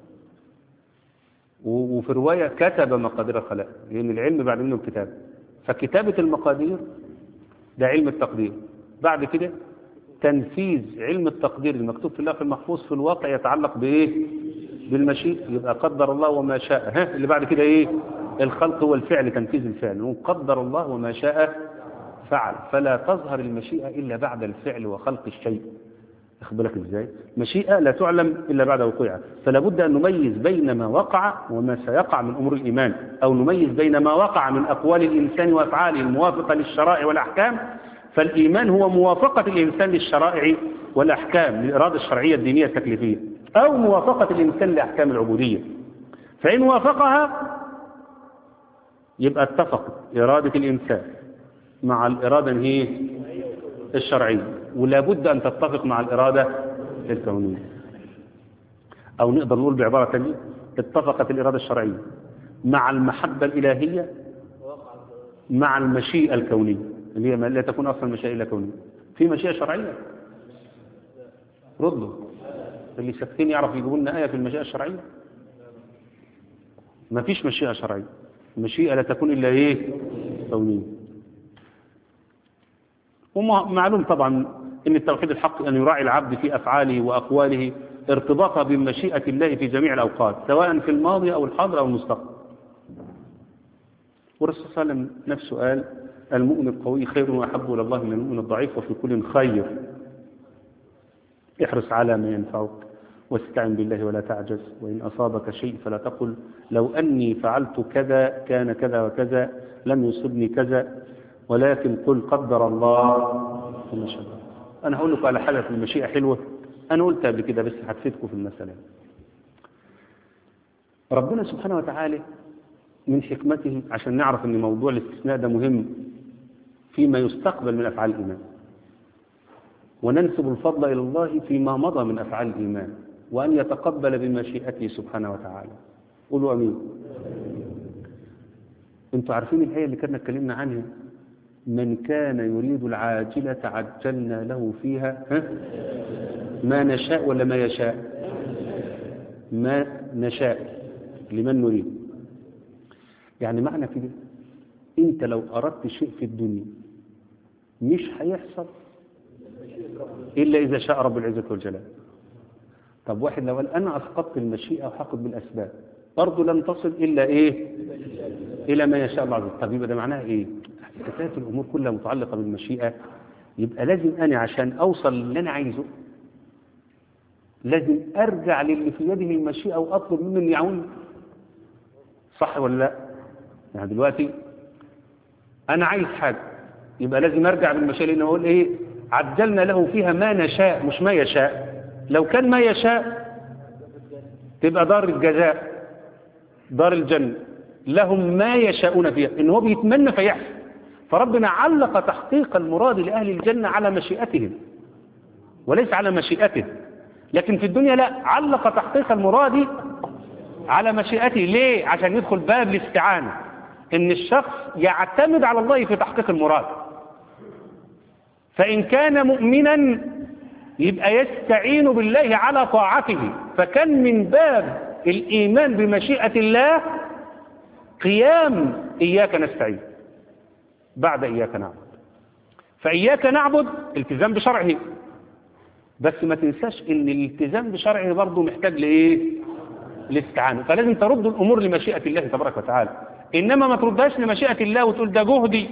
وفي رواية كتب مقادير الخلائق لأن العلم بعد منه الكتاب فكتابة المقادير ده علم التقدير بعد كده تنفيذ علم التقدير المكتوب في اللوح المحفوظ في الواقع يتعلق بإيه بالمشيئة يبقى قدر الله وما شاء ها اللي بعد كده ايه الخلق هو الفعل تنفيذ الفعل قدر الله وما شاء فعل فلا تظهر المشيئة إلا بعد الفعل وخلق الشيء اخد بالك ازاي مشيئة لا تعلم إلا بعد وقوعها فلا بد أن نميز بين ما وقع وما سيقع من أمور الإيمان أو نميز بين ما وقع من أقوال الإنسان وأفعاله الموافقة للشرائع والأحكام فالإيمان هو موافقة الإنسان للشرائع والأحكام للإرادة الشرعية الدينية التكليفية أو موافقة الإنسان لأحكام العبودية فإن وافقها يبقى اتفقت إرادة الإنسان مع الإرادة هي الشرعية ولا بد أن تتفق مع الإرادة الكونية أو نقدر نقول بعبارة ثانية اتفقت الإرادة الشرعية مع المحبة الإلهية مع المشيئة الكونية اللي هي لا تكون أصلا مشيئة إلا كونية في مشيئة شرعية ردوا اللي ساكتين يعرف يجيبوا لنا آية في المشيئة الشرعية ما فيش مشيئة شرعية المشيئة لا تكون إلا إيه كونية ومعلوم طبعا ان التوحيد الحق ان يراعي العبد في افعاله واقواله ارتباطها بمشيئه الله في جميع الاوقات سواء في الماضي او الحاضر او المستقبل والرسول صلى الله عليه وسلم نفسه قال المؤمن القوي خير واحب الى الله من المؤمن الضعيف وفي كل خير احرص على ما ينفعك واستعن بالله ولا تعجز وإن أصابك شيء فلا تقل لو أني فعلت كذا كان كذا وكذا لم يصبني كذا ولكن قل قدر الله ثم شاء أنا هقول لكم على حاجة في المشيئة حلوة أنا قلت قبل كده بس هتفيدكم في المسألة ربنا سبحانه وتعالى من حكمته عشان نعرف أن موضوع الاستثناء ده مهم فيما يستقبل من أفعال الإيمان وننسب الفضل إلى الله فيما مضى من أفعال الإيمان وأن يتقبل بمشيئته سبحانه وتعالى قولوا أمين انتوا عارفين الآية اللي كنا اتكلمنا عنها من كان يريد العاجلة عجلنا له فيها ها؟ ما نشاء ولا ما يشاء ما نشاء لمن نريد يعني معنى كده انت لو أردت شيء في الدنيا مش هيحصل إلا إذا شاء رب العزة والجلال طب واحد لو قال أنا أسقطت المشيئة وحقد بالأسباب برضه لم تصل إلا إيه إلى ما يشاء الله عز وجل طب يبقى ده معناها إيه كتابة الأمور كلها متعلقة بالمشيئة يبقى لازم أنا عشان أوصل اللي أنا عايزه لازم أرجع للي في يده المشيئة وأطلب منه أن يعون صح ولا لا يعني دلوقتي أنا عايز حاجة يبقى لازم أرجع بالمشيئة لأنه أقول إيه عجلنا له فيها ما نشاء مش ما يشاء لو كان ما يشاء تبقى دار الجزاء دار الجنة لهم ما يشاءون فيها إن هو بيتمنى فيحصل فربنا علق تحقيق المراد لأهل الجنة على مشيئتهم وليس على مشيئته لكن في الدنيا لا علق تحقيق المراد على مشيئته ليه عشان يدخل باب الاستعانة ان الشخص يعتمد على الله في تحقيق المراد فإن كان مؤمنا يبقى يستعين بالله على طاعته فكان من باب الإيمان بمشيئة الله قيام إياك نستعين بعد إياك نعبد فإياك نعبد التزام بشرعه بس ما تنساش ان الالتزام بشرعه برضه محتاج لايه الاستعانه فلازم ترد الامور لمشيئه الله تبارك وتعالى انما ما تردهاش لمشيئه الله وتقول ده جهدي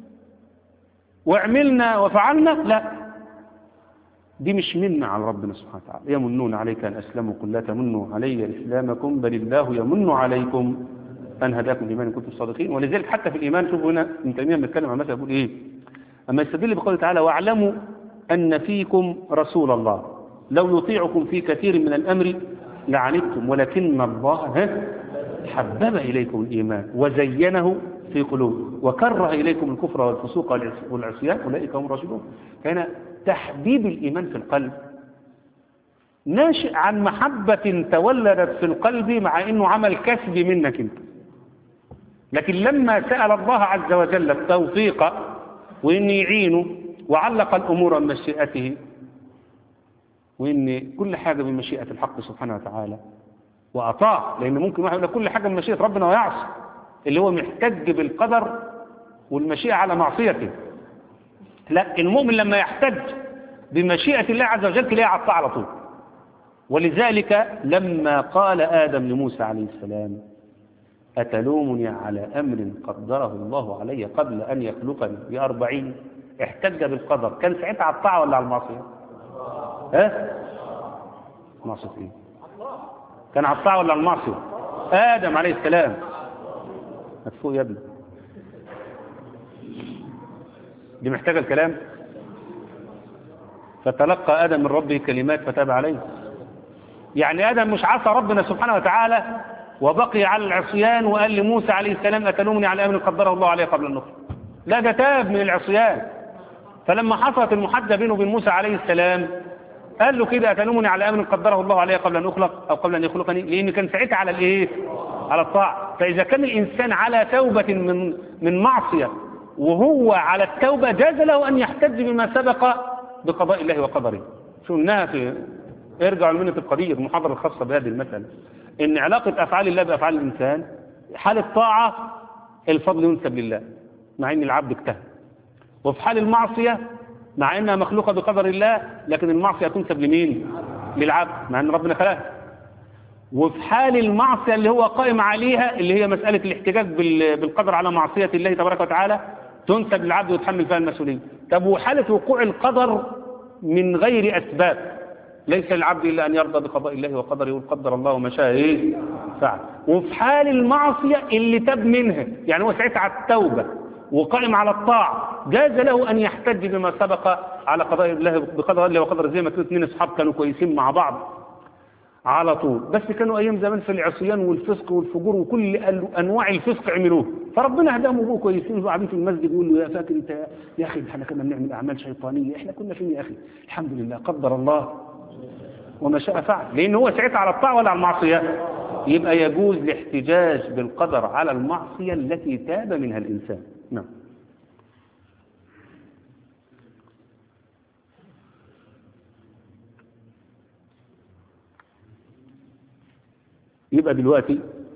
وعملنا وفعلنا لا دي مش منة على ربنا سبحانه وتعالى يمنون عليك أن أسلموا قل لا تمنوا علي إسلامكم بل الله يمن عليكم أن هداكم الإيمان إن كنتم صادقين ولذلك حتى في الإيمان شوفوا هنا ابن تيمية بنتكلم عن مثلا يقول إيه أما يستدل بقوله تعالى واعلموا أن فيكم رسول الله لو يطيعكم في كثير من الأمر لعنتم ولكن الله حبب إليكم الإيمان وزينه في قلوب وكره إليكم الكفر والفسوق والعصيان أولئك هم الراشدون كان تحبيب الإيمان في القلب ناشئ عن محبة تولدت في القلب مع أنه عمل كسب منك انت لكن لما سأل الله عز وجل التوفيق وإن يعينه وعلق الأمور بمشيئته وإن كل حاجة بمشيئة الحق سبحانه وتعالى وأطاع لأن ممكن واحد يقول لك كل حاجة بمشيئة ربنا ويعصي اللي هو محتج بالقدر والمشيئة على معصيته لا المؤمن لما يحتج بمشيئة الله عز وجل تلاقيه على الطاعة على طول ولذلك لما قال آدم لموسى عليه السلام أتلومني على أمر قدره الله علي قبل أن يخلقني بأربعين احتج بالقدر كان ساعتها على الطاعة ولا على المعصية ها معصية ايه كان على الطاعة ولا على المعصية آدم عليه السلام هتفوق يا ابني دي محتاجة الكلام فتلقى آدم من ربه كلمات فتاب عليه يعني آدم مش عصى ربنا سبحانه وتعالى وبقي على العصيان وقال لموسى عليه السلام أتلومني على أمر قدره الله عليه قبل النصر لا ده تاب من العصيان فلما حصلت المحادثة بينه وبين موسى عليه السلام قال له كده أتلومني على أمر قدره الله عليه قبل أن أخلق أو قبل أن يخلقني لأن كان ساعتها على الإيه على الطاعة فإذا كان الإنسان على توبة من من معصية وهو على التوبة جاز له أن يحتج بما سبق بقضاء الله وقدره شو قلناها في ارجعوا لمنة القدير المحاضرة الخاصة بهذه المسألة إن علاقة أفعال الله بأفعال الإنسان حال الطاعة الفضل ينسب لله مع إن العبد اجتهد وفي حال المعصية مع إنها مخلوقة بقدر الله لكن المعصية تنسب لمين؟ للعبد مع إن ربنا خلقها وفي حال المعصية اللي هو قائم عليها اللي هي مسألة الاحتجاج بال- بالقدر على معصية الله تبارك وتعالى تنسب للعبد ويتحمل فيها المسؤولية طب وحالة وقوع القدر من غير أسباب ليس للعبد إلا أن يرضى بقضاء الله وقدره يقول قدر الله وما شاء إيه فعل وفي حال المعصية اللي تاب منها يعني هو ساعتها على التوبة وقائم على الطاعة جاز له أن يحتج بما سبق على قضاء الله بقدر الله وقدره زي ما كانوا اثنين أصحاب كانوا كويسين مع بعض على طول بس كانوا ايام زمان في العصيان والفسق والفجور وكل أل- انواع الفسق عملوه فربنا هداهم وبقوا كويسين وبقوا قاعدين في المسجد يقول له يا فاكر انت يا اخي احنا كنا بنعمل اعمال شيطانيه احنا كنا فين يا اخي الحمد لله قدر الله وما شاء فعل لان هو ساعتها على الطاعه ولا على المعصيه يبقى يجوز الاحتجاج بالقدر على المعصيه التي تاب منها الانسان نعم يبقى دلوقتي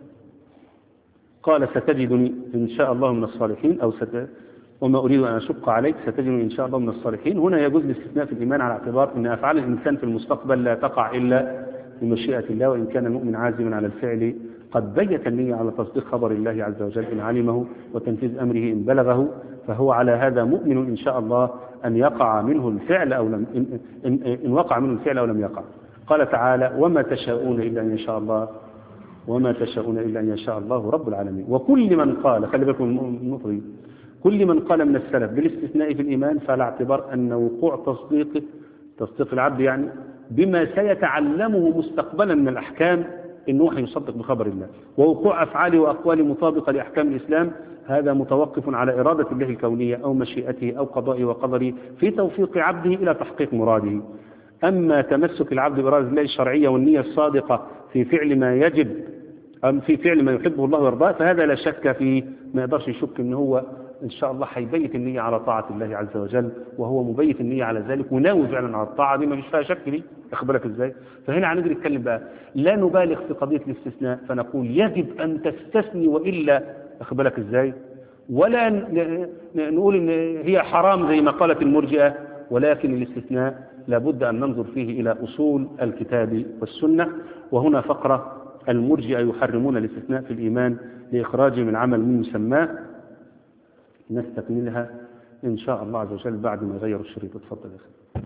قال ستجدني إن شاء الله من الصالحين أو ست... وما أريد أن أشق عليك ستجدني إن شاء الله من الصالحين هنا يجوز الاستثناء في الإيمان على اعتبار أن أفعال الإنسان في المستقبل لا تقع إلا بمشيئة الله وإن كان المؤمن عازما على الفعل قد بيت النية على تصديق خبر الله عز وجل إن علمه وتنفيذ أمره إن بلغه فهو على هذا مؤمن إن شاء الله أن يقع منه الفعل أو لم إن, إن, إن وقع منه الفعل أو لم يقع قال تعالى وما تشاءون إلا أن يشاء الله وما تشاءون إلا أن يشاء الله رب العالمين وكل من قال خلي بالكم من النقطة دي كل من قال من السلف بالاستثناء في الإيمان فعلى اعتبار أن وقوع تصديق تصديق العبد يعني بما سيتعلمه مستقبلا من الأحكام إنه هيصدق بخبر الله ووقوع أفعاله وأقواله مطابقة لأحكام الإسلام هذا متوقف على إرادة الله الكونية أو مشيئته أو قضائه وقدره في توفيق عبده إلى تحقيق مراده أما تمسك العبد بإرادة الله الشرعية والنية الصادقة في فعل ما يجب أم في فعل ما يحبه الله ويرضاه فهذا لا شك فيه ما يقدرش يشك ان هو ان شاء الله هيبيت النية على طاعة الله عز وجل وهو مبيت النية على ذلك وناوي فعلا على الطاعة دي ما فيش فيها شك دي واخد بالك ازاي فهنا هنقدر نتكلم بقى لا نبالغ في قضية الاستثناء فنقول يجب ان تستثني والا واخد بالك ازاي ولا ن- ن- نقول ان هي حرام زي ما قالت المرجئة ولكن الاستثناء لابد ان ننظر فيه الى اصول الكتاب والسنة وهنا فقرة المرجئة يحرمون الاستثناء في الإيمان لإخراجهم من عمل من مسماه نستكملها إن شاء الله عز وجل بعد ما يغيروا الشريط اتفضل يا أخي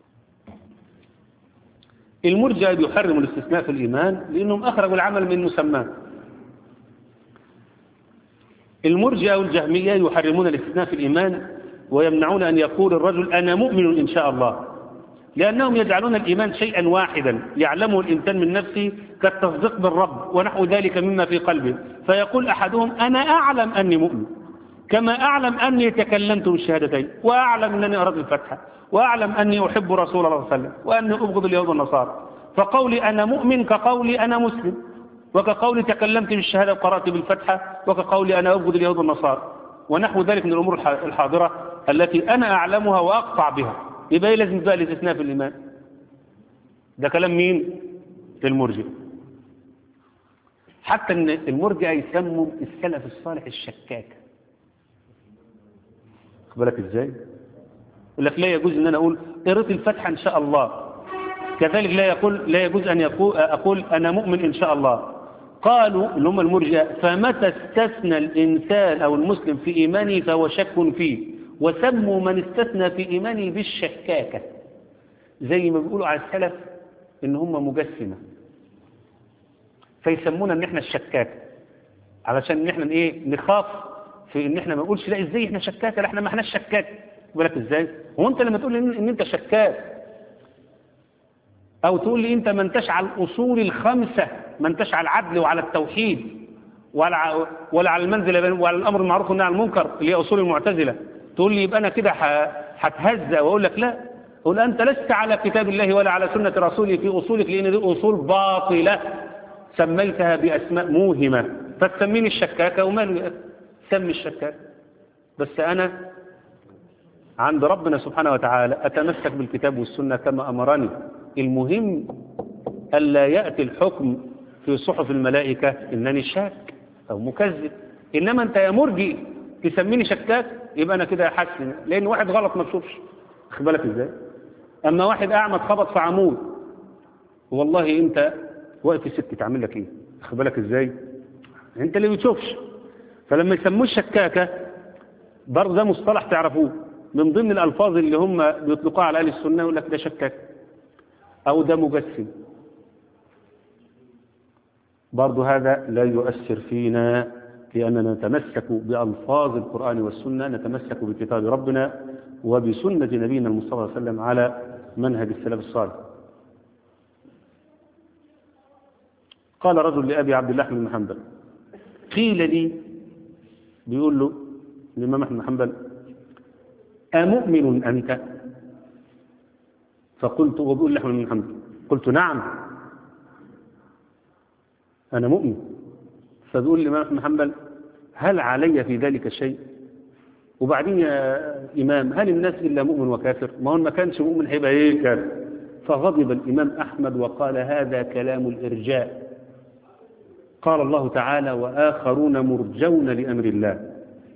المرجئة يحرموا الاستثناء في الإيمان لأنهم أخرجوا العمل من مسماه المرجئة والجهمية يحرمون الاستثناء في الإيمان ويمنعون أن يقول الرجل أنا مؤمن إن شاء الله لأنهم يجعلون الإيمان شيئا واحدا يعلمه الإنسان من نفسه كالتصديق بالرب ونحو ذلك مما في قلبه فيقول أحدهم أنا أعلم أني مؤمن كما أعلم أني تكلمت بالشهادتين وأعلم أنني أردت الفتحة وأعلم أني أحب رسول الله صلى الله عليه وسلم وأني أبغض اليهود والنصارى فقولي أنا مؤمن كقولي أنا مسلم وكقولي تكلمت بالشهادة وقرأت بالفتحة وكقولي أنا أبغض اليهود والنصارى ونحو ذلك من الأمور الح- الحاضرة التي أنا أعلمها وأقطع بها يبقى إيه لازم بقى الاستثناء في الإيمان ده كلام مين المرجئ حتى ان المرجئة يسموا السلف الصالح الشكاك خد بالك ازاي يقول لك لا يجوز ان انا اقول قريت الفتحة ان شاء الله كذلك لا يقول لا يجوز أن يقول أقول أنا مؤمن إن شاء الله قالوا اللي هم المرجئة فمتى استثنى الإنسان أو المسلم في إيمانه فهو شك فيه وسموا من استثنى في إيمانه بالشكاكة زي ما بيقولوا على السلف إن هم مجسمة فيسمونا إن إحنا الشكاكة علشان إن إحنا إيه نخاف في إن إحنا ما نقولش لا إزاي إحنا شكاكة لا إحنا ما إحناش شكاكة بالك إزاي هو أنت لما تقول إن, إن أنت شكاك أو تقول لي أنت ما انتش على الأصول الخمسة ما انتش على العدل وعلى التوحيد ولا ولا على المنزل وعلى الأمر المعروف والنهي عن المنكر اللي هي أصول المعتزلة تقول لي يبقى أنا كده هتهزأ وأقول لك لا قل أنت لست على كتاب الله ولا على سنة رسوله في أصولك لأن دي أصول باطلة سميتها بأسماء موهمة فتسميني الشكاكة وماله سمي الشكاكة بس أنا عند ربنا سبحانه وتعالى أتمسك بالكتاب والسنة كما أمرني المهم ألا يأتي الحكم في صحف الملائكة إنني شاك أو مكذب إنما أنت يا مرجي تسميني شكاك يبقى أنا كده أحسن لأن واحد غلط ما تشوفش خد بالك إزاي أما واحد أعمى اتخبط في عمود والله أنت واقف في سكة تعمل لك إيه خد بالك إزاي أنت اللي بتشوفش فلما يسموه الشكاكة برضه ده مصطلح تعرفوه من ضمن الألفاظ اللي هم بيطلقوها على أهل السنة يقول لك ده شكاك أو ده مجسم برضه هذا لا يؤثر فينا لأننا نتمسك بألفاظ القرآن والسنة نتمسك بكتاب ربنا وبسنة نبينا المصطفى صلى الله عليه وسلم على منهج السلف الصالح قال رجل لأبي عبد الله بن حنبل قيل لي بيقول له الإمام أحمد بن حنبل أمؤمن أنت فقلت وبقول لحم بن حنبل قلت نعم أنا مؤمن فبيقول الإمام أحمد بن حنبل هل علي في ذلك شيء وبعدين يا إمام هل الناس إلا مؤمن وكافر ما هو ما كانش مؤمن هيبقى إيه كافر فغضب الإمام أحمد وقال هذا كلام الإرجاء قال الله تعالى وآخرون مرجون لأمر الله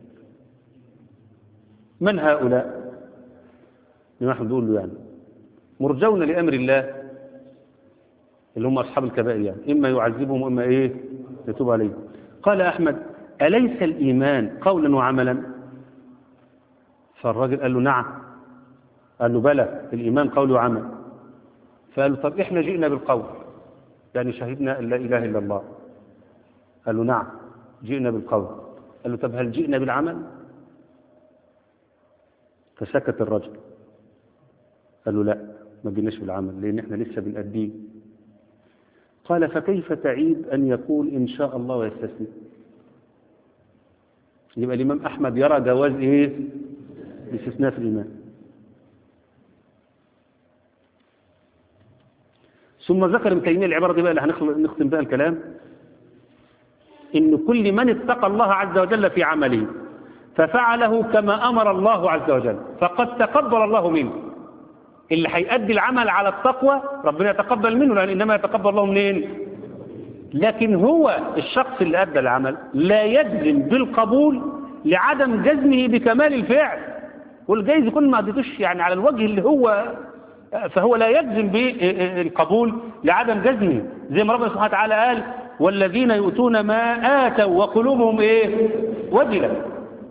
من هؤلاء الإمام أحمد بيقول له يعني مرجون لأمر الله اللي هم أصحاب الكبائر يعني إما يعذبهم وإما إيه يتوب عليهم قال أحمد أليس الإيمان قولا وعملا فالراجل قال له نعم قال له بلى الإيمان قول وعمل فقال له طب إحنا جئنا بالقول يعني شهدنا أن لا إله إلا الله قال له نعم جئنا بالقول قال له طب هل جئنا بالعمل فسكت الرجل قال له لا ما جيناش بالعمل لأن احنا لسه بنأديه قال فكيف تعيد أن يقول إن شاء الله ويستثني يبقى الإمام أحمد يرى جواز إيه الاستثناء في الإيمان ثم ذكر ابن تيمية العبارة دي بقى اللي هنختم بها الكلام إن كل من اتقى الله عز وجل في عمله ففعله كما أمر الله عز وجل فقد تقبل الله منه اللي هيأدي العمل على التقوى ربنا يتقبل منه لأن إنما يتقبل الله منين لكن هو الشخص اللي أدى العمل لا يجزم بالقبول لعدم جزمه بكمال الفعل والجايز يكون ما اديتوش يعني على الوجه اللي هو فهو لا يجزم بالقبول لعدم جزمه زي ما ربنا سبحانه وتعالى قال والذين يؤتون ما آتوا وقلوبهم إيه وجلة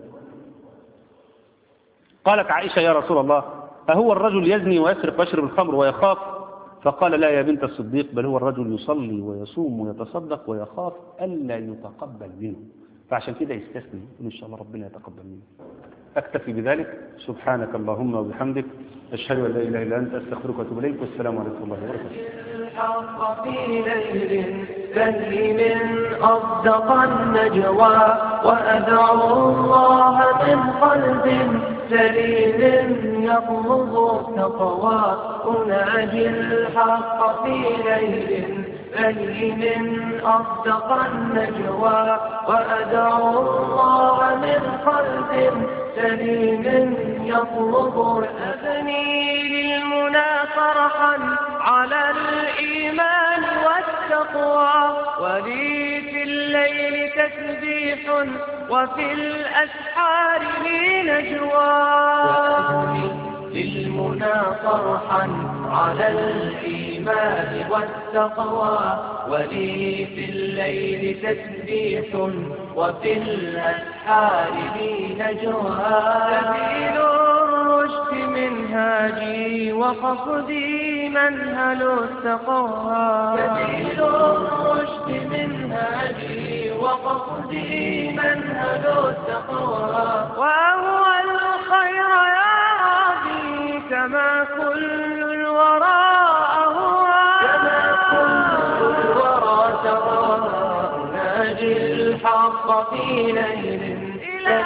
قالت عائشة يا رسول الله أهو الرجل يزني ويسرق ويشرب الخمر ويخاف فقال لا يا بنت الصديق بل هو الرجل يصلي ويصوم ويتصدق ويخاف ألا يتقبل منه فعشان كده يستثني إن شاء الله ربنا يتقبل منه أكتفي بذلك سبحانك اللهم وبحمدك أشهد أن لا إله إلا أنت أستغفرك وأتوب إليك والسلام عليكم ورحمة الله وبركاته الحق في ليل سلم أصدق النجوى وأدعو الله من قلب سليم يطلب التقوى أناجي الحق في ليل سلم أصدق النجوى وأدعو الله من قلب سليم يطلب أبني للمنى فرحا على الإيمان والتقوى ولي في الليل تسبيح وفي الأسحار لي نجوى للمنى فرحا على الإيمان والتقوى ولي في الليل تسبيح وفي الأسحار لي نجوى سبيل الرشد منهاجي وقصدي منهل التقوى سبيل الرشد منهاجي وقصدي منهل التقوى وهو الخير يا ربي كما كل الورى أهوى كما كل الورى ترى أناجي الحق في ليل إلى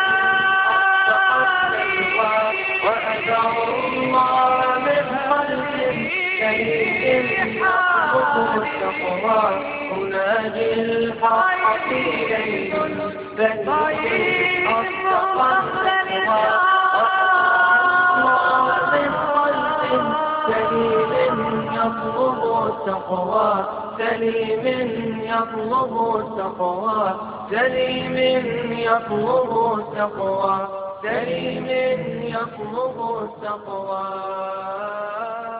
وأدعو الله من قلب سليم يحفظ التقوى أناجي الحق في ليل بعيد أصدق سليم يطلب التقوى سليم يطلب التقوى سليم يطلب التقوى سليم يطلب التقوى